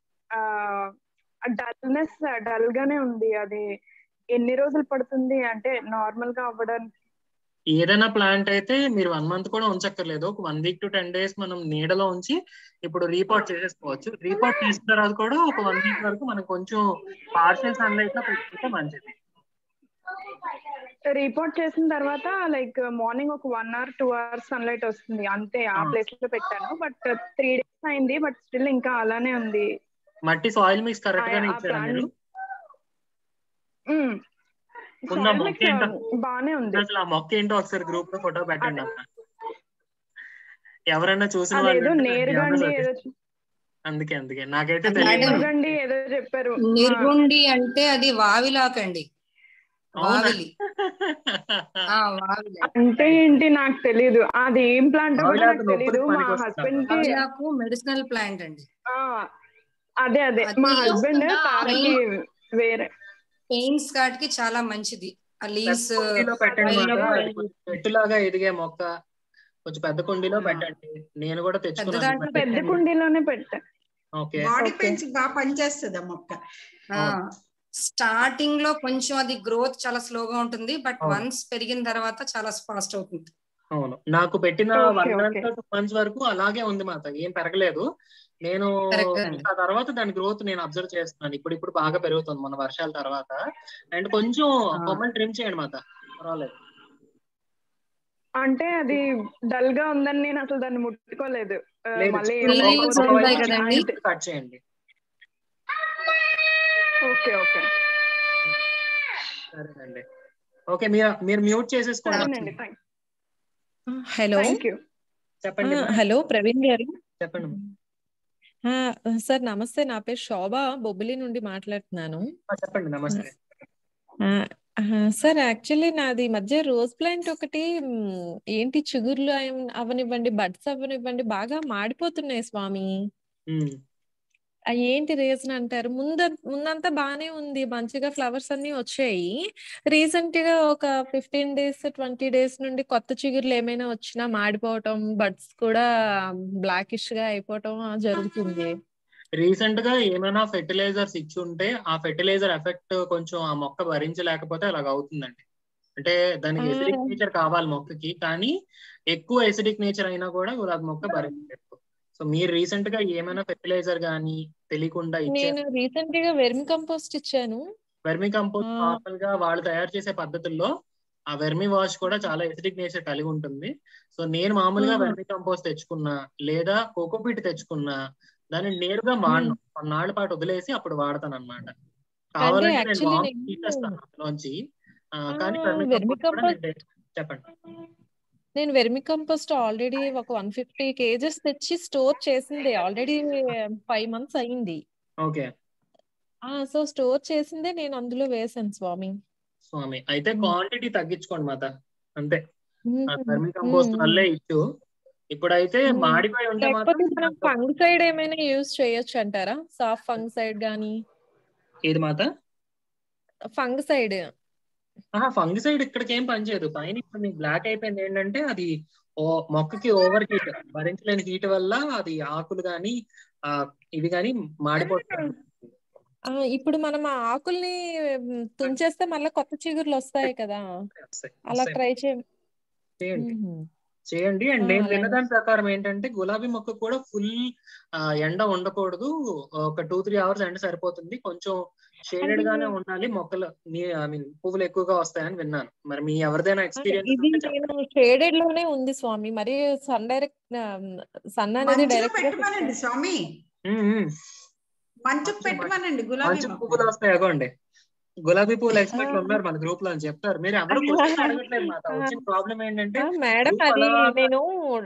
డల్నెస్ డల్ గానే ఉంది అది ఎన్ని రోజులు పడుతుంది అంటే నార్మల్ గా అవ్వడానికి ఏదైనా ప్లాంట్ అయితే మీరు వన్ మంత్ కూడా ఉంచక్కర్లేదు ఒక one week to ten days మనం నీడలో ఉంచి ఇప్పుడు రీపోర్ట్ చేసేసుకోవచ్చు రీపోర్ట్ చేసిన తర్వాత కూడా ఒక వన్ వీక్ వరకు మనం కొంచెం పార్షల్ సన్లైట్ లో పెట్టుకుంటే మంచిది రిపోర్ట్ చేసిన తర్వాత లైక్ మార్నింగ్ ఒక one hour two hours sunlight వస్తుంది అంతే ఆ ప్లేస్ లో పెట్టాను బట్ త్రీ డేస్ అయింది బట్ స్టిల్ ఇంకా అలానే ఉంది మట్టి సాయిల్ మిక్స్ కరెక్ట్ గానే ఆ ఇచ్చారా మీరు ఉమ్. ఉందా Soil మొక్క mix ఏంటో బానే ఉంది అసలు ఆ మొక్క ఏంటో ఒకసారి గ్రూప్ లో ఫోటో పెట్టండి అన్న ఎవరైనా చూసిన వాళ్ళు అదేదో ఉంటే నాకు నేరుగండి ఏమన్నా ఏదో suggest- అందుకే అందుకే నాకైతే తెలియదు నేరుగండి ఏదో చెప్పారు నిర్గుండి అంటే అది వావిలాకండి వావిలి ఆ, వావిలి అంటే ఏంటి నాకు తెలియదు అది ఏం ప్లాంట్ కూడా వావిలాకు నాకు తెలీదు నొప్పులకు మా పనికొస్తుందా? హస్బెండ్ కి వావిలాకు మెడిసినల్ ప్లాంట్ అండి ఆ, అదే అదే మా అది హస్బెండ్ వస్తుందా? తారకి వేరే పెయిన్స్ కాటికి చాలా మంచిది ఆ లీవ్స్ పెద్ద కుండీలో పెట్టండి మాత అది కొంచెం చెట్టులాగా ఎదిగే మొక్క కొంచెం పెద్ద కుండీలో పెట్టండి నేను కూడా తెచ్చుకున్నాను దాంట్లో పెద్ద పెట్టండి. కుండీలోనే పెట్టా ఓకే బాడీ ఓకే. పెంచి బాగా పనిచేస్తుంది ఆ మొక్క స్టార్టింగ్ లో కొంచెం అది గ్రోత్ చాలా స్లోగా ఉంటుంది బట్ అవును. వన్స్ పెరిగిన తర్వాత చాలా ఫాస్ట్ అవుతుంది అవును నాకు పెట్టిన okay, one okay. Month two months వరకు అలాగే ఉంది మాత ఏం పెరగలేదు నేను పెరగదండి. ఆ తర్వాత దాని గ్రోత్ నేను అబ్జర్వ్ చేస్తున్నాను ఇప్పుడు ఇప్పుడు బాగా పెరుగుతుంది మన వర్షాల తర్వాత అండ్ కొంచెం ఆ. కొమ్మలు ట్రిమ్ చేయండి మాత పర్వాలేదు అంటే అది డల్ గా ఉందని నేను అసలు దాన్ని ముట్టుకోలేదు ఆ, లేదు మళ్ళీ Leaves ఏమైనా ఉంటాయి అయిపోతుందా ఒకవైపు కదండి. అంటే- కట్ చేయండి ఓకే ఓకే సరేనండి ఓకే మీరు మీరు మ్యూట్ చేసేసుకోండి సరేనండి థ్యాంక్ హలో థ్యాంక్ యూ చెప్పండి ఆ, హలో ప్రవీణ్ గారు చెప్పండి ఆ, సార్ నమస్తే నా పేరు శోభ బొబ్బిలి నుండి మాట్లాడుతున్నాను ఆ, చెప్పండి నమస్తే ఆ, ఆ, సార్ యాక్చువల్లీ నాది ఈ మధ్య రోజ్ ప్లాంట్ ఒకటి మ్, ఏంటి చిగుర్లు అయన్- అవనివ్వండి బడ్స్ అవనివ్వండి బాగా మాడిపోతున్నాయి స్వామి ఉమ్. ఆ, ఏంటి రీజన్ అంటారు ముంద ముందంతా బానే ఉంది మంచిగా ఫ్లవర్స్ అన్ని వచ్చాయి రీసెంట్ గా ఒక ఫిఫ్టీన్ డేస్ ట్వంటీ డేస్ నుండి కొత్త చిగుర్లు ఏమైనా వచ్చినా మాడిపోవటం బడ్స్ కూడా బ్లాకిష్ గా అయిపోవటం ఆ, జరుగుతుంది రీసెంట్ గా ఏమైనా ఫెర్టిలైజర్స్ ఇచ్చి ఉంటే ఆ ఫెర్టిలైజర్ ఎఫెక్ట్ కొంచెం ఆ మొక్క భరించలేకపోతే అలాగ అవుతుందండి అంటే దానికి ఆ. ఎసిడిక్ నేచర్ కావాలి మొక్కకి కానీ ఎక్కువ ఎసిడిక్ నేచర్ అయినా కూడా గులాబీ మొక్క భరించలేదు సో మీరు రీసెంట్ గా ఏమైనా ఫెర్టిలైజర్ గానీ తెలియకుండా ఇచ్చే నేను రీసెంట్ గా వెర్మి కంపోస్ట్ ఇచ్చాను వెర్మి కంపోస్ట్ ఆ. నార్మల్ గా వాళ్ళు తయారు చేసే పద్ధతుల్లో ఆ వెర్మి వాష్ కూడా చాలా ఎసిడిక్ నేచర్ కలిగి ఉంటుంది సో నేను మామూలుగా ఆహా. వెర్మి కంపోస్ట్ తెచ్చుకున్నా లేదా కోకోపీట్ తెచ్చుకున్నా దాన్ని నేరుగా వాడను కొన్నాళ్ళ పాటు వదిలేసి అప్పుడు వాడతాను అనమాట కావాలంటే నేను actually వామ్ నేను- తీసేస్తాను అందులోంచి ఆ, ఆ, కానీ వెర్మి వెర్మి కంపోస్ట్ కూడా నేను కంపోస్ట్ తె- చెప్పండి నేను వెర్మి కంపోస్ట్ ఆల్రెడీ ఒక వన్ ఫిఫ్టీ కేజెస్ తెచ్చి స్టోర్ చేసింది ఆల్రెడీ ఫైవ్ మంత్స్ అయింది ఓకే ఆ సో స్టోర్ చేసిందే నేను అందులో వేసాను స్వామి స్వామి అయితే మ్మ్. క్వాంటిటీ తగ్గించుకోండి మాత అంతే మ్మ్. వెర్మి కంపోస్ట్ మ్మ్. వల్లే ఇచ్చు ఇప్పుడైతే మ్మ్. మాడిపోయి ఉంటే లేకపోతే మాత్రం మనం ఫంగిసైడ్ ఏమైనా యూజ్ చేయొచ్చు అంటారా సాఫ్ట్ ఫంగిసైడ్ గానీ ఏది మాత ఫంగిసైడ్ ఆహా ఫంగిసైడ్ ఇక్కడికి ఏం పనిచేయదు పైన ఇప్పుడు మీకు బ్లాక్ అయిపోయింది ఏంటంటే అది ఓ మొక్కకి ఓవర్ హీట్ భరించలేని హీట్ వల్ల అది ఆకులు గాని ఆ ఇవి గాని మాడిపోతాయి ఆ, ఇప్పుడు మనం ఆ ఆకుల్ని మ్, తుంచేస్తే మళ్ళీ కొత్త చిగుర్లు వస్తాయి కదా వస్తాయి, అలా వస్తాయి. ట్రై చే చేయండి మ్మ్. చేయండి అండ్ ఆ, నేను అలాగే. విన్న దాని ప్రకారం ఏంటంటే గులాబీ మొక్క కూడా ఫుల్ ఎండ ఉండకూడదు ఒక టూ త్రీ అవర్స్ ఎండ సరిపోతుంది కొంచెం షేడెడ్ అది గానే ఉండాలి మొక్కలు ఐ మీన్ పువ్వులు ఎక్కువగా వస్తాయని విన్నాను మరి మీ ఎవరిదైనా ఆ, ఎక్స్పీరియన్స్ ఇది ఉంటే చెప్పండి నేను షేడెడ్ లోనే ఉంది స్వామి మరి సన్ డైరెక్ట్ సన్ అనేది మంచులో డైరెక్ట్ గా పెట్టమనండి స్వామి ఉమ్, ఉమ్. మంచుకు పెట్టమనండి గులాబీ మంచి మొక్క పువ్వులు వస్తాయి అగోండి గులాబీ పువ్వులు ఎక్స్పర్ట్లు ఉన్నారు మన గ్రూప్ లో అని చెప్తారు మీరు ఎవరు క్వశ్చన్ అడగట్లేదు మాట వచ్చిన ప్రాబ్లం ఏంటంటే ఆ, మేడం గ్రూప్ అది అలాగా నేను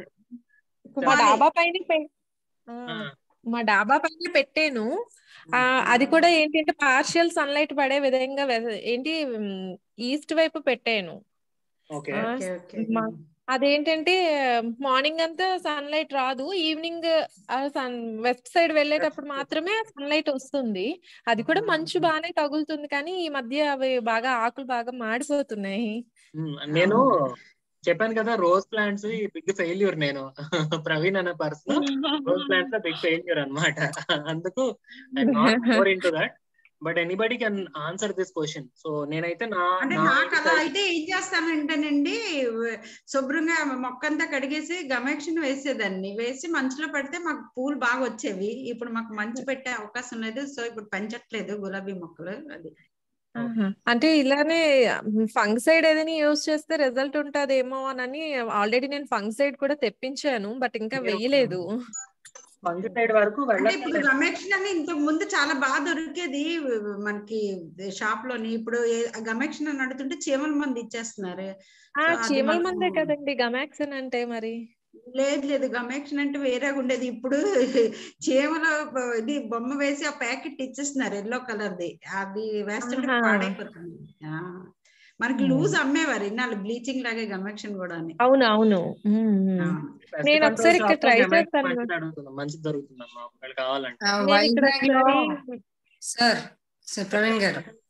మా చెప్పాలి. డాబా పైన పె- ఆ, ఆ, మా డాబా పైన పెట్టాను ఆ అది కూడా ఏంటంటే పార్షియల్ సన్లైట్ పడే విధంగా వె- ఏంటి ఈస్ట్ వైపు పెట్టాను ఓకే ఆ, ఓకే ఓకే మా- అదేంటంటే మార్నింగ్ అంతా సన్లైట్ రాదు ఈవినింగ్ సన్ వెస్ట్ సైడ్ వెళ్ళేటప్పుడు మాత్రమే సన్లైట్ వస్తుంది అది కూడా మంచు బాగానే తగులుతుంది కానీ ఈ మధ్య అవి బాగా ఆకులు బాగా మాడిపోతున్నాయి ఉమ్, నేను చెప్పాను కదా రోజ్ ప్లాంట్స్ బిగ్ ఫెయిల్యూర్ నేను ప్రవీణ్ అనే పర్సన్ రోజ్ ప్లాంట్స్ లో బిగ్ ఫెయిల్యూర్ అన్నమాట అందుకు I not more into that but anybody can answer this question so నేనైతే నా అంటే నా నాకు అలా side- అయితే ఏం చేస్తానంటేనండి శుభ్రంగా మొక్క అంతా కడిగేసి గమేక్షన్ వేసేదాన్ని వేసి మంచులో పెడితే మాకు పూలు బాగా వచ్చేవి ఇప్పుడు మాకు మంచు పెట్టే అవకాశం లేదు సో ఇప్పుడు పెంచట్లేదు గులాబీ మొక్కలు అది ఆహా. అంటే ఇలానే ఫంగిసైడ్ ఏదైనా యూజ్ చేస్తే రిజల్ట్ ఉంటదేమో అని ఆల్రెడీ నేను ఫంగిసైడ్ కూడా తెప్పించాను బట్ ఇంకా మీరు- వేయలేదు ఫంగిసైడ్ వరకు అంటే ఇప్పుడు వెళ్ళక్కర్లేదు గమేక్షన్ అని ఇంతకు ముందు చాలా బాగా దొరికేది మనకి షాప్ లోని ఇప్పుడు ఏ- గమేక్షన్ అని అడుగుతుంటే చీమల మంది ఇచ్చేస్తున్నారు ఆ సో అది చీమల మనకు- మందే కదండి గమాక్సిన్ అంటే మరి లేదు లేదు గమేక్షన్ అంటే వేరేగా ఉండేది ఇప్పుడు చీమల బ- ఇది బొమ్మ వేసి ఆ ప్యాకెట్ ఇచ్చేస్తున్నారు ఎల్లో కలర్ ది అది వేస్తుంటే ఆహా. పాడైపోతుంది ఆ. మనకి Hmm. లూజ్ అమ్మేవారు ఇన్నాళ్ళు బ్లీచింగ్ లాగే గమేక్షన్ కూడా అని అవును అవును ఉమ్, ఉమ్. ఆ. Pest నేను control ఒకసారి ఇక్కడ shop లో ట్రై గమాక్సిన్ చేస్తాను మంచిది అడుగుతున్నాం మంచిది దొరుకుతుందమ్మా ఒకవేళ కావాలంటే ఆ, నేను ఇక్కడ వైజాగ్ లో ఒకసారి సార్ సార్ ప్రవీణ్ గారు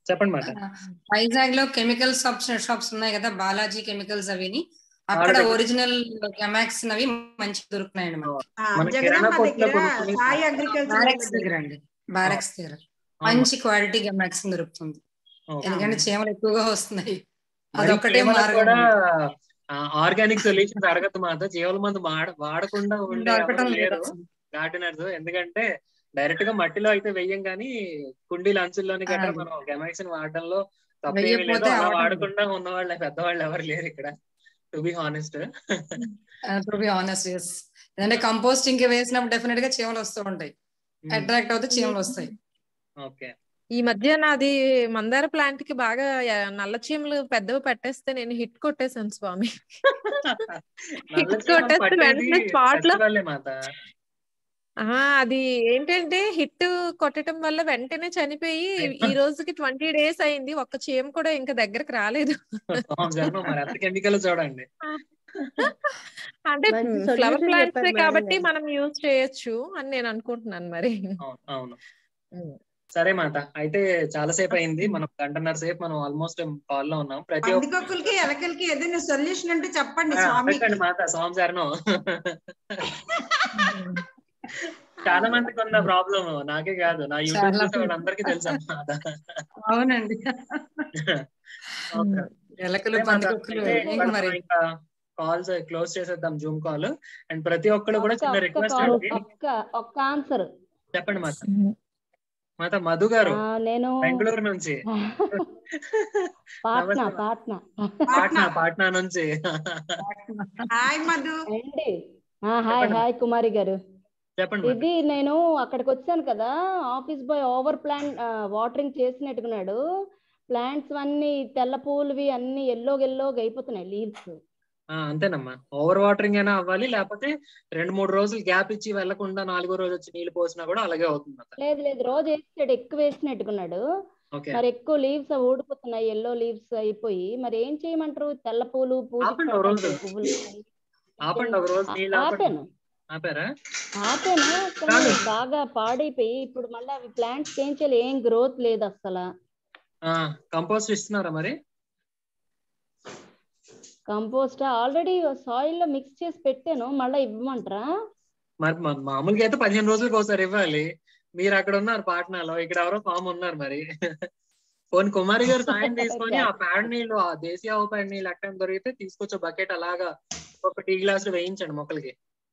చెప్పండి మాట వైజాగ్ లో కెమికల్ షాప్స్ షాప్స్ ఉన్నాయి కదా బాలాజీ కెమికల్స్ అవిని అక్కడ దగ్గర- ఒరిజినల్ గమాక్స్ అవి మంచి దొరుకుతున్నాయండి మనకి. ఆ, మన కిరాణా జగదమ్మ కొట్టులో దగ్గర కొనుక్కుని సాయి అగ్రికల్చర్ బారెక్స్ దగ్గర అండి బారెక్స్ దగ్గర మంచి క్వాలిటీ గమాక్స్ దొరుకుతుంది ఓకే. ఎందుకంటే చీమలు ఎక్కువగా వస్తున్నాయి మరి అదొకటే చీమలకు మార్గం కూడా ఆర్గానిక్ సొల్యూషన్స్ అడగద్దు మాట జీవుల మందు వాడ వాడకుండా ఉండే దొరకటం ఎవరు లేదు లేరు అసలు. గార్డెనర్స్ ఎందుకంటే డైరెక్ట్ గా మట్టిలో అయితే వెయ్యం కానీ కుండీల అంచుల్లోని గట్రా అది. మనం గెమాక్సిన్ వాడడంలో తప్పేమీ లేదు వెయ్యకపోతే అలా అవడం వాడకుండా ఉన్న వాళ్ళ పెద్దవాళ్ళు ఎవరు లేరు ఇక్కడ to be honest to be honest yes ఎందుకంటే కంపోస్టింగ్ కి వేసినప్పుడు డెఫినెట్ గా చీమలు వస్తూ ఉంటాయి అట్రాక్ట్ అవుతే చీమలు వస్తాయి ఓకే ఈ మధ్య నాది మందార ప్లాంట్ కి బాగా య- నల్ల చీమలు పెద్దవి పట్టేస్తే నేను హిట్ కొట్టేశాను స్వామి నల్ల హిట్ చీమలు కొట్టేస్తే పట్టేది వెంటనే స్పాట్ లో ఫెస్టివల్లే మాత ఆ అది ఏంటంటే హిట్ కొట్టడం వల్ల వెంటనే చనిపోయి ఈ రోజుకి ట్వంటీ డేస్ అయింది ఒక్క చీమ కూడా ఇంకా దగ్గరకు రాలేదు జన్మ మరి అంత కెమికల్ చూడండి అంటే మంచి ఫ్లవర్ solution ప్లాంట్స్ చెప్పారు మేడం కాబట్టి గారు. మనం యూజ్ చేయొచ్చు అని నేను అనుకుంటున్నాను మరి అవును అవును సరే మాత అయితే చాలా సేపు అయింది మనం గంటన్నర సేపు మనం ఆల్మోస్ట్ కాల్ లో ఉన్నాం ప్రతి ఒక్క పందికొక్కులకి ఎలకలకి ఏదైనా సొల్యూషన్ అంటే చెప్పండి ఆ, స్వామి పెట్టండి మాత స్వామి సార్ను చాలా మందికి ఉన్న ప్రాబ్లం నాకే కాదు నా యూట్యూబ్ చాలా చూసే వాళ్ళందరికీ తెలుసు అన్నమాట అవునండి ఓకే. ఎలకలు సరే మాత, పందికొక్కులు అయితే ఇంక మనం మరి ఇంకా కాల్స్ క్లోజ్ చేసేద్దాం జూమ్ కాల్ అండ్ ప్రతి ఒక్కరు కూడా ఒక్క చిన్న ఒక్క రిక్వెస్ట్ కాల్ అండి ఒక్క ఒక్క ఆన్సర్ చెప్పండి మాత మాత మధు గారు నేను బెంగళూరు నుంచి పాట్నా నమస్తే. పాట్నా పాట్నా పాట్నా నుంచి హాయ్ మధు అండి ఆ, హాయ్ హాయ్ కుమారి గారు చెప్పండి మాత. ఇది నేను అక్కడికి వచ్చాను కదా office boy over plan watering చేసినట్టుకున్నాడు ప్లాంట్స్ అన్ని తెల్ల పూలువి అన్ని ఎల్లో ఎల్లోగా అయిపోతున్నాయి లీవ్స్ ఆ, అంతేనమ్మా ఓవర్ వాటరింగ్ అయినా అవ్వాలి లేకపోతే రెండు మూడు రోజులు గ్యాప్ ఇచ్చి వెళ్లకుండా నాలుగో రోజు వచ్చి నీళ్లు పోసినా కూడా అలాగే అవుతుంది అన్నమాట. లేదు లేదు రోజు వేసినాడు ఎక్కువ వేసినట్టుకున్నాడు ఓకే మరి ఎక్కువ లీవ్స్ ఊడిపోతున్నాయి ఎల్లో లీవ్స్ అయిపోయి మరి ఏం చేయమంటారు తెల్ల పూలు ఆపండి ఒక రోజు. పూజ పువ్వులు ఆపండి ఒక రోజు నీళ్ళు ఆపండి ఆపాను ఆపారా ఆపాను కానీ బాగా పాడైపోయి ఇప్పుడు మళ్ళీ అవి ప్లాంట్స్ ఏం చేయాలి ఏం గ్రోత్ లేదు అసలు కంపోస్ట్ ఇస్తున్నారా మరి కంపోస్ట్ ఆల్రెడీ సాయిల్ లో మిక్స్ చేసి పెట్టాను మళ్ళీ ఇవ్వమంటారా మరి మా- మామూలుగా అయితే పదిహేను రోజులకు ఒకసారి ఇవ్వాలి మీరు అక్కడ ఉన్నారు పాట్నాలో ఇక్కడ ఎవరో ఫామ్ ఉన్నారు మరి పోనీ కుమారి గారు సాయం తీసుకొని ఆ పేడ నీళ్ళు ఆ దేశీయ ఆవు పేడ నీళ్ళు ఎక్కడ దొరికితే తీసుకొచ్చి బకెట్ అలాగా ఒక టీ గ్లాసులు వేయించండి మొక్కలకి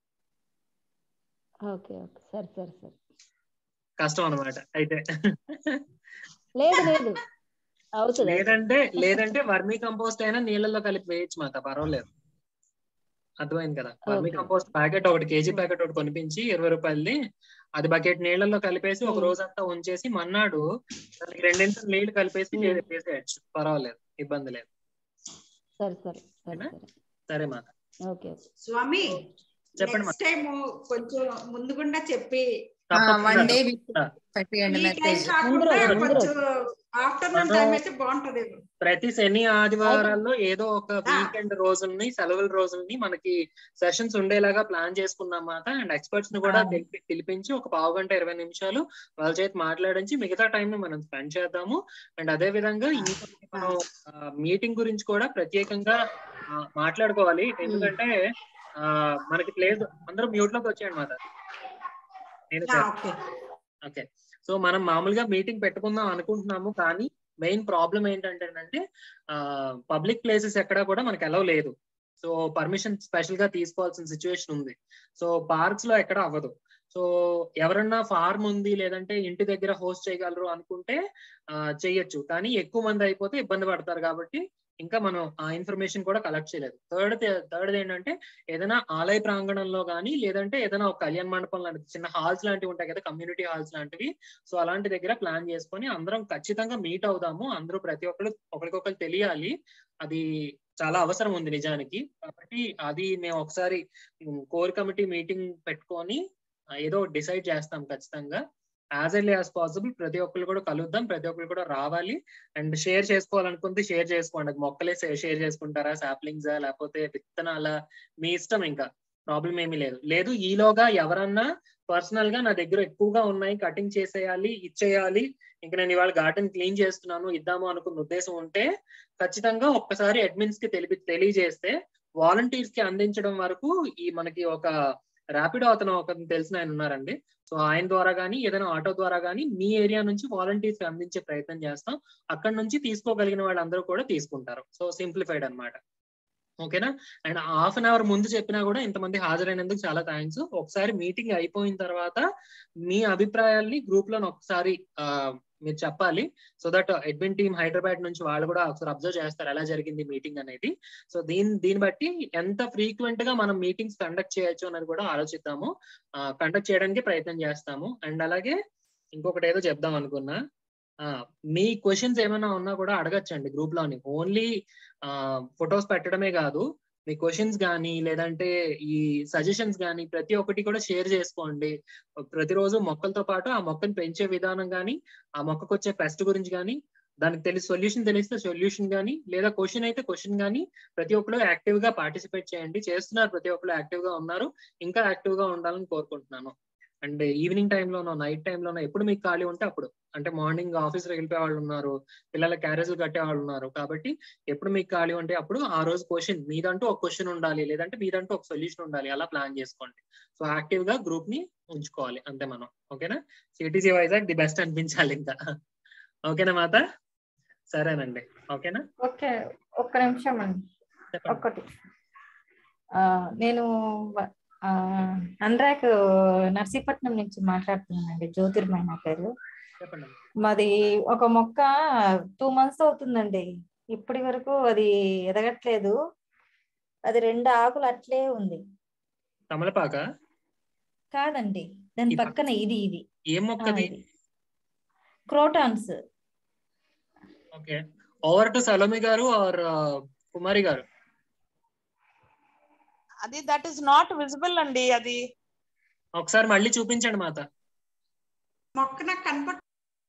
ఓకే ఓకే సరే సరే సరే కష్టం అన్నమాట అయితే లేదు లేదు అవుతుంది లేదంటే లేదంటే వర్మీ కంపోస్ట్ అయినా నీళ్ళల్లో కలిపి వేయచ్చు మాత పర్వాలేదు అర్థమైంది కదా వర్మీ Okay. కంపోస్ట్ ప్యాకెట్ ఒకటి కేజీ ప్యాకెట్ ఒకటి కొనిపించి ఇరవై రూపాయలది అది బకెట్ నీళ్ళల్లో కలిపేసి ఒక Hmm. రోజంతా ఉంచేసి మన్నాడు దానికి రెండింతలు నీళ్లు కలిపేసి Hmm. చేసేయచ్చు పర్వాలేదు ఇబ్బంది లేదు సరే సరే సరే సరే సరే మాత ఓకే ఓకే స్వామి చెప్పండి నెక్స్ట్ టైం కొంచెం ముందుగుండా చెప్పి వన్ డే తప్పకుండా పెట్టేయండి ఈ టైం మెసేజ్ కాకుండా ముందు రోజు. కొంచెం ఆఫ్టర్నూన్ టైం అయితే బాగుంటది ప్రతి శని ఆదివారాల్లో ఏదో ఒక ఆ. వీకెండ్ రోజుల్ని సెలవుల రోజుల్ని మనకి సెషన్స్ ఉండేలాగా ప్లాన్ చేసుకున్నాం మాట అండ్ ఎక్స్పర్ట్స్ ని కూడా ఆ. పిలిపి- పిలిపించి ఒక పావు గంట ఇరవై నిమిషాలు వాళ్ళ చేతి మాట్లాడించి మిగతా టైం ని మనం స్పెండ్ చేద్దాము అండ్ అదే విధంగా ఇంకా మనం మీటింగ్ గురించి కూడా ప్రత్యేకంగా ఆ, మాట్లాడుకోవాలి ఎందుకంటే ఆ మనకి ప్లేస్ అందరూ మ్యూట్ లోకి వచ్చాయండి మాట నేను సార్ ఓకే ఓకే సో మనం మామూలుగా మీటింగ్ పెట్టుకుందాం అనుకుంటున్నాము కానీ మెయిన్ ప్రాబ్లం ఏంటంటేనంటే పబ్లిక్ ప్లేసెస్ ఎక్కడా కూడా మనకి అలవ్ లేదు సో పర్మిషన్ స్పెషల్ గా తీసుకోవాల్సిన సిచ్యువేషన్ ఉంది సో పార్క్స్ లో ఎక్కడ అవ్వదు సో ఎవరన్నా ఫార్మ్ ఉంది లేదంటే ఇంటి దగ్గర హోస్ట్ చేయగలరు అనుకుంటే ఆ, చెయ్యొచ్చు కానీ ఎక్కువ మంది అయిపోతే ఇబ్బంది పడతారు కాబట్టి ఇంకా మనం ఆ ఇన్ఫర్మేషన్ కూడా కలెక్ట్ చేయలేదు థర్డ్ థర్డ్ ఏంటంటే ఏదైనా ఆలయ ప్రాంగణంలో కానీ లేదంటే ఏదైనా ఒక కళ్యాణ మండపం లాంటి చిన్న హాల్స్ లాంటివి ఉంటాయి కదా కమ్యూనిటీ హాల్స్ లాంటివి సో అలాంటి దగ్గర ప్లాన్ చేసుకొని అందరం ఖచ్చితంగా మీట్ అవుదాము అందరూ ప్రతి ఒక్కరు ఒకరికొకరు తెలియాలి అది చాలా అవసరం ఉంది నిజానికి కాబట్టి అది మేము ఒకసారి కోర్ కమిటీ మీటింగ్ పెట్టుకొని ఆ, ఏదో డిసైడ్ చేస్తాం ఖచ్చితంగా యాజ్ ఎర్లీ యాజ్ పాసిబుల్ ప్రతి ఒక్కరు కూడా కలుద్దాం ప్రతి ఒక్కరు కూడా రావాలి అండ్ షేర్ చేసుకోవాలనుకుంటే షేర్ చేసుకోండి అది మొక్కలే షేర్ చేసుకుంటారా సాప్లింగ్స్ లేకపోతే విత్తనాల మీ ఇష్టం ఇంకా ప్రాబ్లం ఏమీ లేదు లేదు ఈలోగా ఎవరన్నా పర్సనల్ గా నా దగ్గర ఎక్కువగా ఉన్నాయి కటింగ్ చేసేయాలి ఇచ్చేయాలి ఇంకా నేను ఇవాళ గార్డెన్ క్లీన్ చేస్తున్నాను ఇద్దాము అనుకున్న ఉద్దేశం ఉంటే ఖచ్చితంగా ఒక్కసారి అడ్మిన్స్ కి తెలిపి తెలియజేస్తే వాలంటీర్స్ కి అందించడం వరకు ఈ మనకి ఒక ర్యాపిడో అతను ఒక తెలిసిన ఆయన ఉన్నారండి సో ఆయన ద్వారా కానీ ఏదైనా ఆటో ద్వారా కానీ మీ ఏరియా నుంచి వాలంటీర్స్ అందించే ప్రయత్నం చేస్తాం అక్కడ నుంచి తీసుకోగలిగిన వాళ్ళందరూ కూడా తీసుకుంటారు సో సింప్లిఫైడ్ అన్నమాట ఓకేనా అండ్ హాఫ్ అన్ అవర్ ముందు చెప్పినా కూడా ఇంతమంది హాజరైనందుకు చాలా థ్యాంక్స్ ఒకసారి మీటింగ్ అయిపోయిన తర్వాత మీ అభిప్రాయాల్ని గ్రూప్ లో ఒకసారి ఆ, మీరు చెప్పాలి so that admin team Hyderabad నుంచి వాళ్ళు కూడా ఒకసారి అబ్జర్వ్ చేస్తారు ఎలా జరిగింది మీటింగ్ అనేది సో దీని దీన్ని బట్టి ఎంత ఫ్రీక్వెంట్ గా మనం మీటింగ్స్ కండక్ట్ చేయొచ్చు అనేది కూడా ఆలోచిద్దాము కండక్ట్ చేయడానికి ప్రయత్నం చేస్తాము అండ్ అలాగే ఇంకొకటి ఏదో చెప్దాం అనుకున్నా ఆ, మీ క్వశ్చన్స్ ఏమైనా ఉన్నా కూడా అడగచ్చండి గ్రూప్ లోని ఓన్లీ ఫొటోస్ పెట్టడమే కాదు మీ క్వశ్చన్స్ కానీ లేదంటే ఈ సజెషన్స్ కానీ ప్రతి ఒక్కటి కూడా షేర్ చేసుకోండి ప్రతిరోజు మొక్కలతో పాటు ఆ మొక్కను పెంచే విధానం కానీ ఆ మొక్కకు వచ్చే పెస్ట్ గురించి కానీ దానికి తెలిసి సొల్యూషన్ తెలిస్తే సొల్యూషన్ కానీ లేదా క్వశ్చన్ అయితే క్వశ్చన్ కానీ ప్రతి ఒక్కరు యాక్టివ్ గా పార్టిసిపేట్ చేయండి చేస్తున్నారు ప్రతి ఒక్కరు యాక్టివ్ గా ఉన్నారు ఇంకా యాక్టివ్ గా ఉండాలని కోరుకుంటున్నాను అండ్ ఈవినింగ్ టైంలోనో నైట్ టైంలోనో ఎప్పుడు మీకు ఖాళీ ఉంటే అప్పుడు అంటే మార్నింగ్ ఆఫీస్ వెళ్ళిపోయే వాళ్ళు ఉన్నారు పిల్లల క్యారేజ్లు కట్టే వాళ్ళు ఉన్నారు కాబట్టి ఎప్పుడు మీకు ఖాళీ ఉంటే అప్పుడు ఆ రోజు క్వశ్చన్ మీదంటూ ఒక క్వశ్చన్ ఉండాలి లేదంటే మీదంటూ ఒక సొల్యూషన్ ఉండాలి అలా ప్లాన్ చేసుకోండి సో యాక్టివ్ గా గ్రూప్ ని ఉంచుకోవాలి అంతే మనం ఓకేనా సిటీసీ వైజాగ్ ది బెస్ట్ అనిపించాలి ఇంకా ఓకేనా మాత సరేనండి ఓకేనా ఓకే ఒక్క నిమిషం అండి ఒక్కటి ఆ, నేను వ- ఆ, అనురాగ్ నర్సీపట్నం నుంచి మాట్లాడుతున్నానండి జ్యోతిర్మయ నా పేరు చెప్పండి మాది ఒక మొక్క టూ మంత్స్ అవుతుందండి ఇప్పటి వరకు అది ఎదగట్లేదు అది రెండు ఆకులు అట్లే ఉంది తమలపాక కాదండి దాని ఈ పక్క- పక్కన ఇది ఇది ఏం మొక్కది crotons okay over to Salomi గారు ఆర్ కుమారి గారు అది దట్ ఈస్ నాట్ విజిబుల్ అండి అది ఒకసారి మళ్ళీ చూపించండి మాత మొక్క నాకు కనపడ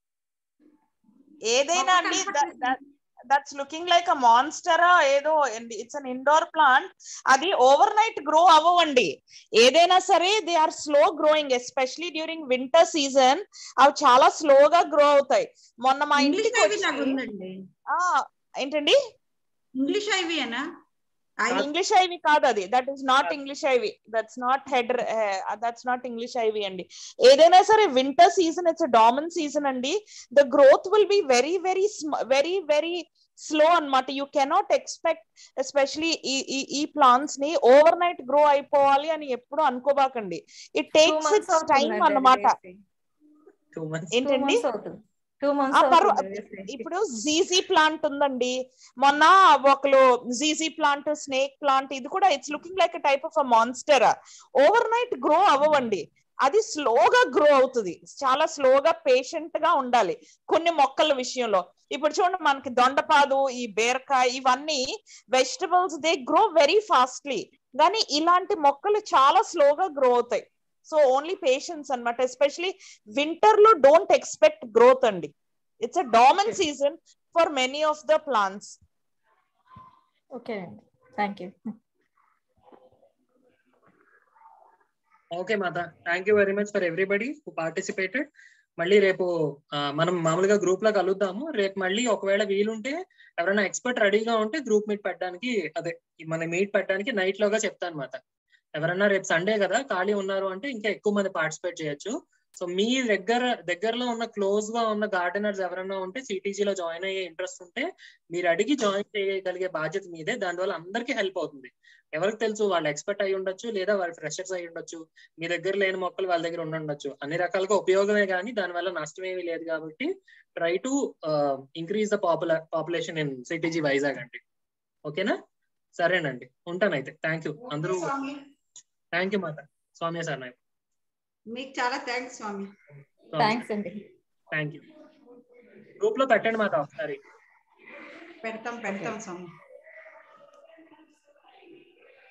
ఏదైనా అండి that's looking like a monstera ఏదో ఇట్స్ అన్ ఇండోర్ ప్లాంట్ అది ఓవర్ నైట్ గ్రో అవ్వండి ఏదైనా సరే they are slow growing especially during winter season అవి చాలా స్లోగా గ్రో అవుతాయి మొన్న మా ఇంగ్లీష్ ఇంటికి ఐవి లాగా వచ్చి- ఉందండి ఆ, ఏంటండి ఇంగ్లీష్ ఐవి అనా ఇంగ్లీష్ ఐవి కాదు అది that is not English ivy that's not head that's not English ivy అండి ఏదైనా సరే winter season it's dormant season అండి the growth will be very very very very slow అన్నమాట యూ కెనాట్ ఎక్స్పెక్ట్ ఎస్పెషలీ ఈ ఈ ఈ ప్లాంట్స్ ని over overnight grow అయిపోవాలి అని ఎప్పుడు అనుకోబాకండి it takes months it's time అవుతుందండి అది అన్నమాట వేసి. టూ మంత్స్ ఏంటండి months అవుతుంది టూ మంత్స్ ఆ పర్వ అవుతుంది వేసి. ఇప్పుడు జీజీ ప్లాంట్ ఉందండి మొన్న ఒకరు జీజీ ప్లాంట్ స్నేక్ ప్లాంట్ ఇది కూడా it's looking like type of a monster overnight grow అవ్వండి అది స్లోగా గ్రో అవుతుంది చాలా స్లోగా పేషెంట్ గా ఉండాలి కొన్ని మొక్కల విషయంలో ఇప్పుడు చూడండి మనకి దొండపాదు ఈ బీరకాయ ఇవన్నీ vegetables they grow very fastly కానీ ఇలాంటి మొక్కలు చాలా స్లోగా గ్రో అవుతాయి సో ఓన్లీ పేషెన్స్ అన్నమాట ఎస్పెషలీ వింటర్ లో డోంట్ ఎక్స్పెక్ట్ గ్రోత్ అండి it's a dormant season for many of the plants okay అండి థ్యాంక్ యూ ఓకే మాత thank you very much for everybody who participated మళ్ళీ రేపు ఆ, మనం మామూలుగా గ్రూప్ లో కలుద్దాము రేపు మళ్ళీ ఒకవేళ వీలుంటే ఎవరైనా ఎక్స్పర్ట్ రెడీగా ఉంటే గ్రూప్ మీట్ పెట్టడానికి అదే మన మీట్ పెట్టడానికి నైట్ లోగా చెప్తాను అనమాట ఎవరైనా రేపు సండే కదా ఖాళీ ఉన్నారు అంటే ఇంకా ఎక్కువ మంది పార్టిసిపేట్ చేయొచ్చు సో మీ దగ్గర దగ్గరలో ఉన్న క్లోజ్ గా ఉన్న గార్డెనర్స్ ఎవరైనా ఉంటే CTG లో జాయిన్ అయ్యే ఇంట్రెస్ట్ ఉంటే మీరు అడిగి జాయిన్ చేయగలిగే బాధ్యత మీదే దానివల్ల అందరికీ హెల్ప్ అవుతుంది ఎవరికి తెలుసు వాళ్ళు ఎక్స్పర్ట్ అయి ఉండొచ్చు లేదా వాళ్ళు ఫ్రెషర్స్ అయి ఉండొచ్చు మీ దగ్గర లేని మొక్కలు వాళ్ళ దగ్గర ఉండుండొచ్చు అన్ని రకాలుగా ఉపయోగమే కానీ దానివల్ల నష్టం ఏమీ లేదు కాబట్టి try to increase the popular population in cities Vizag అండి ఓకేనా సరేనండి ఉంటానైతే థ్యాంక్ యూ అందరూ స్వామి థ్యాంక్ యూ మాత స్వామి సార్ నాయక్ మీకు చాలా థ్యాంక్స్ స్వామి థ్యాంక్స్ అండి థ్యాంక్ యూ గ్రూప్ లో పెట్టండి మాత ఒకసారి పెడతాం పెడతాం స్వామి